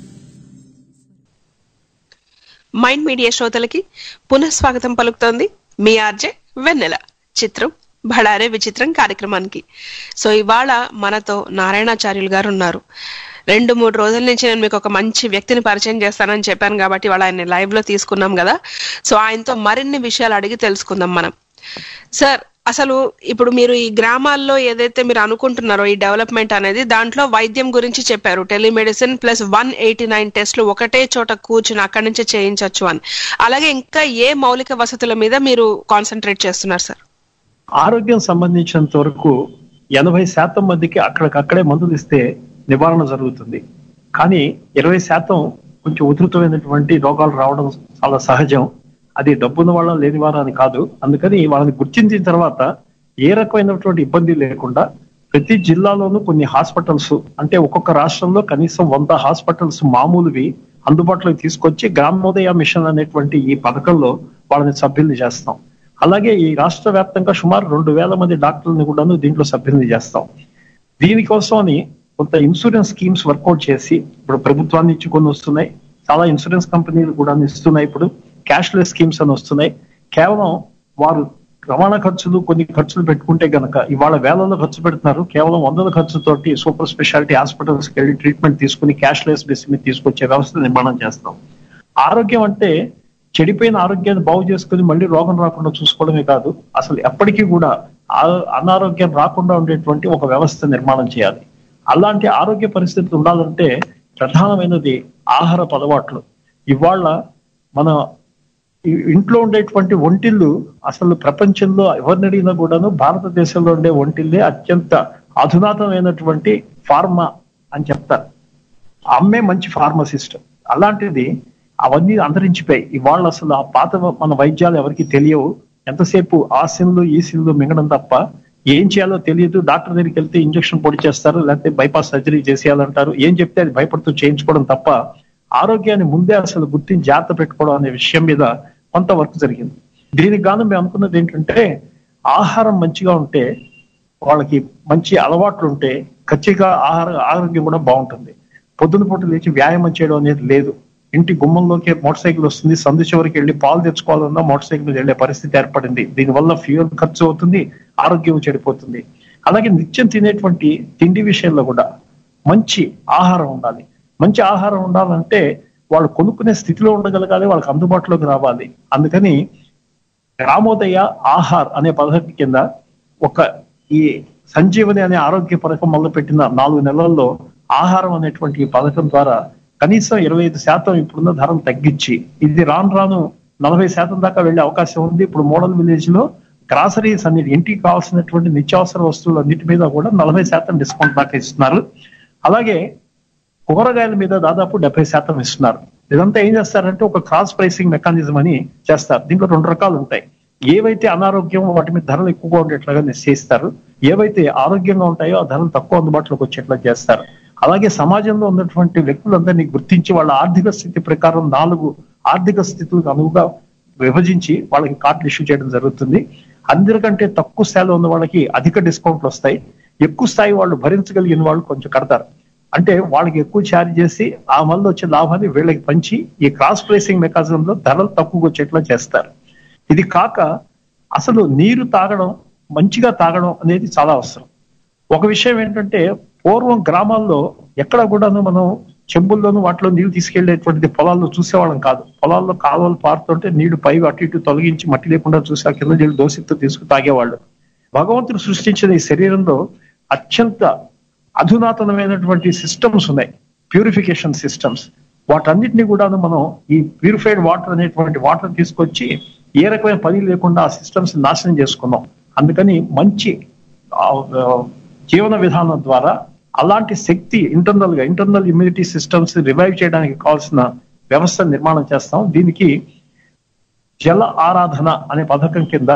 మైండ్ మీడియా శ్రోతలకి పునఃస్వాగతం పలుకుతోంది మీ ఆర్జే వెన్నెల చిత్రం భళారే విచిత్రం కార్యక్రమానికి సో ఇవాళ మనతో నారాయణాచార్యులు గారు ఉన్నారు రెండు మూడు రోజుల నుంచి నేను మీకు ఒక మంచి వ్యక్తిని పరిచయం చేస్తానని చెప్పాను కాబట్టి ఇవాళ ఆయన లైవ్ లో తీసుకున్నాం కదా సో ఆయనతో మరిన్ని విషయాలు అడిగి తెలుసుకుందాం మనం సార్ అసలు ఇప్పుడు మీరు ఈ గ్రామాల్లో ఏదైతే మీరు అనుకుంటున్నారో ఈ డెవలప్మెంట్ అనేది దాంట్లో వైద్యం గురించి చెప్పారు telemedicine plus one eighty nine టెస్ట్లు ఒకటే చోట కూర్చుని అక్కడి నుంచే చేయించవచ్చు అని అలాగే ఇంకా ఏ మౌలిక వసతుల మీద మీరు కాన్సన్ట్రేట్ చేస్తున్నారు సార్ ఆరోగ్యం సంబంధించినంత వరకు ఎనభై శాతం మందికి అక్కడికక్కడే మందులు ఇస్తే నివారణ జరుగుతుంది కానీ ఇరవై శాతం కొంచెం ఉధృతమైనటువంటి రోగాలు రావడం చాలా సహజం అది డబ్బున్న వాళ్ళ లేని వారు అని కాదు అందుకని వాళ్ళని గుర్తించిన తర్వాత ఏ రకమైనటువంటి ఇబ్బంది లేకుండా ప్రతి జిల్లాలోనూ కొన్ని హాస్పిటల్స్ అంటే ఒక్కొక్క రాష్ట్రంలో కనీసం వంద హాస్పిటల్స్ మామూలువి అందుబాటులోకి తీసుకొచ్చి గ్రామోదయ మిషన్ అనేటువంటి ఈ పథకంలో వాళ్ళని సభ్యుల్ని చేస్తాం అలాగే ఈ రాష్ట్ర వ్యాప్తంగా సుమారు రెండు వేల మంది డాక్టర్లని కూడాను దీంట్లో సభ్యుల్ని చేస్తాం దీనికోసం అని కొంత ఇన్సూరెన్స్ స్కీమ్స్ వర్కౌట్ చేసి ఇప్పుడు ప్రభుత్వాన్ని నుంచి కొన్ని వస్తున్నాయి చాలా ఇన్సూరెన్స్ కంపెనీలు కూడా ఇస్తున్నాయి ఇప్పుడు క్యాష్లెస్ స్కీమ్స్ అని వస్తున్నాయి కేవలం వారు రవాణా ఖర్చులు కొన్ని ఖర్చులు పెట్టుకుంటే గనక ఇవాళ వేలలో ఖర్చు పెడుతున్నారు కేవలం వందల ఖర్చుతోటి సూపర్ స్పెషాలిటీ హాస్పిటల్స్కి వెళ్ళి ట్రీట్మెంట్ తీసుకుని క్యాష్లెస్ బేస్ మీద తీసుకొచ్చే వ్యవస్థ నిర్మాణం చేస్తాం ఆరోగ్యం అంటే చెడిపోయిన ఆరోగ్యాన్ని బాగు చేసుకుని మళ్ళీ రోగం రాకుండా చూసుకోవడమే కాదు అసలు ఎప్పటికీ కూడా ఆ- అనారోగ్యం రాకుండా ఉండేటువంటి ఒక వ్యవస్థ నిర్మాణం చేయాలి అలాంటి ఆరోగ్య పరిస్థితులు ఉండాలంటే ప్రధానమైనది ఆహార అలవాట్లు ఇవాళ మన ఈ ఇంట్లో ఉండేటువంటి వంటిల్లు అసలు ప్రపంచంలో ఎవరిని అడిగినా కూడాను భారతదేశంలో ఉండే వంటిల్లే అత్యంత అధునాతమైనటువంటి ఫార్మా అని చెప్తారు అమ్మే మంచి ఫార్మసిస్ట్ అలాంటిది అవన్నీ అంతరించిపోయి ఇవాళ అసలు ఆ పాత మన వైద్యాలు ఎవరికి తెలియవు ఎంతసేపు ఆ సిన్లు ఈ సిన్లు మింగడం తప్ప ఏం చేయాలో తెలియదు డాక్టర్ దగ్గరికి వెళ్తే ఇంజక్షన్ పొడి చేస్తారు లేకపోతే బైపాస్ సర్జరీ చేసేయాలంటారు ఏం చెప్తే అది భయపడుతూ చేయించుకోవడం తప్ప ఆరోగ్యాన్ని ముందే అసలు గుర్తించి జాగ్రత్త పెట్టుకోవడం అనే విషయం మీద కొంత వర్క్ జరిగింది దీనికి గాను మేము అనుకున్నది ఏంటంటే ఆహారం మంచిగా ఉంటే వాళ్ళకి మంచి అలవాట్లు ఉంటే ఖచ్చితంగా ఆహార ఆరోగ్యం కూడా బాగుంటుంది పొద్దున పూట లేచి వ్యాయామం చేయడం అనేది లేదు ఇంటి గుమ్మంలోకి మోటార్ సైకిల్ వస్తుంది సందు చివరికి వెళ్ళి పాలు తెచ్చుకోవాలన్నా మోటార్ సైకిల్ మీద వెళ్ళే పరిస్థితి ఏర్పడింది దీనివల్ల ఫ్యూయల్ ఖర్చు అవుతుంది ఆరోగ్యం చెడిపోతుంది అలాగే నిత్యం తినేటువంటి తిండి విషయంలో కూడా మంచి ఆహారం ఉండాలి మంచి ఆహారం ఉండాలంటే వాళ్ళు కొనుక్కునే స్థితిలో ఉండగలగాలి వాళ్ళకి అందుబాటులోకి రావాలి అందుకని గ్రామోదయ ఆహార్ అనే పద్ధతి కింద ఒక ఈ సంజీవని అనే ఆరోగ్య పథకం మొదలుపెట్టిన నాలుగు నెలల్లో ఆహారం అనేటువంటి ఈ పథకం ద్వారా కనీసం ఇరవై ఐదు శాతం ఇప్పుడున్న ధరను తగ్గించి ఇది రాను రాను నలభై శాతం దాకా వెళ్లే అవకాశం ఉంది ఇప్పుడు మోడల్ విలేజ్ లో గ్రాసరీస్ అన్నిటి ఇంటికి కావాల్సినటువంటి నిత్యావసర వస్తువులు అన్నిటి మీద కూడా నలభై శాతం డిస్కౌంట్ దాకా ఇస్తున్నారు అలాగే కూరగాయల మీద దాదాపు డెబ్బై శాతం ఇస్తున్నారు ఇదంతా ఏం చేస్తారంటే ఒక క్రాస్ ప్రైసింగ్ మెకానిజం అని చేస్తారు దీంట్లో రెండు రకాలు ఉంటాయి ఏవైతే అనారోగ్యం వాటి మీద ధరలు ఎక్కువగా ఉండేట్లాగా నిశ్చయిస్తారు ఏవైతే ఆరోగ్యంగా ఉంటాయో ఆ ధరలు తక్కువ అందుబాటులోకి వచ్చేట్లా చేస్తారు అలాగే సమాజంలో ఉన్నటువంటి వ్యక్తులందరినీ గుర్తించి వాళ్ళ ఆర్థిక స్థితి ప్రకారం నాలుగు ఆర్థిక స్థితులకు అనువుగా విభజించి వాళ్ళకి కార్డులు ఇష్యూ చేయడం జరుగుతుంది అందరికంటే తక్కువ స్థాయిలో ఉన్న వాళ్ళకి అధిక డిస్కౌంట్లు వస్తాయి ఎక్కువ స్థాయి వాళ్ళు భరించగలిగిన వాళ్ళు కొంచెం కడతారు అంటే వాళ్ళకి ఎక్కువ ఛార్జ్ చేసి ఆ వల్ల వచ్చే లాభాన్ని వీళ్ళకి పంచి ఈ క్రాస్ ప్రైసింగ్ మెకానిజంలో ధరలు తక్కువగా వచ్చేట్లా చేస్తారు ఇది కాక అసలు నీరు తాగడం మంచిగా తాగడం అనేది చాలా అవసరం ఒక విషయం ఏంటంటే పూర్వం గ్రామాల్లో ఎక్కడ కూడాను మనం చెంబుల్లోనూ వాటిలో నీళ్లు తీసుకెళ్లేటువంటిది పొలాల్లో చూసేవాళ్ళం కాదు పొలాల్లో కాలువలు పారుతుంటే నీళ్లు పై అటు ఇటు తొలగించి మట్టి లేకుండా చూసి ఆ కింద నీళ్లు దోసితో తీసుకు తాగేవాళ్ళు భగవంతుడు సృష్టించిన ఈ శరీరంలో అత్యంత అధునాతనమైనటువంటి సిస్టమ్స్ ఉన్నాయి ప్యూరిఫికేషన్ సిస్టమ్స్ వాటన్నిటిని కూడాను మనం ఈ ప్యూరిఫైడ్ వాటర్ అనేటువంటి వాటర్ తీసుకొచ్చి ఏ రకమైన పని లేకుండా ఆ సిస్టమ్స్ నాశనం చేసుకున్నాం అందుకని మంచి ఆ, ఆ, జీవన విధానం ద్వారా అలాంటి శక్తి ఇంటర్నల్ గా ఇంటర్నల్ ఇమ్యూనిటీ సిస్టమ్స్ రివైవ్ చేయడానికి కావాల్సిన వ్యవస్థ నిర్మాణం చేస్తాం దీనికి జల ఆరాధన అనే పథకం కింద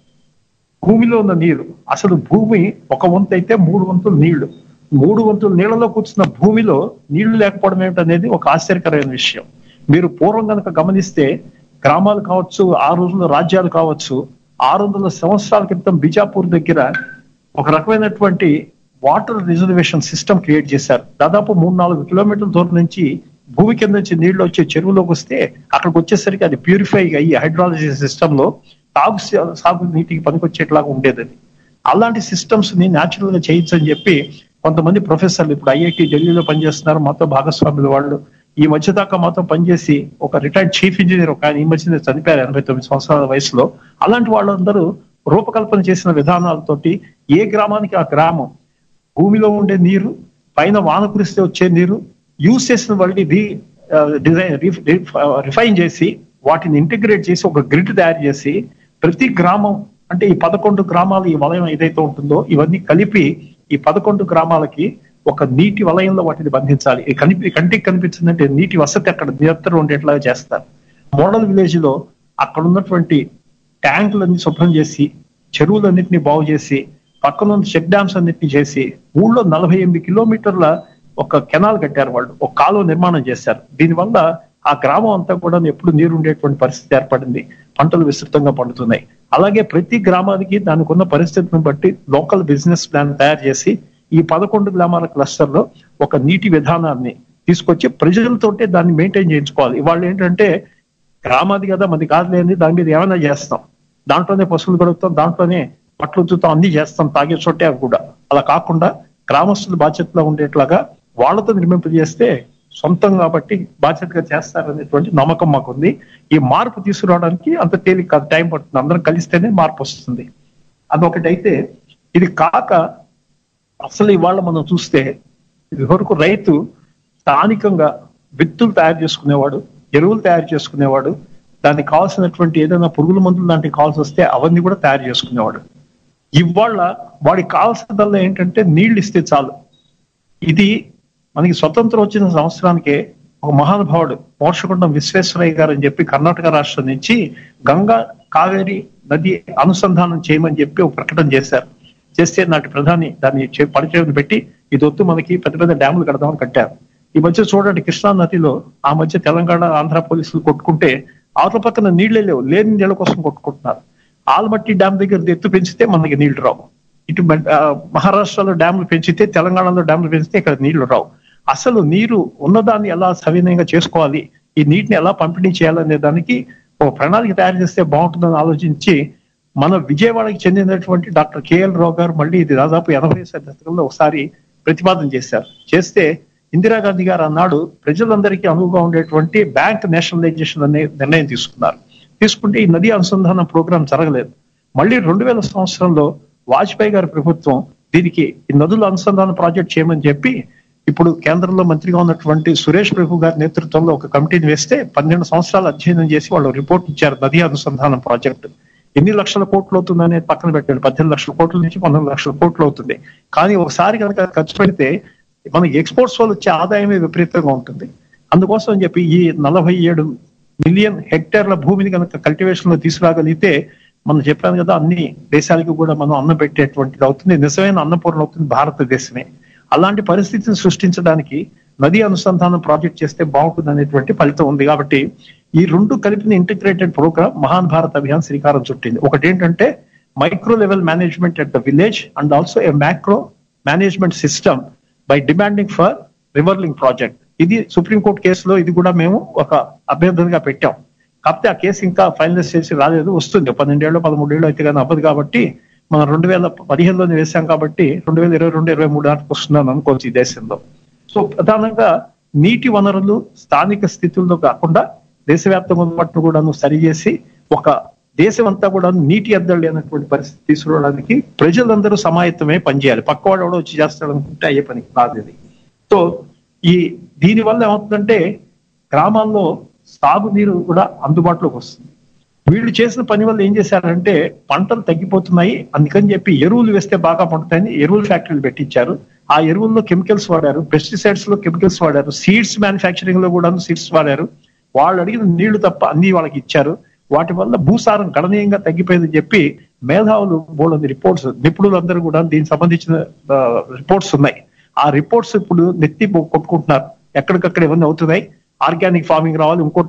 భూమిలో ఉన్న నీరు అసలు భూమి ఒక వంతు అయితే మూడు వంతులు నీళ్లు మూడు వంతులు నీళ్లలో కూర్చున్న భూమిలో నీళ్లు లేకపోవడం ఏమిటనేది ఒక ఆశ్చర్యకరమైన విషయం మీరు పూర్వం కనుక గమనిస్తే గ్రామాలు కావచ్చు ఆ రోజుల్లో రాజ్యాలు కావచ్చు ఆరు వందల సంవత్సరాల క్రితం బిజాపూర్ దగ్గర ఒక రకమైనటువంటి వాటర్ రిజర్వేషన్ సిస్టమ్ క్రియేట్ చేశారు దాదాపు మూడు నాలుగు కిలోమీటర్ల దూరం నుంచి భూమి కింద నుంచి నీళ్లు వచ్చే చెరువులోకి వస్తే అక్కడికి వచ్చేసరికి అది ప్యూరిఫై అయ్యి హైడ్రాలజీ సిస్టమ్ లో సాగు సాగు నీటికి పనికొచ్చేట్లాగా ఉండేది అది అలాంటి సిస్టమ్స్ ని న్యాచురల్ గా చేయొచ్చని చెప్పి కొంతమంది ప్రొఫెసర్లు ఇప్పుడు ఐఐటి ఢిల్లీలో పనిచేస్తున్నారు మాతో భాగస్వాములు వాళ్ళు ఈ మధ్య దాకా మాతో పనిచేసి ఒక రిటైర్డ్ చీఫ్ ఇంజనీర్ ఒక ఆయన ఈ మధ్య చనిపోయారు ఎనభై తొమ్మిది సంవత్సరాల వయసులో అలాంటి వాళ్ళందరూ రూపకల్పన చేసిన విధానాలతోటి ఏ గ్రామానికి ఆ గ్రామం భూమిలో ఉండే నీరు పైన వాన కురిస్తే వచ్చే నీరు యూజ్ చేసిన వాళ్ళని రీ డిజైన్ రిఫైన్ చేసి వాటిని ఇంటిగ్రేట్ చేసి ఒక గ్రిడ్ తయారు చేసి ప్రతి గ్రామం అంటే ఈ పదకొండు గ్రామాలు ఈ వలయం ఏదైతే ఉంటుందో ఇవన్నీ కలిపి ఈ పదకొండు గ్రామాలకి ఒక నీటి వలయంలో వాటిని బంధించాలి ఈ కనిపి కంటికి కనిపించిందంటే నీటి వసతి అక్కడ నిరంతరం ఉండేట్లాగా చేస్తారు మోడల్ విలేజ్ లో అక్కడ ఉన్నటువంటి ట్యాంకులన్నీ శుభ్రం చేసి చెరువులన్నింటినీ బాగు చేసి పక్కన ఉన్న చెక్ డ్యామ్స్ అన్నింటినీ చేసి ఊళ్ళో నలభై ఎనిమిది కిలోమీటర్ల ఒక కెనాల్ కట్టారు వాళ్ళు ఒక కాలువ నిర్మాణం చేశారు దీనివల్ల ఆ గ్రామం అంతా కూడా ఎప్పుడు నీరు ఉండేటువంటి పరిస్థితి ఏర్పడింది పంటలు విస్తృతంగా పండుతున్నాయి అలాగే ప్రతి గ్రామానికి దానికి ఉన్న పరిస్థితిని బట్టి లోకల్ బిజినెస్ ప్లాన్ తయారు చేసి ఈ పదకొండు గ్రామాల క్లస్టర్ లో ఒక నీటి విధానాన్ని తీసుకొచ్చి ప్రజలతోటే దాన్ని మెయింటైన్ చేయించుకోవాలి ఇవాళ ఏంటంటే గ్రామాది కదా మనది కాదులేని దాని మీద ఏమైనా చేస్తాం దాంట్లోనే పశువులు గడుపుతాం దాంట్లోనే పట్లు ఉతుకుతాం అన్ని చేస్తాం తాగే చోటే అవి కూడా అలా కాకుండా గ్రామస్తుల బాధ్యతలో ఉండేట్లాగా వాళ్ళతో నిర్మింప చేస్తే సొంతం కాబట్టి బాధ్యతగా చేస్తారనేటువంటి నమ్మకం మాకుంది ఈ మార్పు తీసుకురావడానికి అంత తేలిక కాదు టైం పడుతుంది అందరం కలిస్తేనే మార్పు వస్తుంది అదొకటైతే ఇది కాక అసలు ఇవాళ మనం చూస్తే ఇది వరకు రైతు స్థానికంగా విత్తులు తయారు చేసుకునేవాడు ఎరువులు తయారు చేసుకునేవాడు దానికి కావాల్సినటువంటి ఏదైనా పురుగుల మందులు లాంటివి కావాల్సి వస్తే అవన్నీ కూడా తయారు చేసుకునేవాడు ఇవాళ వాడికి కావాల్సిందల్లా ఏంటంటే నీళ్లు ఇస్తే చాలు ఇది మనకి స్వతంత్రం వచ్చిన సంవత్సరానికే ఒక మహానుభావుడు మోర్షకొండం విశ్వేశ్వరయ్య గారు అని చెప్పి కర్ణాటక రాష్ట్రం నుంచి గంగా కావేరి నది అనుసంధానం చేయమని చెప్పి ఒక ప్రకటన చేశారు చేస్తే నాటి ప్రధాని దాన్ని చే- పరిచయం పెట్టి ఇది వద్దు మనకి పెద్ద పెద్ద డ్యాములు కడదామని కట్టారు ఈ మధ్య చూడండి కృష్ణా నదిలో ఆ మధ్య తెలంగాణ ఆంధ్ర పోలీసులు కొట్టుకుంటే అవతల పక్కన నీళ్లే లేవు లేని నీళ్ళ కోసం కొట్టుకుంటున్నారు ఆల్మట్టి డ్యామ్ దగ్గర ఎత్తు పెంచితే మనకి నీళ్లు రావు ఇటు మన- ఆ, మహారాష్ట్రలో డ్యాములు పెంచితే తెలంగాణలో డ్యాములు పెంచితే ఇక్కడ నీళ్లు రావు అసలు నీరు ఉన్నదాన్ని ఎలా సవినయంగా చేసుకోవాలి ఈ నీటిని ఎలా పంపిణీ చేయాలనే దానికి ఒక ప్రణాళిక తయారు చేస్తే బాగుంటుందని ఆలోచించి మన విజయవాడకి చెందినటువంటి డాక్టర్ కేఎల్ రావు గారు మళ్ళీ ఇది దాదాపు ఎనభై దశకంలో ఒకసారి ప్రతిపాదన చేశారు చేస్తే ఇందిరాగాంధీ గారు అన్నాడు ప్రజలందరికీ అనువుగా ఉండేటువంటి బ్యాంక్ నేషనలైజేషన్ అనే నిర్ణయం తీసుకున్నారు తీసుకుంటే ఈ నది అనుసంధాన ప్రోగ్రాం జరగలేదు మళ్ళీ రెండు వేల సంవత్సరంలో వాజ్పేయి గారి ప్రభుత్వం దీనికి ఈ నదుల అనుసంధాన ప్రాజెక్ట్ చేయమని చెప్పి ఇప్పుడు కేంద్రంలో మంత్రిగా ఉన్నటువంటి సురేష్ ప్రభు గారి నేతృత్వంలో ఒక కమిటీని వేస్తే పన్నెండు సంవత్సరాలు అధ్యయనం చేసి వాళ్ళు రిపోర్ట్ ఇచ్చారు నది అనుసంధానం ప్రాజెక్టు ఎన్ని లక్షల కోట్లు అవుతుంది అనేది పక్కన పెట్టాడు పద్దెనిమిది లక్షల కోట్ల నుంచి పంతొమ్మిది లక్షల కోట్లు అవుతుంది కానీ ఒకసారి కనుక ఖర్చు పెడితే మనకి ఎక్స్పోర్ట్స్ వల్ల వచ్చే ఆదాయమే విపరీతంగా ఉంటుంది అందుకోసం అని చెప్పి ఈ నలభై ఏడు మిలియన్ హెక్టేర్ల భూమిని కనుక కల్టివేషన్ లో తీసుకురాగలిగితే మనం చెప్పాను కదా అన్ని దేశాలకు కూడా మనం అన్నం పెట్టేటువంటిది అవుతుంది నిజమైన అన్నపూర్ణ అవుతుంది భారతదేశమే అలాంటి పరిస్థితిని సృష్టించడానికి నది అనుసంధానం ప్రాజెక్ట్ చేస్తే బాగుంటుంది అనేటువంటి ఫలితం ఉంది కాబట్టి ఈ రెండు కలిపిన ఇంటిగ్రేటెడ్ ప్రోగ్రామ్ మహాన్ భారత్ అభియాన్ శ్రీకారం చుట్టింది ఒకటి ఏంటంటే micro level management at the village and also a macro management system by demanding for river linking project ఇది సుప్రీంకోర్టు కేసులో ఇది కూడా మేము ఒక అభ్యర్థనగా పెట్టాం కాకపోతే ఆ కేసు ఇంకా ఫైనలైజ్ చేసి రాలేదు వస్తుంది పన్నెండేళ్ళు పదమూడేళ్ళు అయితే కానీ అవ్వదు కాబట్టి మనం రెండు వేల పదిహేనులోనే వేసాం కాబట్టి రెండు వేల ఇరవై రెండు ఇరవై మూడు నాటికి వస్తుందని అనుకోవచ్చు ఈ దేశంలో సో ప్రధానంగా నీటి వనరులు స్థానిక స్థితుల్లో కాకుండా దేశవ్యాప్తంగా ఉన్నట్టు కూడాను సరిచేసి ఒక దేశం అంతా కూడా నీటి ఎద్దలు లేనటువంటి పరిస్థితి తీసుకురావడానికి ప్రజలందరూ సమాయత్తమే పనిచేయాలి పక్కవాడు ఎవడో వచ్చి చేస్తాడు అనుకుంటే అయ్యే పని కాదు ఇది సో ఈ దీని వల్ల ఏమవుతుందంటే గ్రామాల్లో సాగునీరు కూడా అందుబాటులోకి వస్తుంది వీళ్ళు చేసిన పని వల్ల ఏం చేశారంటే పంటలు తగ్గిపోతున్నాయి అందుకని చెప్పి ఎరువులు వేస్తే బాగా పండుతాయని ఎరువుల ఫ్యాక్టరీలు పెట్టించారు ఆ ఎరువుల్లో కెమికల్స్ వాడారు పెస్టిసైడ్స్ లో కెమికల్స్ వాడారు సీడ్స్ మ్యానుఫ్యాక్చరింగ్ లో కూడా సీడ్స్ వాడారు వాళ్ళు అడిగిన నీళ్లు తప్ప అన్ని వాళ్ళకి ఇచ్చారు వాటి వల్ల భూసారం గణనీయంగా తగ్గిపోయిందని చెప్పి మేధావులు బోల్డ్ రిపోర్ట్స్ నిపుణులందరూ కూడా దీనికి సంబంధించిన రిపోర్ట్స్ ఉన్నాయి ఆ రిపోర్ట్స్ ఇప్పుడు నెత్తి పొ- కొట్టుకుంటున్నారు ఎక్కడికక్కడ ఇవన్నీ అవుతున్నాయి ఆర్గానిక్ ఫార్మింగ్ రావాలి ఇంకోటి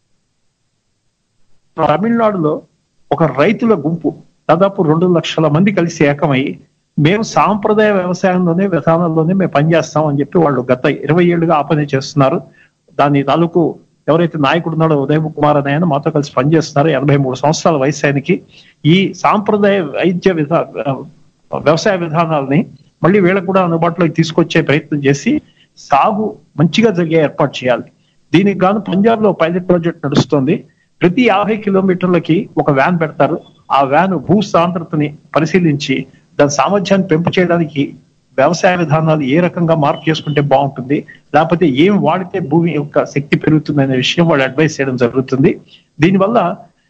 తమిళనాడులో ఒక రైతుల గుంపు దాదాపు రెండు లక్షల మంది కలిసి ఏకమై మేము సాంప్రదాయ వ్యవసాయంలోనే విధానంలోనే మేము పనిచేస్తాం అని చెప్పి వాళ్ళు గత ఇరవై ఏళ్ళుగా ఆ పని చేస్తున్నారు దాని తాలూకు ఎవరైతే నాయకుడు ఉన్నాడో ఉదయ్ కుమార్ అనే ఆయన మాతో కలిసి పనిచేస్తున్నారు ఎనభై మూడు సంవత్సరాల వయసు ఆయనకి ఈ సాంప్రదాయ వైద్య విధా వ్యవసాయ విధానాలని మళ్ళీ వీళ్ళకు కూడా అందుబాటులోకి తీసుకొచ్చే ప్రయత్నం చేసి సాగు మంచిగా జరిగే ఏర్పాటు చేయాలి దీనికి గాను పంజాబ్ లో పైలట్ ప్రాజెక్ట్ నడుస్తుంది ప్రతి యాభై కిలోమీటర్లకి ఒక వ్యాన్ పెడతారు ఆ వ్యాన్ భూ సాంద్రతని పరిశీలించి దాని సామర్థ్యాన్ని పెంపు చేయడానికి వ్యవసాయ విధానాలు ఏ రకంగా మార్పు చేసుకుంటే బాగుంటుంది లేకపోతే ఏం వాడితే భూమి యొక్క శక్తి పెరుగుతుంది అనే విషయం వాళ్ళు అడ్వైస్ చేయడం జరుగుతుంది దీనివల్ల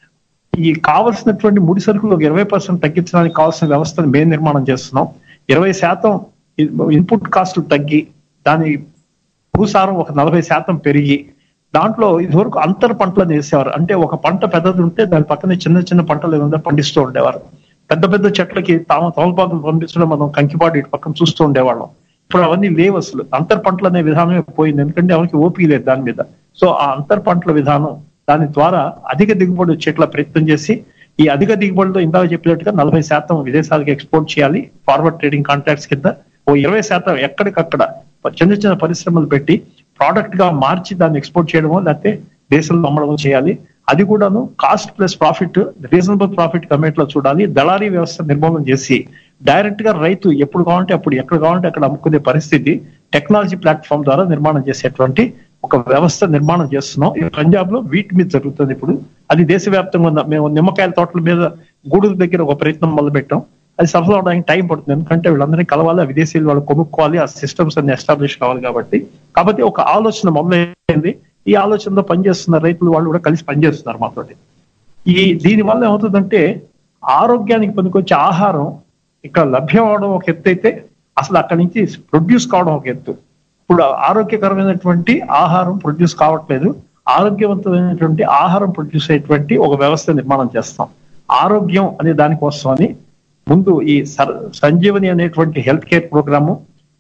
ఈ కావలసినటువంటి ముడి సరుకులు ఒక ఇరవై పర్సెంట్ తగ్గించడానికి కావాల్సిన వ్యవస్థను మేము నిర్మాణం చేస్తున్నాం ఇరవై శాతం ఇన్పుట్ కాస్టులు తగ్గి దాని భూసారం ఒక నలభై శాతం పెరిగి దాంట్లో ఇదివరకు అంతర్ పంటలను వేసేవారు అంటే ఒక పంట పెద్దది ఉంటే దాని పక్కనే చిన్న చిన్న పంటలు ఏమైనా పండిస్తూ ఉండేవారు పెద్ద పెద్ద చెట్లకి తామ తమలపాకులు పంపించడం మనం కంకిపాటు ఇటు పక్కన చూస్తూ ఉండేవాళ్ళం ఇప్పుడు అవన్నీ లేవు అసలు అంతర్ పంటలు అనే విధానమే పోయింది ఎందుకంటే ఎవరికి ఓపిక లేదు దాని మీద సో ఆ అంతర్ పంటల విధానం దాని ద్వారా అధిక దిగుబడి వచ్చేట్లా ప్రయత్నం చేసి ఈ అధిక దిగుబడితో ఇందాక చెప్పినట్టుగా నలభై శాతం విదేశాలకు ఎక్స్పోర్ట్ చేయాలి ఫార్వర్డ్ ట్రేడింగ్ కాంట్రాక్ట్స్ కింద ఓ ఇరవై శాతం ఎక్కడికక్కడ చిన్న చిన్న పరిశ్రమలు పెట్టి ప్రోడక్ట్ గా మార్చి దాన్ని ఎక్స్పోర్ట్ చేయడమో లేకపోతే దేశంలో అమ్మడమో చేయాలి అది కూడాను cost plus profit reasonable profit కమేట్లో చూడాలి దళారీ వ్యవస్థ నిర్మూలన చేసి డైరెక్ట్ గా రైతు ఎప్పుడు కావాలంటే అప్పుడు ఎక్కడ కావాలంటే అక్కడ అమ్ముకునే పరిస్థితి టెక్నాలజీ ప్లాట్ఫామ్ ద్వారా నిర్మాణం చేసేటువంటి ఒక వ్యవస్థ నిర్మాణం చేస్తున్నాం ఈ పంజాబ్ లో వీటి మీద జరుగుతుంది ఇప్పుడు అది దేశవ్యాప్తంగా ఉన్న మేము నిమ్మకాయల తోటల మీద గూడూరు దగ్గర ఒక ప్రయత్నం మొదలు పెట్టాం అది సఫలం అవడానికి టైం పడుతుంది ఎందుకంటే వీళ్ళందరినీ కలవాలి ఆ విదేశీయులు వాళ్ళు కొనుక్కోవాలి ఆ సిస్టమ్స్ అన్ని ఎస్టాబ్లిష్ కావాలి కాబట్టి కాబట్టి ఒక ఆలోచన మొదలైంది ఈ ఆలోచనలో పనిచేస్తున్న రైతులు వాళ్ళు కూడా కలిసి పనిచేస్తున్నారు మాతోటి ఈ దీని వల్ల ఏమవుతుందంటే ఆరోగ్యానికి పనికొచ్చే ఆహారం ఇక్కడ లభ్యం అవడం ఒక ఎత్తు అయితే అసలు అక్కడి నుంచి ప్రొడ్యూస్ కావడం ఒక ఎత్తు ఇప్పుడు ఆరోగ్యకరమైనటువంటి ఆహారం ప్రొడ్యూస్ కావట్లేదు ఆరోగ్యవంతమైనటువంటి ఆహారం ప్రొడ్యూస్ అయ్యేటువంటి ఒక వ్యవస్థ నిర్మాణం చేస్తాం ఆరోగ్యం అనే దానికోసం అని ముందు ఈ సర్- సంజీవని అనేటువంటి హెల్త్ కేర్ ప్రోగ్రాము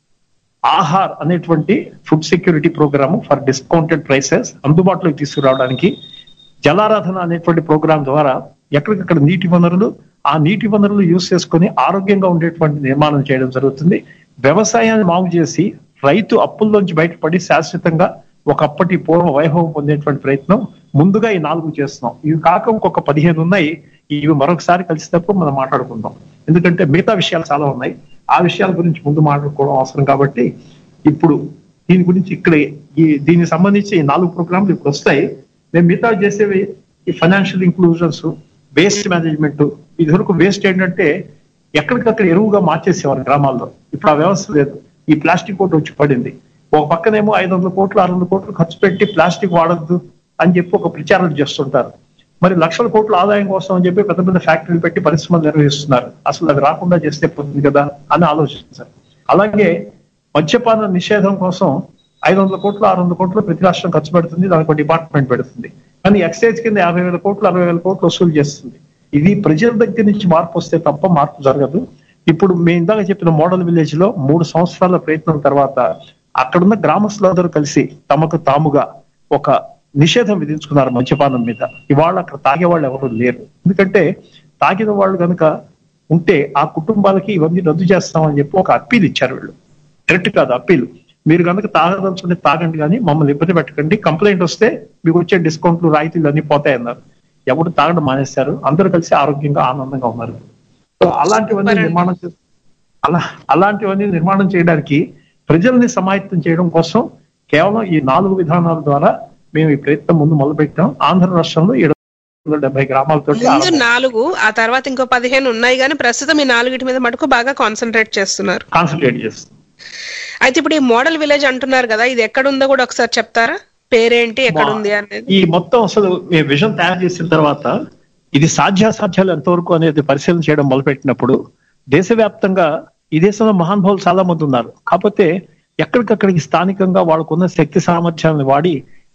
ఆహార్ అనేటువంటి food security programme for discounted prices అందుబాటులోకి తీసుకురావడానికి జలారాధన అనేటువంటి ప్రోగ్రాం ద్వారా ఎక్కడికక్కడ నీటి వనరులు ఆ నీటి వనరులు యూజ్ చేసుకొని ఆరోగ్యంగా ఉండేటువంటి నిర్మాణం చేయడం జరుగుతుంది వ్యవసాయాన్ని మాగు చేసి రైతు అప్పుల్లోంచి బయటపడి శాశ్వతంగా ఒకప్పటి పూర్వ వైభవం పొందేటువంటి ప్రయత్నం ముందుగా ఈ నాలుగు చేస్తున్నాం ఇవి కాక ఇంకొక పదిహేను ఉన్నాయి ఇవి మరొకసారి కలిసినప్పుడు మనం మాట్లాడుకుందాం ఎందుకంటే మిగతా విషయాలు చాలా ఉన్నాయి ఆ విషయాల గురించి ముందు మాట్లాడుకోవడం అవసరం కాబట్టి ఇప్పుడు దీని గురించి ఇక్కడ ఈ దీనికి సంబంధించి ఈ నాలుగు ప్రోగ్రాంలు ఇప్పుడు వస్తాయి మేము మిగతా చేసేవి ఈ ఫైనాన్షియల్ ఇంక్లూజన్స్ వేస్ట్ మేనేజ్మెంట్ ఇదివరకు వేస్ట్ ఏంటంటే ఎక్కడికక్కడ ఎరువుగా మార్చేసేవారు గ్రామాల్లో ఇప్పుడు ఆ వ్యవస్థ లేదు ఈ ప్లాస్టిక్ కోట్ వచ్చి పడింది ఒక పక్కనేమో ఐదు వందల కోట్లు ఆరు వందల కోట్లు ఖర్చు పెట్టి ప్లాస్టిక్ వాడద్దు అని చెప్పి ఒక ప్రచారం చేస్తుంటారు మరి లక్షల కోట్ల ఆదాయం కోసం అని చెప్పి పెద్ద పెద్ద ఫ్యాక్టరీలు పెట్టి పరిశ్రమలు నిర్వహిస్తున్నారు అసలు అది రాకుండా చేస్తే పోతుంది కదా అని ఆలోచించారు అలాగే మద్యపాన నిషేధం కోసం ఐదు వందల కోట్లు ఆరు వందల కోట్లు ప్రతి రాష్ట్రం ఖర్చు పెడుతుంది దానికి ఒక డిపార్ట్మెంట్ పెడుతుంది కానీ ఎక్సైజ్ కింద యాభై వేల కోట్లు అరవై వేల కోట్లు వసూలు చేస్తుంది ఇది ప్రజల దగ్గర నుంచి మార్పు వస్తే తప్ప మార్పు జరగదు ఇప్పుడు మేము ఇందాక చెప్పిన మోడల్ విలేజ్ లో మూడు సంవత్సరాల ప్రయత్నం తర్వాత అక్కడున్న గ్రామస్తులందరూ కలిసి తమకు తాముగా ఒక నిషేధం విధించుకున్నారు మద్యపానం మీద ఇవాళ అక్కడ తాగే వాళ్ళు ఎవరు లేరు ఎందుకంటే తాగిన వాళ్ళు కనుక ఉంటే ఆ కుటుంబాలకి ఇవన్నీ రద్దు చేస్తామని చెప్పి ఒక అప్పీల్ ఇచ్చారు వీళ్ళు డైరెక్ట్ కాదు అప్పీల్ మీరు కనుక తాగదలుచుకుంటే తాగండి కానీ మమ్మల్ని ఇబ్బంది పెట్టకండి కంప్లైంట్ వస్తే మీకు వచ్చే డిస్కౌంట్లు రాయితీలు అన్ని పోతాయన్నారు ఎవరు తాగడం మానేశారు అందరూ కలిసి ఆరోగ్యంగా ఆనందంగా ఉన్నారు సో అలాంటివన్నీ నిర్మాణం చే- అలా అలాంటివన్నీ నిర్మాణం చేయడానికి ప్రజల్ని సమాయత్తం చేయడం కోసం కేవలం ఈ నాలుగు విధానాల ద్వారా మేము ఈ ప్రయత్నం ముందు మొదలుపెట్టాం ఆంధ్ర రాష్ట్రంలో ఏడు వందల డెబ్బై గ్రామాలతో ముందు నాలుగు ఆ తర్వాత ఇంకో పదిహేను ఉన్నాయి కానీ ప్రస్తుతం ఈ నాలుగిటి మీద మటుకు బాగా కాన్సన్ట్రేట్ చేస్తున్నారు కాన్సన్ట్రేట్ చేస్తాం అయితే ఇప్పుడు ఈ మోడల్ విలేజ్ అంటున్నారు కదా ఇది ఎక్కడ ఉందో కూడా ఒకసారి చెప్తారా పేరేంటి ఎక్కడ ఉంది అనేది ఈ మొత్తం అసలు ఈ విజన్ తయారు చేసిన తర్వాత ఇది సాధ్యాసాధ్యాలు ఎంతవరకు అనేది పరిశీలన చేయడం మొదలుపెట్టినప్పుడు దేశవ్యాప్తంగా ఈ దేశంలో మహానుభావులు చాలా మంది ఉన్నారు కాకపోతే ఎక్కడికక్కడికి స్థానికంగా వాళ్ళకున్న శక్తి సామర్థ్యాలను వాడి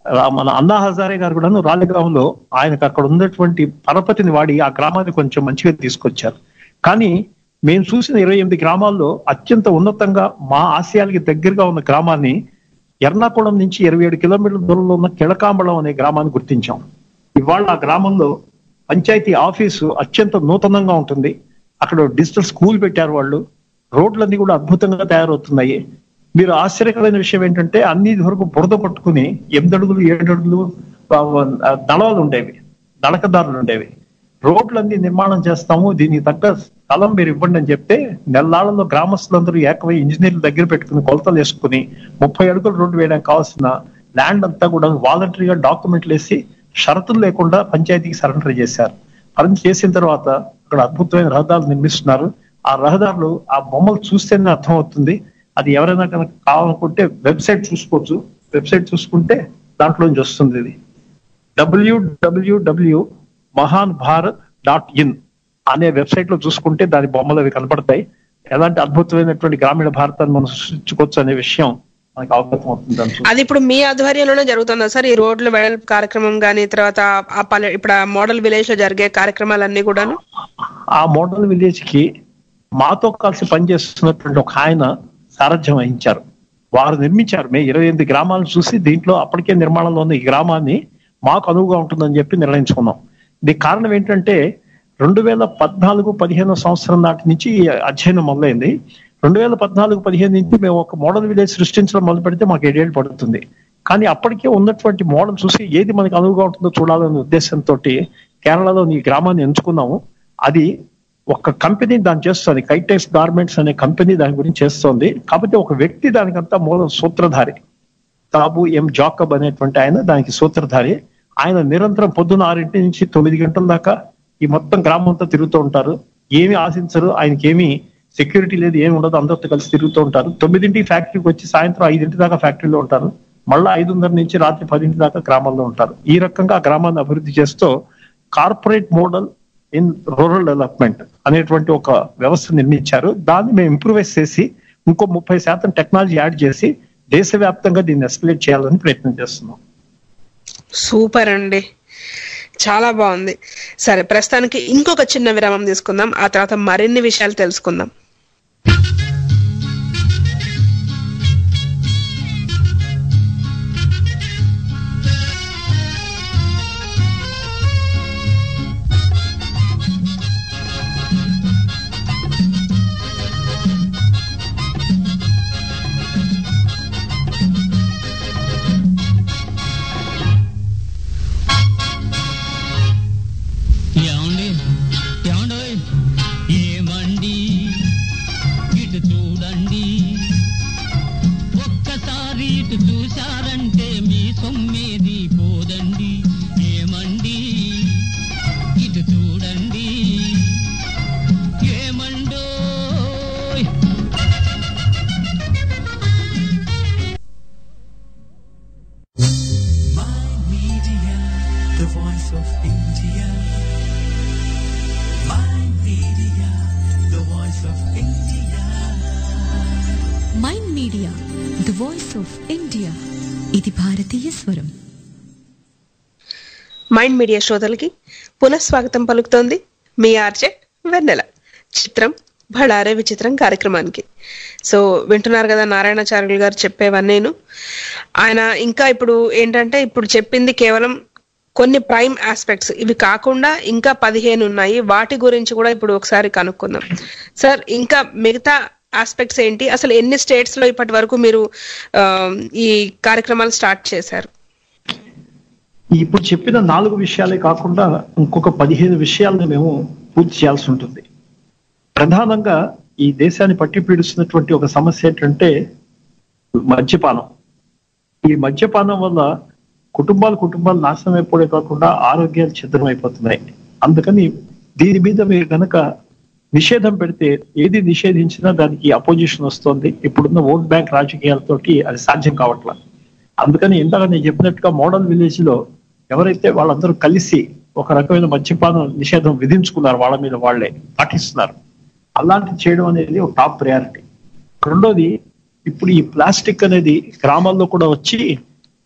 రా- మన అన్నా హజారే గారు కూడా రాలిగ్రామంలో ఆయనకు అక్కడ ఉన్నటువంటి పరపతిని వాడి ఆ గ్రామాన్ని కొంచెం మంచిగా తీసుకొచ్చారు కానీ మేము చూసిన ఇరవై ఎనిమిది గ్రామాల్లో అత్యంత ఉన్నతంగా మా ఆశయాలకి దగ్గరగా ఉన్న గ్రామాన్ని ఎర్నాకుళం నుంచి ఇరవై ఏడు కిలోమీటర్ల దూరంలో ఉన్న కిళకాంబళం అనే గ్రామాన్ని గుర్తించాం ఇవాళ ఆ గ్రామంలో పంచాయతీ ఆఫీసు అత్యంత నూతనంగా ఉంటుంది అక్కడ డిజిటల్ స్కూల్ పెట్టారు వాళ్ళు రోడ్లన్నీ కూడా అద్భుతంగా తయారవుతున్నాయి మీరు ఆశ్చర్యకరమైన విషయం ఏంటంటే అన్ని వరకు బురద పట్టుకుని ఎనిమిది అడుగులు ఏడు అడుగులు ఆ, ఆ, దళాలు ఉండేవి నడకదారులు ఉండేవి రోడ్లన్నీ నిర్మాణం చేస్తాము దీనికి తగ్గ స్థలం మీరు ఇవ్వండి అని చెప్తే నెల్లాళ్ళలో గ్రామస్తులందరూ ఏకమై ఇంజనీర్ల దగ్గర పెట్టుకుని కొలతలు వేసుకుని ముప్పై అడుగులు రోడ్డు వేయడానికి కావాల్సిన ల్యాండ్ అంతా కూడా వాలంటరీగా డాక్యుమెంట్లు వేసి షరతులు లేకుండా పంచాయతీకి సరెండర్ చేశారు అరెంజ్ చేసిన తర్వాత అక్కడ అద్భుతమైన రహదారులు నిర్మిస్తున్నారు ఆ రహదారులు ఆ బొమ్మలు చూస్తేనే అర్థమవుతుంది అది ఎవరైనా కనుక కావాలనుకుంటే వెబ్సైట్ చూసుకోవచ్చు వెబ్సైట్ చూసుకుంటే దాంట్లోంచి వస్తుంది ఇది డబ్ల్యూడబ్ల్యూడబ్ల్యూ మహాన్ భారత్ డాట్ ఇన్ అనే వెబ్సైట్ లో చూసుకుంటే దాని బొమ్మలు అవి కనపడతాయి ఎలాంటి అద్భుతమైనటువంటి గ్రామీణ భారతాన్ని మనం సృష్టించుకోవచ్చు అనే విషయం మనకు అవగతం అవుతుంది దాన్ని చూస్తే. అది ఇప్పుడు మీ ఆధ్వర్యంలోనే జరుగుతుందా సార్ ఈ రోడ్ల వెడల్పు కార్యక్రమం గానీ తర్వాత ఆ పల్లె ఇప్పుడు ఆ మోడల్ విలేజ్ లో జరిగే కార్యక్రమాలన్నీ కూడాను ఆ మోడల్ విలేజ్ కి మాతో కలిసి పనిచేస్తున్నటువంటి ఒక ఆయన సారథ్యం వహించారు వారు నిర్మించారు మేము ఇరవై ఎనిమిది గ్రామాలను చూసి దీంట్లో అప్పటికే నిర్మాణంలో ఉన్న ఈ గ్రామాన్ని మాకు అనువుగా ఉంటుందని చెప్పి నిర్ణయించుకున్నాం దీనికి కారణం ఏంటంటే రెండు వేల పద్నాలుగు పదిహేను సంవత్సరం నాటి నుంచి ఈ అధ్యయనం మొదలైంది రెండు వేల పద్నాలుగు పదిహేను నుంచి మేము ఒక మోడల్ విలేజ్ సృష్టించడం మొదలు పెడితే మాకు ఏడేళ్ళు పడుతుంది కానీ అప్పటికే ఉన్నటువంటి మోడల్ చూసి ఏది మనకు అనువుగా ఉంటుందో చూడాలనే ఉద్దేశంతో కేరళలో ఈ గ్రామాన్ని ఎంచుకున్నాము అది ఒక కంపెనీ దాన్ని చేస్తుంది కైటెక్స్ గార్మెంట్స్ అనే కంపెనీ దాని గురించి చేస్తోంది కాకపోతే ఒక వ్యక్తి దానికంతా మూల సూత్రధారి తాబు ఎం జాకబ్ అనేటువంటి ఆయన దానికి సూత్రధారి ఆయన నిరంతరం పొద్దున ఆరింటి నుంచి తొమ్మిది గంటల దాకా ఈ మొత్తం గ్రామం అంతా తిరుగుతూ ఉంటారు ఏమి ఆశించరు ఆయనకి ఏమి సెక్యూరిటీ లేదు ఏమి ఉండదు అందరితో కలిసి తిరుగుతూ ఉంటారు తొమ్మిదింటి ఫ్యాక్టరీకి వచ్చి సాయంత్రం ఐదింటి దాకా ఫ్యాక్టరీలో ఉంటారు మళ్ళీ ఐదున్నర నుంచి రాత్రి పదింటి దాకా గ్రామాల్లో ఉంటారు ఈ రకంగా ఆ గ్రామాన్ని అభివృద్ధి చేస్తూ corporate model in rural development అనేటువంటి ఒక వ్యవస్థ నిర్మించారు దాన్ని మేము ఇంప్రూవైజ్ చేసి ఇంకో ముప్పై శాతం టెక్నాలజీ యాడ్ చేసి దేశవ్యాప్తంగా దీన్ని ఎస్కలేట్ చేయాలని ప్రయత్నం చేస్తున్నాం సూపర్ అండి చాలా బాగుంది సరే ప్రస్తుతానికి ఇంకొక చిన్న విరామం తీసుకుందాం ఆ తర్వాత మరిన్ని విషయాలు తెలుసుకుందాం ఏమండి ఏమండోయ్ ఏమండి ఇటు చూడండి ఒక్కసారి ఇటు చూశారంటే మీ సొమ్మేది పోదండి ఏమండి ఇటు చూడండి ఏమండోయ్ My Media, the voice of India. My Media, the voice of India. Mind media the voice of India ఇది భారతీయ స్వరం మైండ్ మీడియా శ్రోతలకి పునఃస్వాగతం పలుకుతోంది మీ ఆర్జే వెన్నెల చిత్రం భళారే విచిత్రం కార్యక్రమానికి సో వింటున్నారు కదా నారాయణాచార్యులు గారు చెప్పేవన్నేను ఆయన ఇంకా ఇప్పుడు ఏంటంటే ఇప్పుడు చెప్పింది కేవలం కొన్ని ప్రైమ్ ఆస్పెక్ట్స్ ఇవి కాకుండా ఇంకా పదిహేను ఉన్నాయి వాటి గురించి కూడా ఇప్పుడు ఒకసారి కనుక్కుందాం సార్ ఇంకా మిగతా ఆస్పెక్ట్స్ ఏంటి అసలు ఎన్ని స్టేట్స్ లో ఇప్పటి వరకు మీరు ఆ, ఈ కార్యక్రమాలు స్టార్ట్ చేశారు ఇప్పుడు చెప్పిన నాలుగు విషయాలే కాకుండా ఇంకొక పదిహేను విషయాలను మేము పూర్తి చేయాల్సి ఉంటుంది ప్రధానంగా ఈ దేశాన్ని పట్టి పీడిస్తున్నటువంటి ఒక సమస్య ఏంటంటే మద్యపానం ఈ మద్యపానం వల్ల కుటుంబాలు కుటుంబాలు నాశనం అయిపోవడే కాకుండా ఆరోగ్యాలు ఛిద్రం అయిపోతున్నాయి అందుకని దీని మీద మీరు కనుక నిషేధం పెడితే ఏది నిషేధించినా దానికి అపోజిషన్ వస్తుంది ఇప్పుడున్న ఓట్ బ్యాంక్ రాజకీయాలతోటి అది సాధ్యం కావట్లా అందుకని ఇందాక నేను చెప్పినట్టుగా మోడల్ విలేజ్ లో ఎవరైతే వాళ్ళందరూ కలిసి ఒక రకమైన మద్యపానం నిషేధం విధించుకున్నారు వాళ్ళ మీద వాళ్ళే పాటిస్తున్నారు అలాంటిది చేయడం అనేది ఒక టాప్ ప్రయారిటీ రెండోది ఇప్పుడు ఈ ప్లాస్టిక్ అనేది గ్రామాల్లో కూడా వచ్చి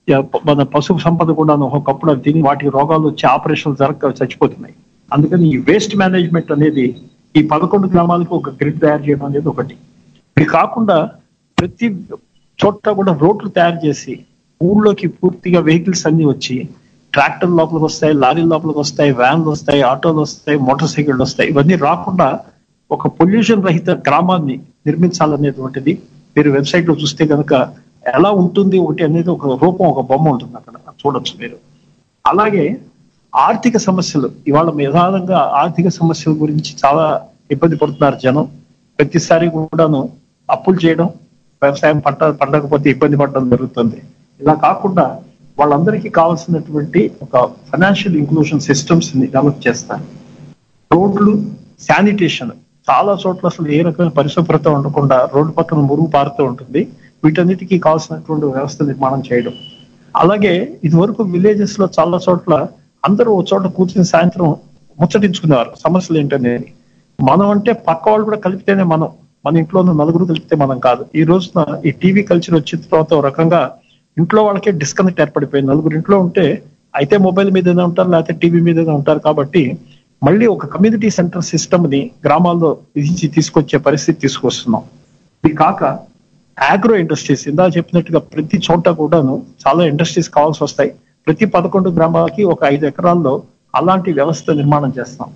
యా, ప- మన పశు సంపద కూడా ఒకప్పుడు అది తిని వాటికి రోగాలు వచ్చి ఆపరేషన్లు జరగక చచ్చిపోతున్నాయి అందుకని ఈ వేస్ట్ మేనేజ్మెంట్ అనేది ఈ పదకొండు గ్రామాలకు ఒక గ్రిడ్ తయారు చేయడం అనేది ఒకటి ఇది కాకుండా ప్రతి చోట కూడా రోడ్లు తయారు చేసి ఊళ్ళోకి పూర్తిగా వెహికల్స్ అన్ని వచ్చి ట్రాక్టర్ లోపలికి వస్తాయి లారీల లోపలికి వస్తాయి వ్యాన్లు వస్తాయి ఆటోలు వస్తాయి మోటార్ సైకిళ్ళు వస్తాయి ఇవన్నీ రాకుండా ఒక పొల్యూషన్ రహిత గ్రామాన్ని నిర్మించాలనేటువంటిది మీరు వెబ్సైట్ లో చూస్తే కనుక ఎలా ఉంటుంది ఒకటి అనేది ఒక రూపం ఒక బొమ్మ ఉంటుంది అక్కడ చూడొచ్చు మీరు అలాగే ఆర్థిక సమస్యలు ఇవాళ ప్రధానంగా ఆర్థిక సమస్యల గురించి చాలా ఇబ్బంది పడుతున్నారు జనం ప్రతిసారి కూడాను అప్పులు చేయడం వ్యవసాయం పంట పండకపోతే ఇబ్బంది పడడం జరుగుతుంది ఇలా కాకుండా వాళ్ళందరికీ కావాల్సినటువంటి ఒక ఫైనాన్షియల్ ఇంక్లూషన్ సిస్టమ్స్ ని డెవలప్ చేస్తారు రోడ్లు శానిటేషన్ చాలా చోట్ల అసలు ఏ రకమైన పరిశుభ్రత ఉండకుండా రోడ్డు పక్కన మురుగు పారుతూ ఉంటుంది వీటన్నిటికీ కావాల్సినటువంటి వ్యవస్థ నిర్మాణం చేయడం అలాగే ఇదివరకు విలేజెస్ లో చాలా చోట్ల అందరూ ఒక చోట కూర్చుని సాయంత్రం ముచ్చటించుకునేవారు సమస్యలు ఏంటనేది మనం అంటే పక్క వాళ్ళు కూడా కలిపితేనే మనం మన ఇంట్లో ఉన్న నలుగురు కలిపితే మనం కాదు ఈ రోజున ఈ టీవీ కల్చర్ వచ్చిన తర్వాత ఒక రకంగా ఇంట్లో వాళ్ళకే డిస్కనెక్ట్ ఏర్పడిపోయింది నలుగురు ఇంట్లో ఉంటే అయితే మొబైల్ మీదనే ఉంటారు లేకపోతే టీవీ మీదనే ఉంటారు కాబట్టి మళ్ళీ ఒక కమ్యూనిటీ సెంటర్ సిస్టమ్ ని గ్రామాల్లో విధించి తీసుకొచ్చే పరిస్థితి తీసుకొస్తున్నాం ఇది కాక ఆగ్రో ఇండస్ట్రీస్ ఇందా చెప్పినట్టుగా ప్రతి చోట కూడాను చాలా ఇండస్ట్రీస్ కావాల్సి వస్తాయి ప్రతి పదకొండు గ్రామాలకి ఒక ఐదు ఎకరాల్లో అలాంటి వ్యవస్థ నిర్మాణం చేస్తాం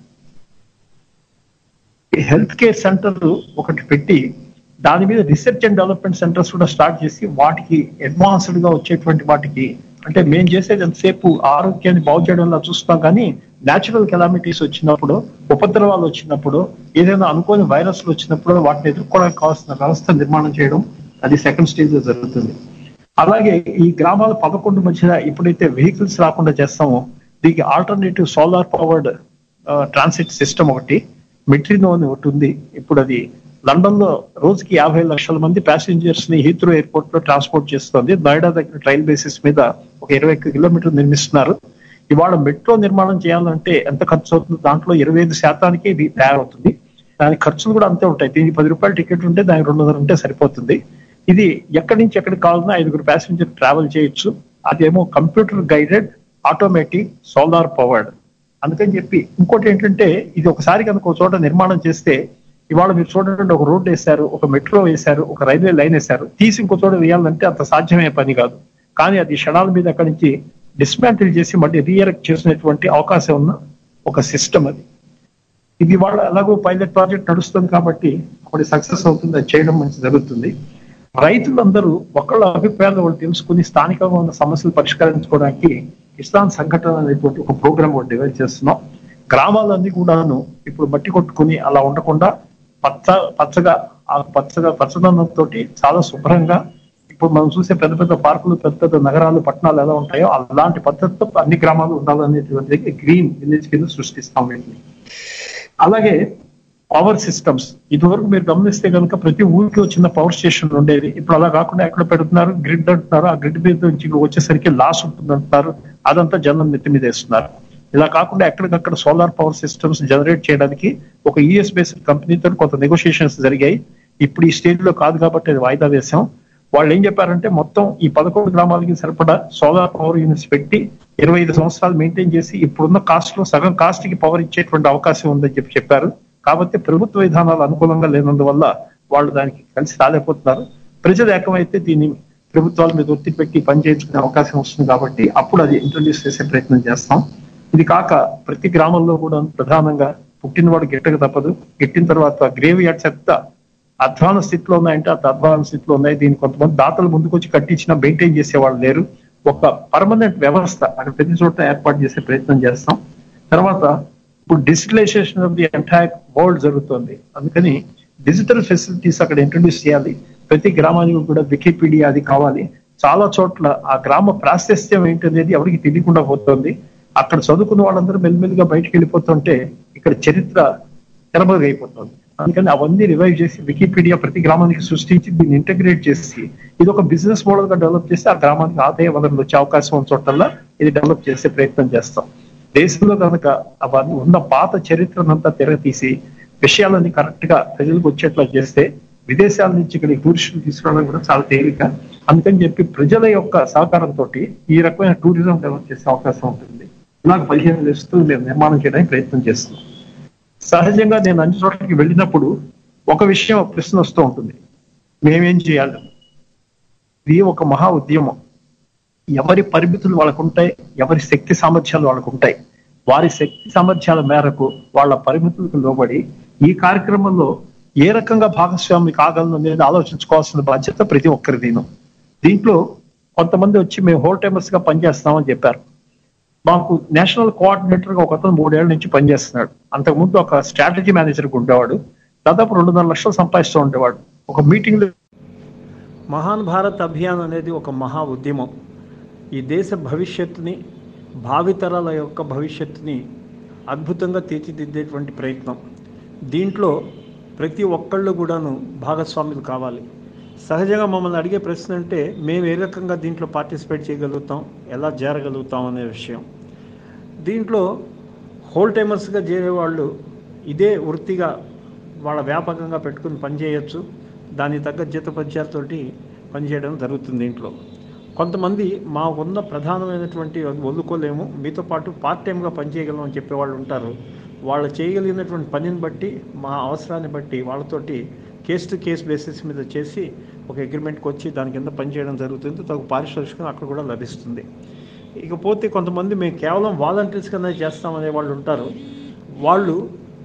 ఈ హెల్త్ కేర్ సెంటర్ ఒకటి పెట్టి దాని మీద రీసెర్చ్ అండ్ డెవలప్మెంట్ సెంటర్స్ కూడా స్టార్ట్ చేసి వాటికి అడ్వాన్స్డ్ గా వచ్చేటువంటి వాటికి అంటే మేము చేసేది ఎంతసేపు ఆరోగ్యాన్ని బాగు చేయడంలో చూస్తాం కానీ న్యాచురల్ కెలామిటీస్ వచ్చినప్పుడు ఉపద్రవాలు వచ్చినప్పుడు ఏదైనా అనుకోని వైరస్లు వచ్చినప్పుడు వాటిని ఎదుర్కోవడానికి కావాల్సిన వ్యవస్థ నిర్మాణం చేయడం అది సెకండ్ స్టేజ్ లో జరుగుతుంది అలాగే ఈ గ్రామాల పదకొండు మధ్య ఎప్పుడైతే వెహికల్స్ రాకుండా చేస్తామో దీనికి alternative solar powered transit system ఒకటి మెట్రినో అని ఒకటి ఉంది ఇప్పుడు అది లండన్ లో రోజుకి యాభై లక్షల మంది ప్యాసింజర్స్ ని హీత్రో ఎయిర్పోర్ట్ లో ట్రాన్స్పోర్ట్ చేస్తుంది నోయిడా దగ్గర ట్రైల్ బేసిస్ మీద ఒక ఇరవై కిలోమీటర్ నిర్మిస్తున్నారు ఇవాళ మెట్రో నిర్మాణం చేయాలంటే ఎంత ఖర్చు అవుతుంది దాంట్లో ఇరవై ఐదు శాతానికి ఇది తయారవుతుంది దాని ఖర్చులు కూడా అంతే ఉంటాయి దీనికి పది రూపాయల టికెట్ ఉంటే దానికి రెండు వందలు ఉంటే సరిపోతుంది ఇది ఎక్కడి నుంచి ఎక్కడికి కావాలన్నా ఐదుగురు ప్యాసింజర్ ట్రావెల్ చేయొచ్చు అదేమో computer guided automatic solar powered అందుకని చెప్పి ఇంకోటి ఏంటంటే ఇది ఒకసారి కనుక ఒక చోట నిర్మాణం చేస్తే ఇవాళ మీరు చూడండి ఒక రోడ్ వేశారు ఒక మెట్రో వేశారు ఒక రైల్వే లైన్ వేశారు తీసి ఇంకో చోట వేయాలంటే అంత సాధ్యమయ్యే పని కాదు కానీ అది క్షణాల మీద అక్కడి నుంచి డిస్మాంటిల్ చేసి మళ్ళీ రీఎరెక్ట్ చేసినటువంటి అవకాశం ఉన్న ఒక సిస్టమ్ అది ఇది వాళ్ళ ఎలాగో పైలట్ ప్రాజెక్ట్ నడుస్తుంది కాబట్టి అప్పుడు సక్సెస్ అవుతుంది అది చేయడం మంచి జరుగుతుంది రైతులందరూ ఒకళ్ళ అభిప్రాయాలు వాళ్ళు తెలుసుకుని స్థానికంగా ఉన్న సమస్యలు పరిష్కరించుకోవడానికి కిసాన్ సంఘటన అనేటువంటి ఒక ప్రోగ్రామ్ ఒకటి డెవలప్ చేస్తున్నాం గ్రామాలన్నీ కూడాను ఇప్పుడు మట్టి కొట్టుకుని అలా ఉండకుండా పచ్చ పచ్చగా ఆ పచ్చగా పచ్చదనంతో చాలా శుభ్రంగా ఇప్పుడు మనం చూసే పెద్ద పెద్ద పార్కులు పెద్ద పెద్ద నగరాలు పట్టణాలు ఎలా ఉంటాయో అలాంటి పద్ధతితో అన్ని గ్రామాలు ఉండాలనేటువంటి గ్రీన్ విలేజ్ కింద సృష్టిస్తాం వీటిని అలాగే పవర్ సిస్టమ్స్ ఇదివరకు మీరు గమనిస్తే కనుక ప్రతి ఊరికి వచ్చిన పవర్ స్టేషన్ ఉండేది ఇప్పుడు అలా కాకుండా ఎక్కడ పెడుతున్నారు గ్రిడ్ అంటున్నారు ఆ గ్రిడ్ మీద నుంచి వచ్చేసరికి లాస్ ఉంటుంది అంటున్నారు అదంతా జనం నెత్తి మీద వేస్తున్నారు ఇలా కాకుండా ఎక్కడికక్కడ సోలార్ పవర్ సిస్టమ్స్ జనరేట్ చేయడానికి ఒక యుఎస్ బేస్డ్ కంపెనీతో కొంత నెగోషియేషన్స్ జరిగాయి ఇప్పుడు ఈ స్టేజ్ లో కాదు కాబట్టి అది వాయిదా వేశాం వాళ్ళు ఏం చెప్పారంటే మొత్తం ఈ పదకొండు గ్రామాలకి సరిపడా సోలార్ పవర్ యూనిట్స్ పెట్టి ఇరవై ఐదు సంవత్సరాలు మెయింటైన్ చేసి ఇప్పుడున్న కాస్ట్ లో సగం కాస్ట్ కి పవర్ ఇచ్చేటువంటి అవకాశం ఉందని చెప్పి చెప్పారు కాబట్టి ప్రభుత్వ విధానాలు అనుకూలంగా లేనందువల్ల వాళ్ళు దానికి కలిసి రాలేకపోతున్నారు ప్రజలు ఏకమైతే దీన్ని ప్రభుత్వాల మీద ఒత్తిడి పెట్టి పని చేయించుకునే అవకాశం వస్తుంది కాబట్టి అప్పుడు అది ఇంట్రొడ్యూస్ చేసే ప్రయత్నం చేస్తాం ఇది కాక ప్రతి గ్రామంలో కూడా ప్రధానంగా పుట్టినవాడు గిట్టక తప్పదు గిట్టిన తర్వాత గ్రేవ్ యార్డ్ చెత్త అధ్వాన స్థితిలో ఉన్నాయంటే అంత అధ్వాన స్థితిలో ఉన్నాయి దీన్ని కొంతమంది దాతలు ముందుకు వచ్చి కట్టించినా మెయింటైన్ చేసేవాళ్ళు లేరు ఒక పర్మనెంట్ వ్యవస్థ అక్కడ ప్రతి చోట ఏర్పాటు చేసే ప్రయత్నం చేస్తాం తర్వాత ఇప్పుడు digitalization of the entire world జరుగుతుంది అందుకని డిజిటల్ ఫెసిలిటీస్ అక్కడ ఇంట్రొడ్యూస్ చేయాలి ప్రతి గ్రామానికి కూడా వికీపీడియా అది కావాలి చాలా చోట్ల ఆ గ్రామ ప్రాశస్త్యం ఏంటనేది ఎవరికి తెలియకుండా పోతుంది అక్కడ చదువుకున్న వాళ్ళందరూ మెల్లిమెల్లిగా బయటకు వెళ్ళిపోతుంటే ఇక్కడ చరిత్ర తెరమరుగైపోతుంది అందుకని అవన్నీ రివైవ్ చేసి వికీపీడియా ప్రతి గ్రామానికి సృష్టించి దీన్ని ఇంటగ్రేట్ చేసి ఇది ఒక బిజినెస్ మోడల్ గా డెవలప్ చేసి ఆ గ్రామానికి ఆదాయ వనరులు వచ్చే అవకాశం ఉన్న చోటల్లా ఇది డెవలప్ చేసే ప్రయత్నం చేస్తాం దేశంలో కనుక అవన్నీ ఉన్న పాత చరిత్రనంతా తిరగతీసి విషయాలన్నీ కరెక్ట్ గా ప్రజలకు వచ్చేట్లా చేస్తే విదేశాల నుంచి ఇక్కడ టూరిస్టులు తీసుకురావడం కూడా చాలా తేలిక అందుకని చెప్పి ప్రజల యొక్క సహకారంతో ఈ రకమైన టూరిజం డెవలప్ చేసే అవకాశం ఉంటుంది నాకు పదిహేను లక్షలు మేము నిర్మాణం చేయడానికి ప్రయత్నం చేస్తున్నాం సహజంగా నేను అన్ని చోట్లకి వెళ్ళినప్పుడు ఒక విషయం ఒక ప్రశ్న వస్తూ ఉంటుంది మేమేం చేయాలి ఇది ఒక మహా ఉద్యమం ఎవరి పరిమితులు వాళ్ళకు ఉంటాయి ఎవరి శక్తి సామర్థ్యాలు వాళ్ళకు ఉంటాయి వారి శక్తి సామర్థ్యాల మేరకు వాళ్ళ పరిమితులకు లోబడి ఈ కార్యక్రమంలో ఏ రకంగా భాగస్వామి కాగలను అనేది ఆలోచించుకోవాల్సిన బాధ్యత ప్రతి ఒక్కరిదీను దీంట్లో కొంతమంది వచ్చి మేము హోల్ టైమర్స్ గా పనిచేస్తామని చెప్పారు మాకు నేషనల్ కోఆర్డినేటర్ గా ఒక అతను మూడేళ్ల నుంచి పనిచేస్తున్నాడు అంతకుముందు ఒక స్ట్రాటజీ మేనేజర్ ఉండేవాడు దాదాపు రెండున్నర లక్షలు సంపాదిస్తూ ఉండేవాడు ఒక మీటింగ్ లో మహాన్ భారత్ అభియాన్ అనేది ఒక మహా ఉద్యమం ఈ దేశ భవిష్యత్తుని భావితరాల యొక్క భవిష్యత్తుని అద్భుతంగా తీర్చిదిద్దేటువంటి ప్రయత్నం దీంట్లో ప్రతి ఒక్కళ్ళు కూడాను భాగస్వాములు కావాలి సహజంగా మమ్మల్ని అడిగే ప్రశ్న అంటే మేము ఏ రకంగా దీంట్లో పార్టిసిపేట్ చేయగలుగుతాం ఎలా చేరగలుగుతాం అనే విషయం దీంట్లో హోల్ టైమర్స్గా చేరేవాళ్ళు ఇదే వృత్తిగా వాళ్ళ వ్యాపకంగా పెట్టుకుని పనిచేయచ్చు దానికి తగ్గ జీతపద్యాలతోటి పనిచేయడం జరుగుతుంది దీంట్లో కొంతమంది మాకున్న ప్రధానమైనటువంటి వదులుకోలేము మీతో పాటు పార్ట్ టైంగా పనిచేయగలం అని చెప్పేవాళ్ళు ఉంటారు వాళ్ళు చేయగలిగినటువంటి పనిని బట్టి మా అవసరాన్ని బట్టి వాళ్ళతోటి కేస్ టు కేస్ బేసిస్ మీద చేసి ఒక అగ్రిమెంట్కి వచ్చి దాని కింద పనిచేయడం జరుగుతుంది తగు పారిశ్రామికం అక్కడ కూడా లభిస్తుంది ఇకపోతే కొంతమంది మేము కేవలం వాలంటీర్స్ కింద చేస్తామనే వాళ్ళు ఉంటారు వాళ్ళు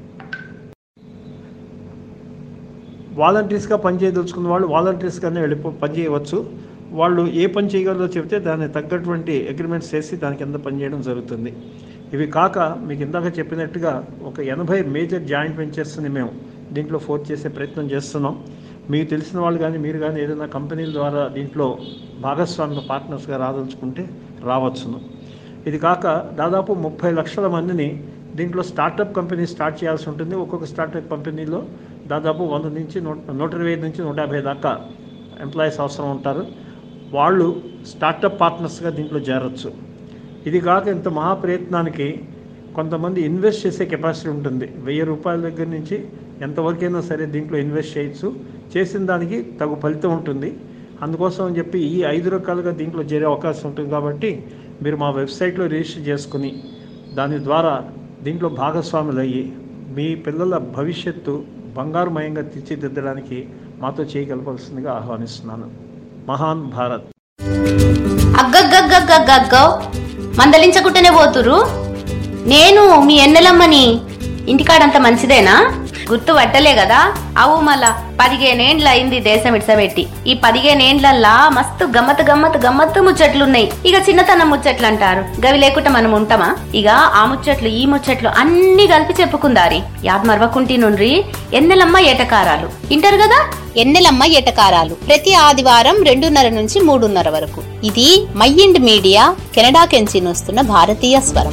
వాలంటీర్స్గా పనిచేయదలుచుకున్న వాళ్ళు వాలంటీర్స్గానే వెళ్ళిపో పనిచేయవచ్చు వాళ్ళు ఏ పని చేయగలరో చెబితే దానికి తగ్గటువంటి అగ్రిమెంట్స్ చేసి దాని కింద పనిచేయడం జరుగుతుంది ఇవి కాక మీకు ఇందాక చెప్పినట్టుగా ఒక ఎనభై మేజర్ జాయింట్ వెంచర్స్ని మేము దీంట్లో ఫోర్స్ చేసే ప్రయత్నం చేస్తున్నాం మీకు తెలిసిన వాళ్ళు కానీ మీరు కానీ ఏదైనా కంపెనీల ద్వారా దీంట్లో భాగస్వామ్య పార్ట్నర్స్గా రాదలుచుకుంటే రావచ్చును ఇది కాక దాదాపు ముప్పై లక్షల మందిని దీంట్లో స్టార్టప్ కంపెనీ స్టార్ట్ చేయాల్సి ఉంటుంది ఒక్కొక్క స్టార్టప్ కంపెనీలో దాదాపు వంద నుంచి నూట నూట ఇరవై ఐదు నుంచి నూట యాభై దాకా ఎంప్లాయీస్ అవసరం ఉంటారు వాళ్ళు స్టార్టప్ పార్ట్నర్స్గా దీంట్లో చేరొచ్చు ఇది కాక ఇంత మహా ప్రయత్నానికి కొంతమంది ఇన్వెస్ట్ చేసే కెపాసిటీ ఉంటుంది వెయ్యి రూపాయల దగ్గర నుంచి ఎంతవరకైనా సరే దీంట్లో ఇన్వెస్ట్ చేయొచ్చు చేసిన దానికి తగు ఫలితం ఉంటుంది అందుకోసం అని చెప్పి ఈ ఐదు రకాలుగా దీంట్లో చేరే అవకాశం ఉంటుంది కాబట్టి మీరు మా వెబ్సైట్లో రిజిస్టర్ చేసుకుని దాని ద్వారా దీంట్లో భాగస్వాములు అయ్యి మీ పిల్లల భవిష్యత్తు బంగారుమయంగా తీర్చిదిద్దడానికి మాతో చేయగలపాల్సిందిగా ఆహ్వానిస్తున్నాను మహాన్ భారత్ అగ్గగ్గగ్గగ్గగ్గో మందలించకుంటేనే పోతురు నేను మీ ఎన్నెలమ్మని ఇంటికాడంత మంచిదేనా గుర్తు పట్టలే కదా అవు మళ్ళా పదిహేనేండ్ల అయింది దేశం ఇడ్సబెట్టి ఈ పదిహేనేండ్లల్లా మస్తు గమ్మత్ గమ్మత్ గమ్మత్తు ముచ్చట్లున్నాయి ఇక చిన్నతనం ముచ్చట్లు అంటారు గవి లేకుండా మనం ఉంటామా ఇక ఆ ముచ్చట్లు ఈ ముచ్చట్లు అన్ని కలిపి చెప్పుకుందారి యాద్ మరవకుంటి నుండ్రి ఎన్నెలమ్మ ఏటకారాలు ఇంటారు కదా ఎన్నెలమ్మ ఎటకారాలు ప్రతి ఆదివారం రెండున్నర నుంచి మూడున్నర వరకు ఇది మైండ్ మీడియా కెనడా కెంచి వస్తున్న భారతీయ స్వరం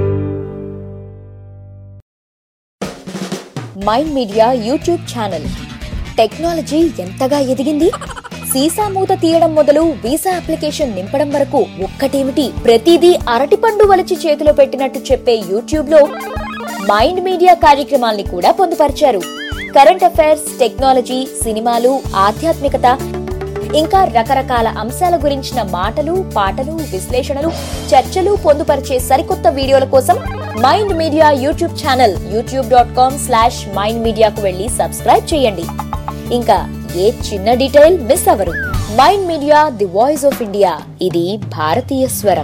Mind Media YouTube channel technology ఎంతగా ఎదిగింది సీసా మూత తీయడం మొదలు వీసా అప్లికేషన్ నింపడం వరకు ఒక్కటేమిటి ప్రతిదీ అరటిపండు వలిచి చేతిలో పెట్టినట్టు చెప్పే యూట్యూబ్ లో మైండ్ మీడియా కార్యక్రమాల్ని కూడా పొందుపరిచారు కరెంట్ అఫైర్స్ టెక్నాలజీ సినిమాలు ఆధ్యాత్మికత ఇంకా రకరకాల అంశాల గురించిన మాటలు పాటలు విశ్లేషణలు చర్చలు పొందుపరిచే సరికొత్త వీడియోల కోసం Mind Media YouTube channel YouTube dot com slash Mind మీడియాకు వెళ్ళి సబ్స్క్రైబ్ చేయండి ఇంకా ఏ చిన్న డీటెయిల్ మిస్ అవరు Mind media the voice of India ఇది భారతీయ స్వరం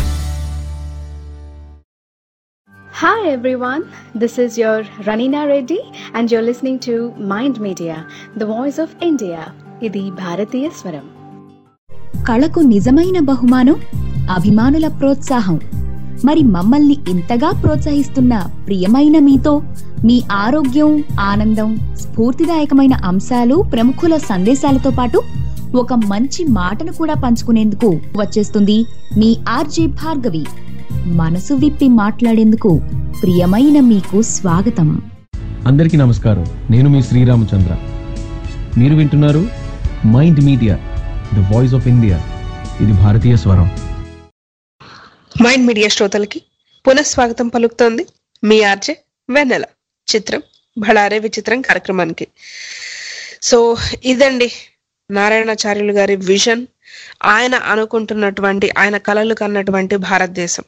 Hi everyone, this is your Ranina Reddy and you're listening to Mind Media, the voice of India. ఇది భారతీయ స్వరం కళకు నిజమైన బహుమానం అభిమానుల ప్రోత్సాహం మరి మమ్మల్ని ఇంతగా ప్రోత్సహిస్తున్న ప్రియమైన మీతో మీ ఆరోగ్యం ఆనందం స్ఫూర్తిదాయకమైన అంశాలు ప్రముఖుల సందేశాలతో పాటు ఒక మంచి మాటను కూడా పంచుకునేందుకు వచ్చేస్తుంది మీ ఆర్జే భార్గవి మనసు విప్పి మాట్లాడేందుకు ప్రియమైన మీకు స్వాగతం అందరికీ నమస్కారం నేను మీ శ్రీరామచంద్ర మీరు వింటున్నారు mind media the voice of India ఇది భారతీయ స్వరం మైండ్ మీడియా శ్రోతలకి పునఃస్వాగతం పలుకుతోంది మీ ఆర్జే వెన్నెల చిత్రం భళారే విచిత్రం కార్యక్రమానికి సో ఇదండి నారాయణాచార్యులు గారి విజన్ ఆయన అనుకుంటున్నటువంటి ఆయన కలలు కన్నటువంటి భారతదేశం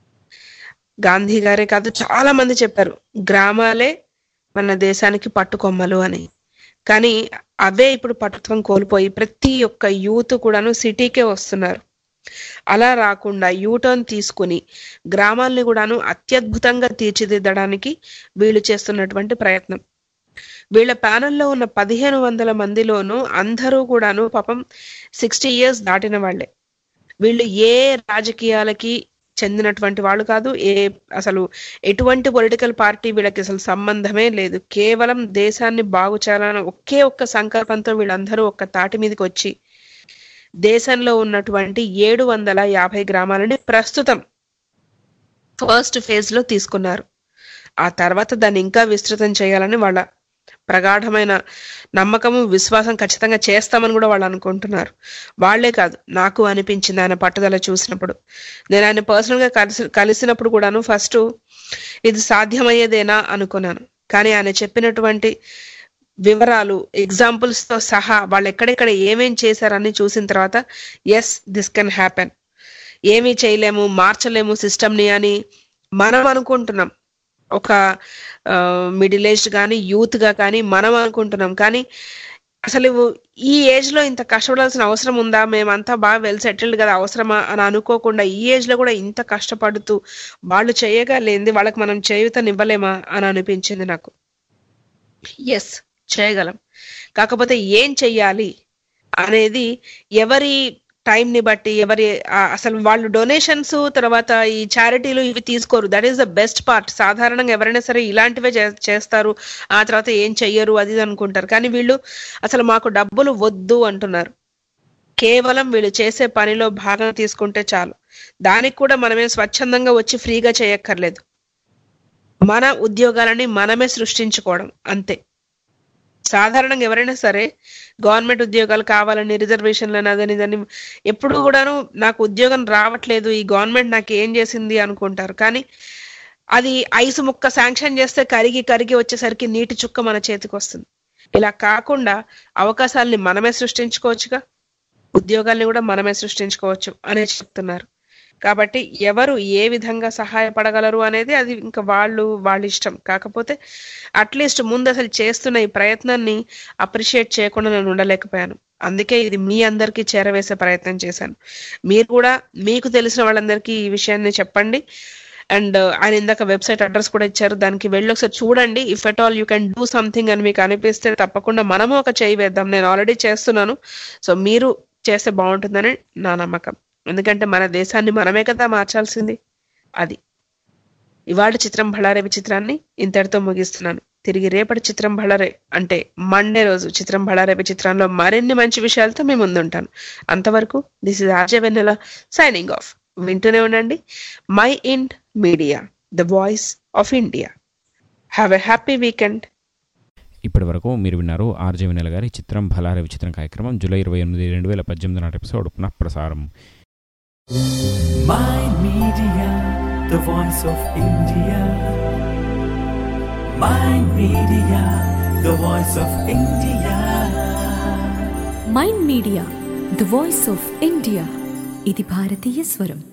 గాంధీ గారే కాదు చాలా మంది చెప్పారు గ్రామాలే మన దేశానికి పట్టుకొమ్మలు అని కానీ అవే ఇప్పుడు పట్టుత్వం కోల్పోయి ప్రతి ఒక్క యూత్ కూడాను సిటీకే వస్తున్నారు అలా రాకుండా యూటర్న్ తీసుకుని గ్రామాల్ని కూడాను అత్యద్భుతంగా తీర్చిదిద్దడానికి వీళ్ళు చేస్తున్నటువంటి ప్రయత్నం వీళ్ళ ప్యానెల్లో ఉన్న పదిహేను వందల మందిలోనూ అందరూ కూడాను పాపం సిక్స్టీ ఇయర్స్ దాటిన వాళ్ళే వీళ్ళు ఏ రాజకీయాలకి చెందినటువంటి వాళ్ళు కాదు ఏ అసలు ఎటువంటి పొలిటికల్ పార్టీ వీళ్ళకి అసలు సంబంధమే లేదు కేవలం దేశాన్ని బాగు చేయాలని ఒకే ఒక్క సంకల్పంతో వీళ్ళందరూ ఒక్క తాటి మీదకి వచ్చి దేశంలో ఉన్నటువంటి ఏడు వందల యాభై గ్రామాలని ప్రస్తుతం ఫస్ట్ ఫేజ్ లో తీసుకున్నారు ఆ తర్వాత దాన్ని ఇంకా విస్తృతం చేయాలని వాళ్ళ ప్రగాఢమైన నమ్మకము విశ్వాసం ఖచ్చితంగా చేస్తామని కూడా వాళ్ళు అనుకుంటున్నారు వాళ్లే కాదు నాకు అనిపించింది ఆయన పట్టుదల చూసినప్పుడు నేను ఆయన పర్సనల్ గా కలిసి కలిసినప్పుడు కూడాను ఫస్ట్ ఇది సాధ్యమయ్యేదేనా అనుకున్నాను కానీ ఆయన చెప్పినటువంటి వివరాలు ఎగ్జాంపుల్స్ తో సహా వాళ్ళు ఎక్కడెక్కడ ఏమేం చేశారని చూసిన తర్వాత ఎస్ దిస్ కెన్ హ్యాపెన్ ఏమీ చేయలేము మార్చలేము సిస్టమ్ ని అని మనం అనుకుంటున్నాం ఒక మిడిల్ ఏజ్ కానీ యూత్ గా కానీ మనం అనుకుంటున్నాం కానీ అసలు ఈ ఏజ్ లో ఇంత కష్టపడాల్సిన అవసరం ఉందా మేమంతా బాగా వెల్ సెటిల్డ్ కదా అవసరమా అని అనుకోకుండా ఈ ఏజ్ లో కూడా ఇంత కష్టపడుతూ వాళ్ళు చేయగలేంది వాళ్ళకి మనం చేయుతనివ్వలేమా అని అనిపించింది నాకు ఎస్ చేయగలం కాకపోతే ఏం చెయ్యాలి అనేది ఎవరి టైం ని బట్టి ఎవరి ఆ, అసలు వాళ్ళు డొనేషన్స్ తర్వాత ఈ చారిటీలు ఇవి తీసుకోరు that is the best part సాధారణంగా ఎవరైనా సరే ఇలాంటివే చే- చేస్తారు ఆ తర్వాత ఏం చెయ్యరు అది ఇది అనుకుంటారు కానీ వీళ్ళు అసలు మాకు డబ్బులు వద్దు అంటున్నారు కేవలం వీళ్ళు చేసే పనిలో భాగం తీసుకుంటే చాలు దానికి కూడా మనమే స్వచ్ఛందంగా వచ్చి ఫ్రీగా చేయక్కర్లేదు మన ఉద్యోగాలని మనమే సృష్టించుకోవడం అంతే సాధారణంగా ఎవరైనా సరే గవర్నమెంట్ ఉద్యోగాలు కావాలని రిజర్వేషన్లను అదని ఇదని ఎప్పుడు కూడాను నాకు ఉద్యోగం రావట్లేదు ఈ గవర్నమెంట్ నాకు ఏం చేసింది అనుకుంటారు కానీ అది ఐసు ముక్క శాంక్షన్ చేస్తే కరిగి కరిగి వచ్చేసరికి నీటి చుక్క మన చేతికి వస్తుంది ఇలా కాకుండా అవకాశాలని మనమే సృష్టించుకోవచ్చుగా ఉద్యోగాల్ని కూడా మనమే సృష్టించుకోవచ్చు అనే చెప్తున్నారు కాబట్టి ఎవరు ఏ విధంగా సహాయపడగలరు అనేది అది ఇంకా వాళ్ళు వాళ్ళ ఇష్టం కాకపోతే అట్లీస్ట్ ముందు అసలు చేస్తున్న ఈ ప్రయత్నాన్ని అప్రిషియేట్ చేయకుండా నేను ఉండలేకపోయాను అందుకే ఇది మీ అందరికీ చేరవేసే ప్రయత్నం చేశాను మీరు కూడా మీకు తెలిసిన వాళ్ళందరికీ ఈ విషయాన్ని చెప్పండి అండ్ ఆయన ఇందాక వెబ్సైట్ అడ్రస్ కూడా ఇచ్చారు దానికి వెళ్ళి ఒకసారి చూడండి if at all you can do something అని మీకు అనిపిస్తే తప్పకుండా మనము ఒక చేయి వేద్దాం నేను ఆల్రెడీ చేస్తున్నాను సో మీరు చేస్తే బాగుంటుందని నా నమ్మకం ఎందుకంటే మన దేశాన్ని మనమే కదా మార్చాల్సింది అది ఇవాళ చిత్రం భళారే విచిత్రాన్ని ఇంతటితో ముగిస్తున్నాను తిరిగి రేపటి చిత్రం భళారే అంటే మండే రోజు చిత్రం భళారే విచిత్రంలో మరిన్ని మంచి విషయాలతో మేము ముందుంటాను అంతవరకు this is RJ Vennela signing off వింటూనే ఉండండి Mind Media the voice of India have a happy weekend ఇప్పటి వరకు మీరు విన్నారు ఆర్జే వినల్ గారి చిత్రం భలారే విచిత్రం కార్యక్రమం జూలై ఇరవై ఎనిమిది రెండు వేల పద్దెనిమిది నాటి ఎపిసోడ్ పునః ప్రసారం Mind Media, the voice of India. Mind Media, the voice of India. Mind media the voice of India ఇది భారతీయ స్వరం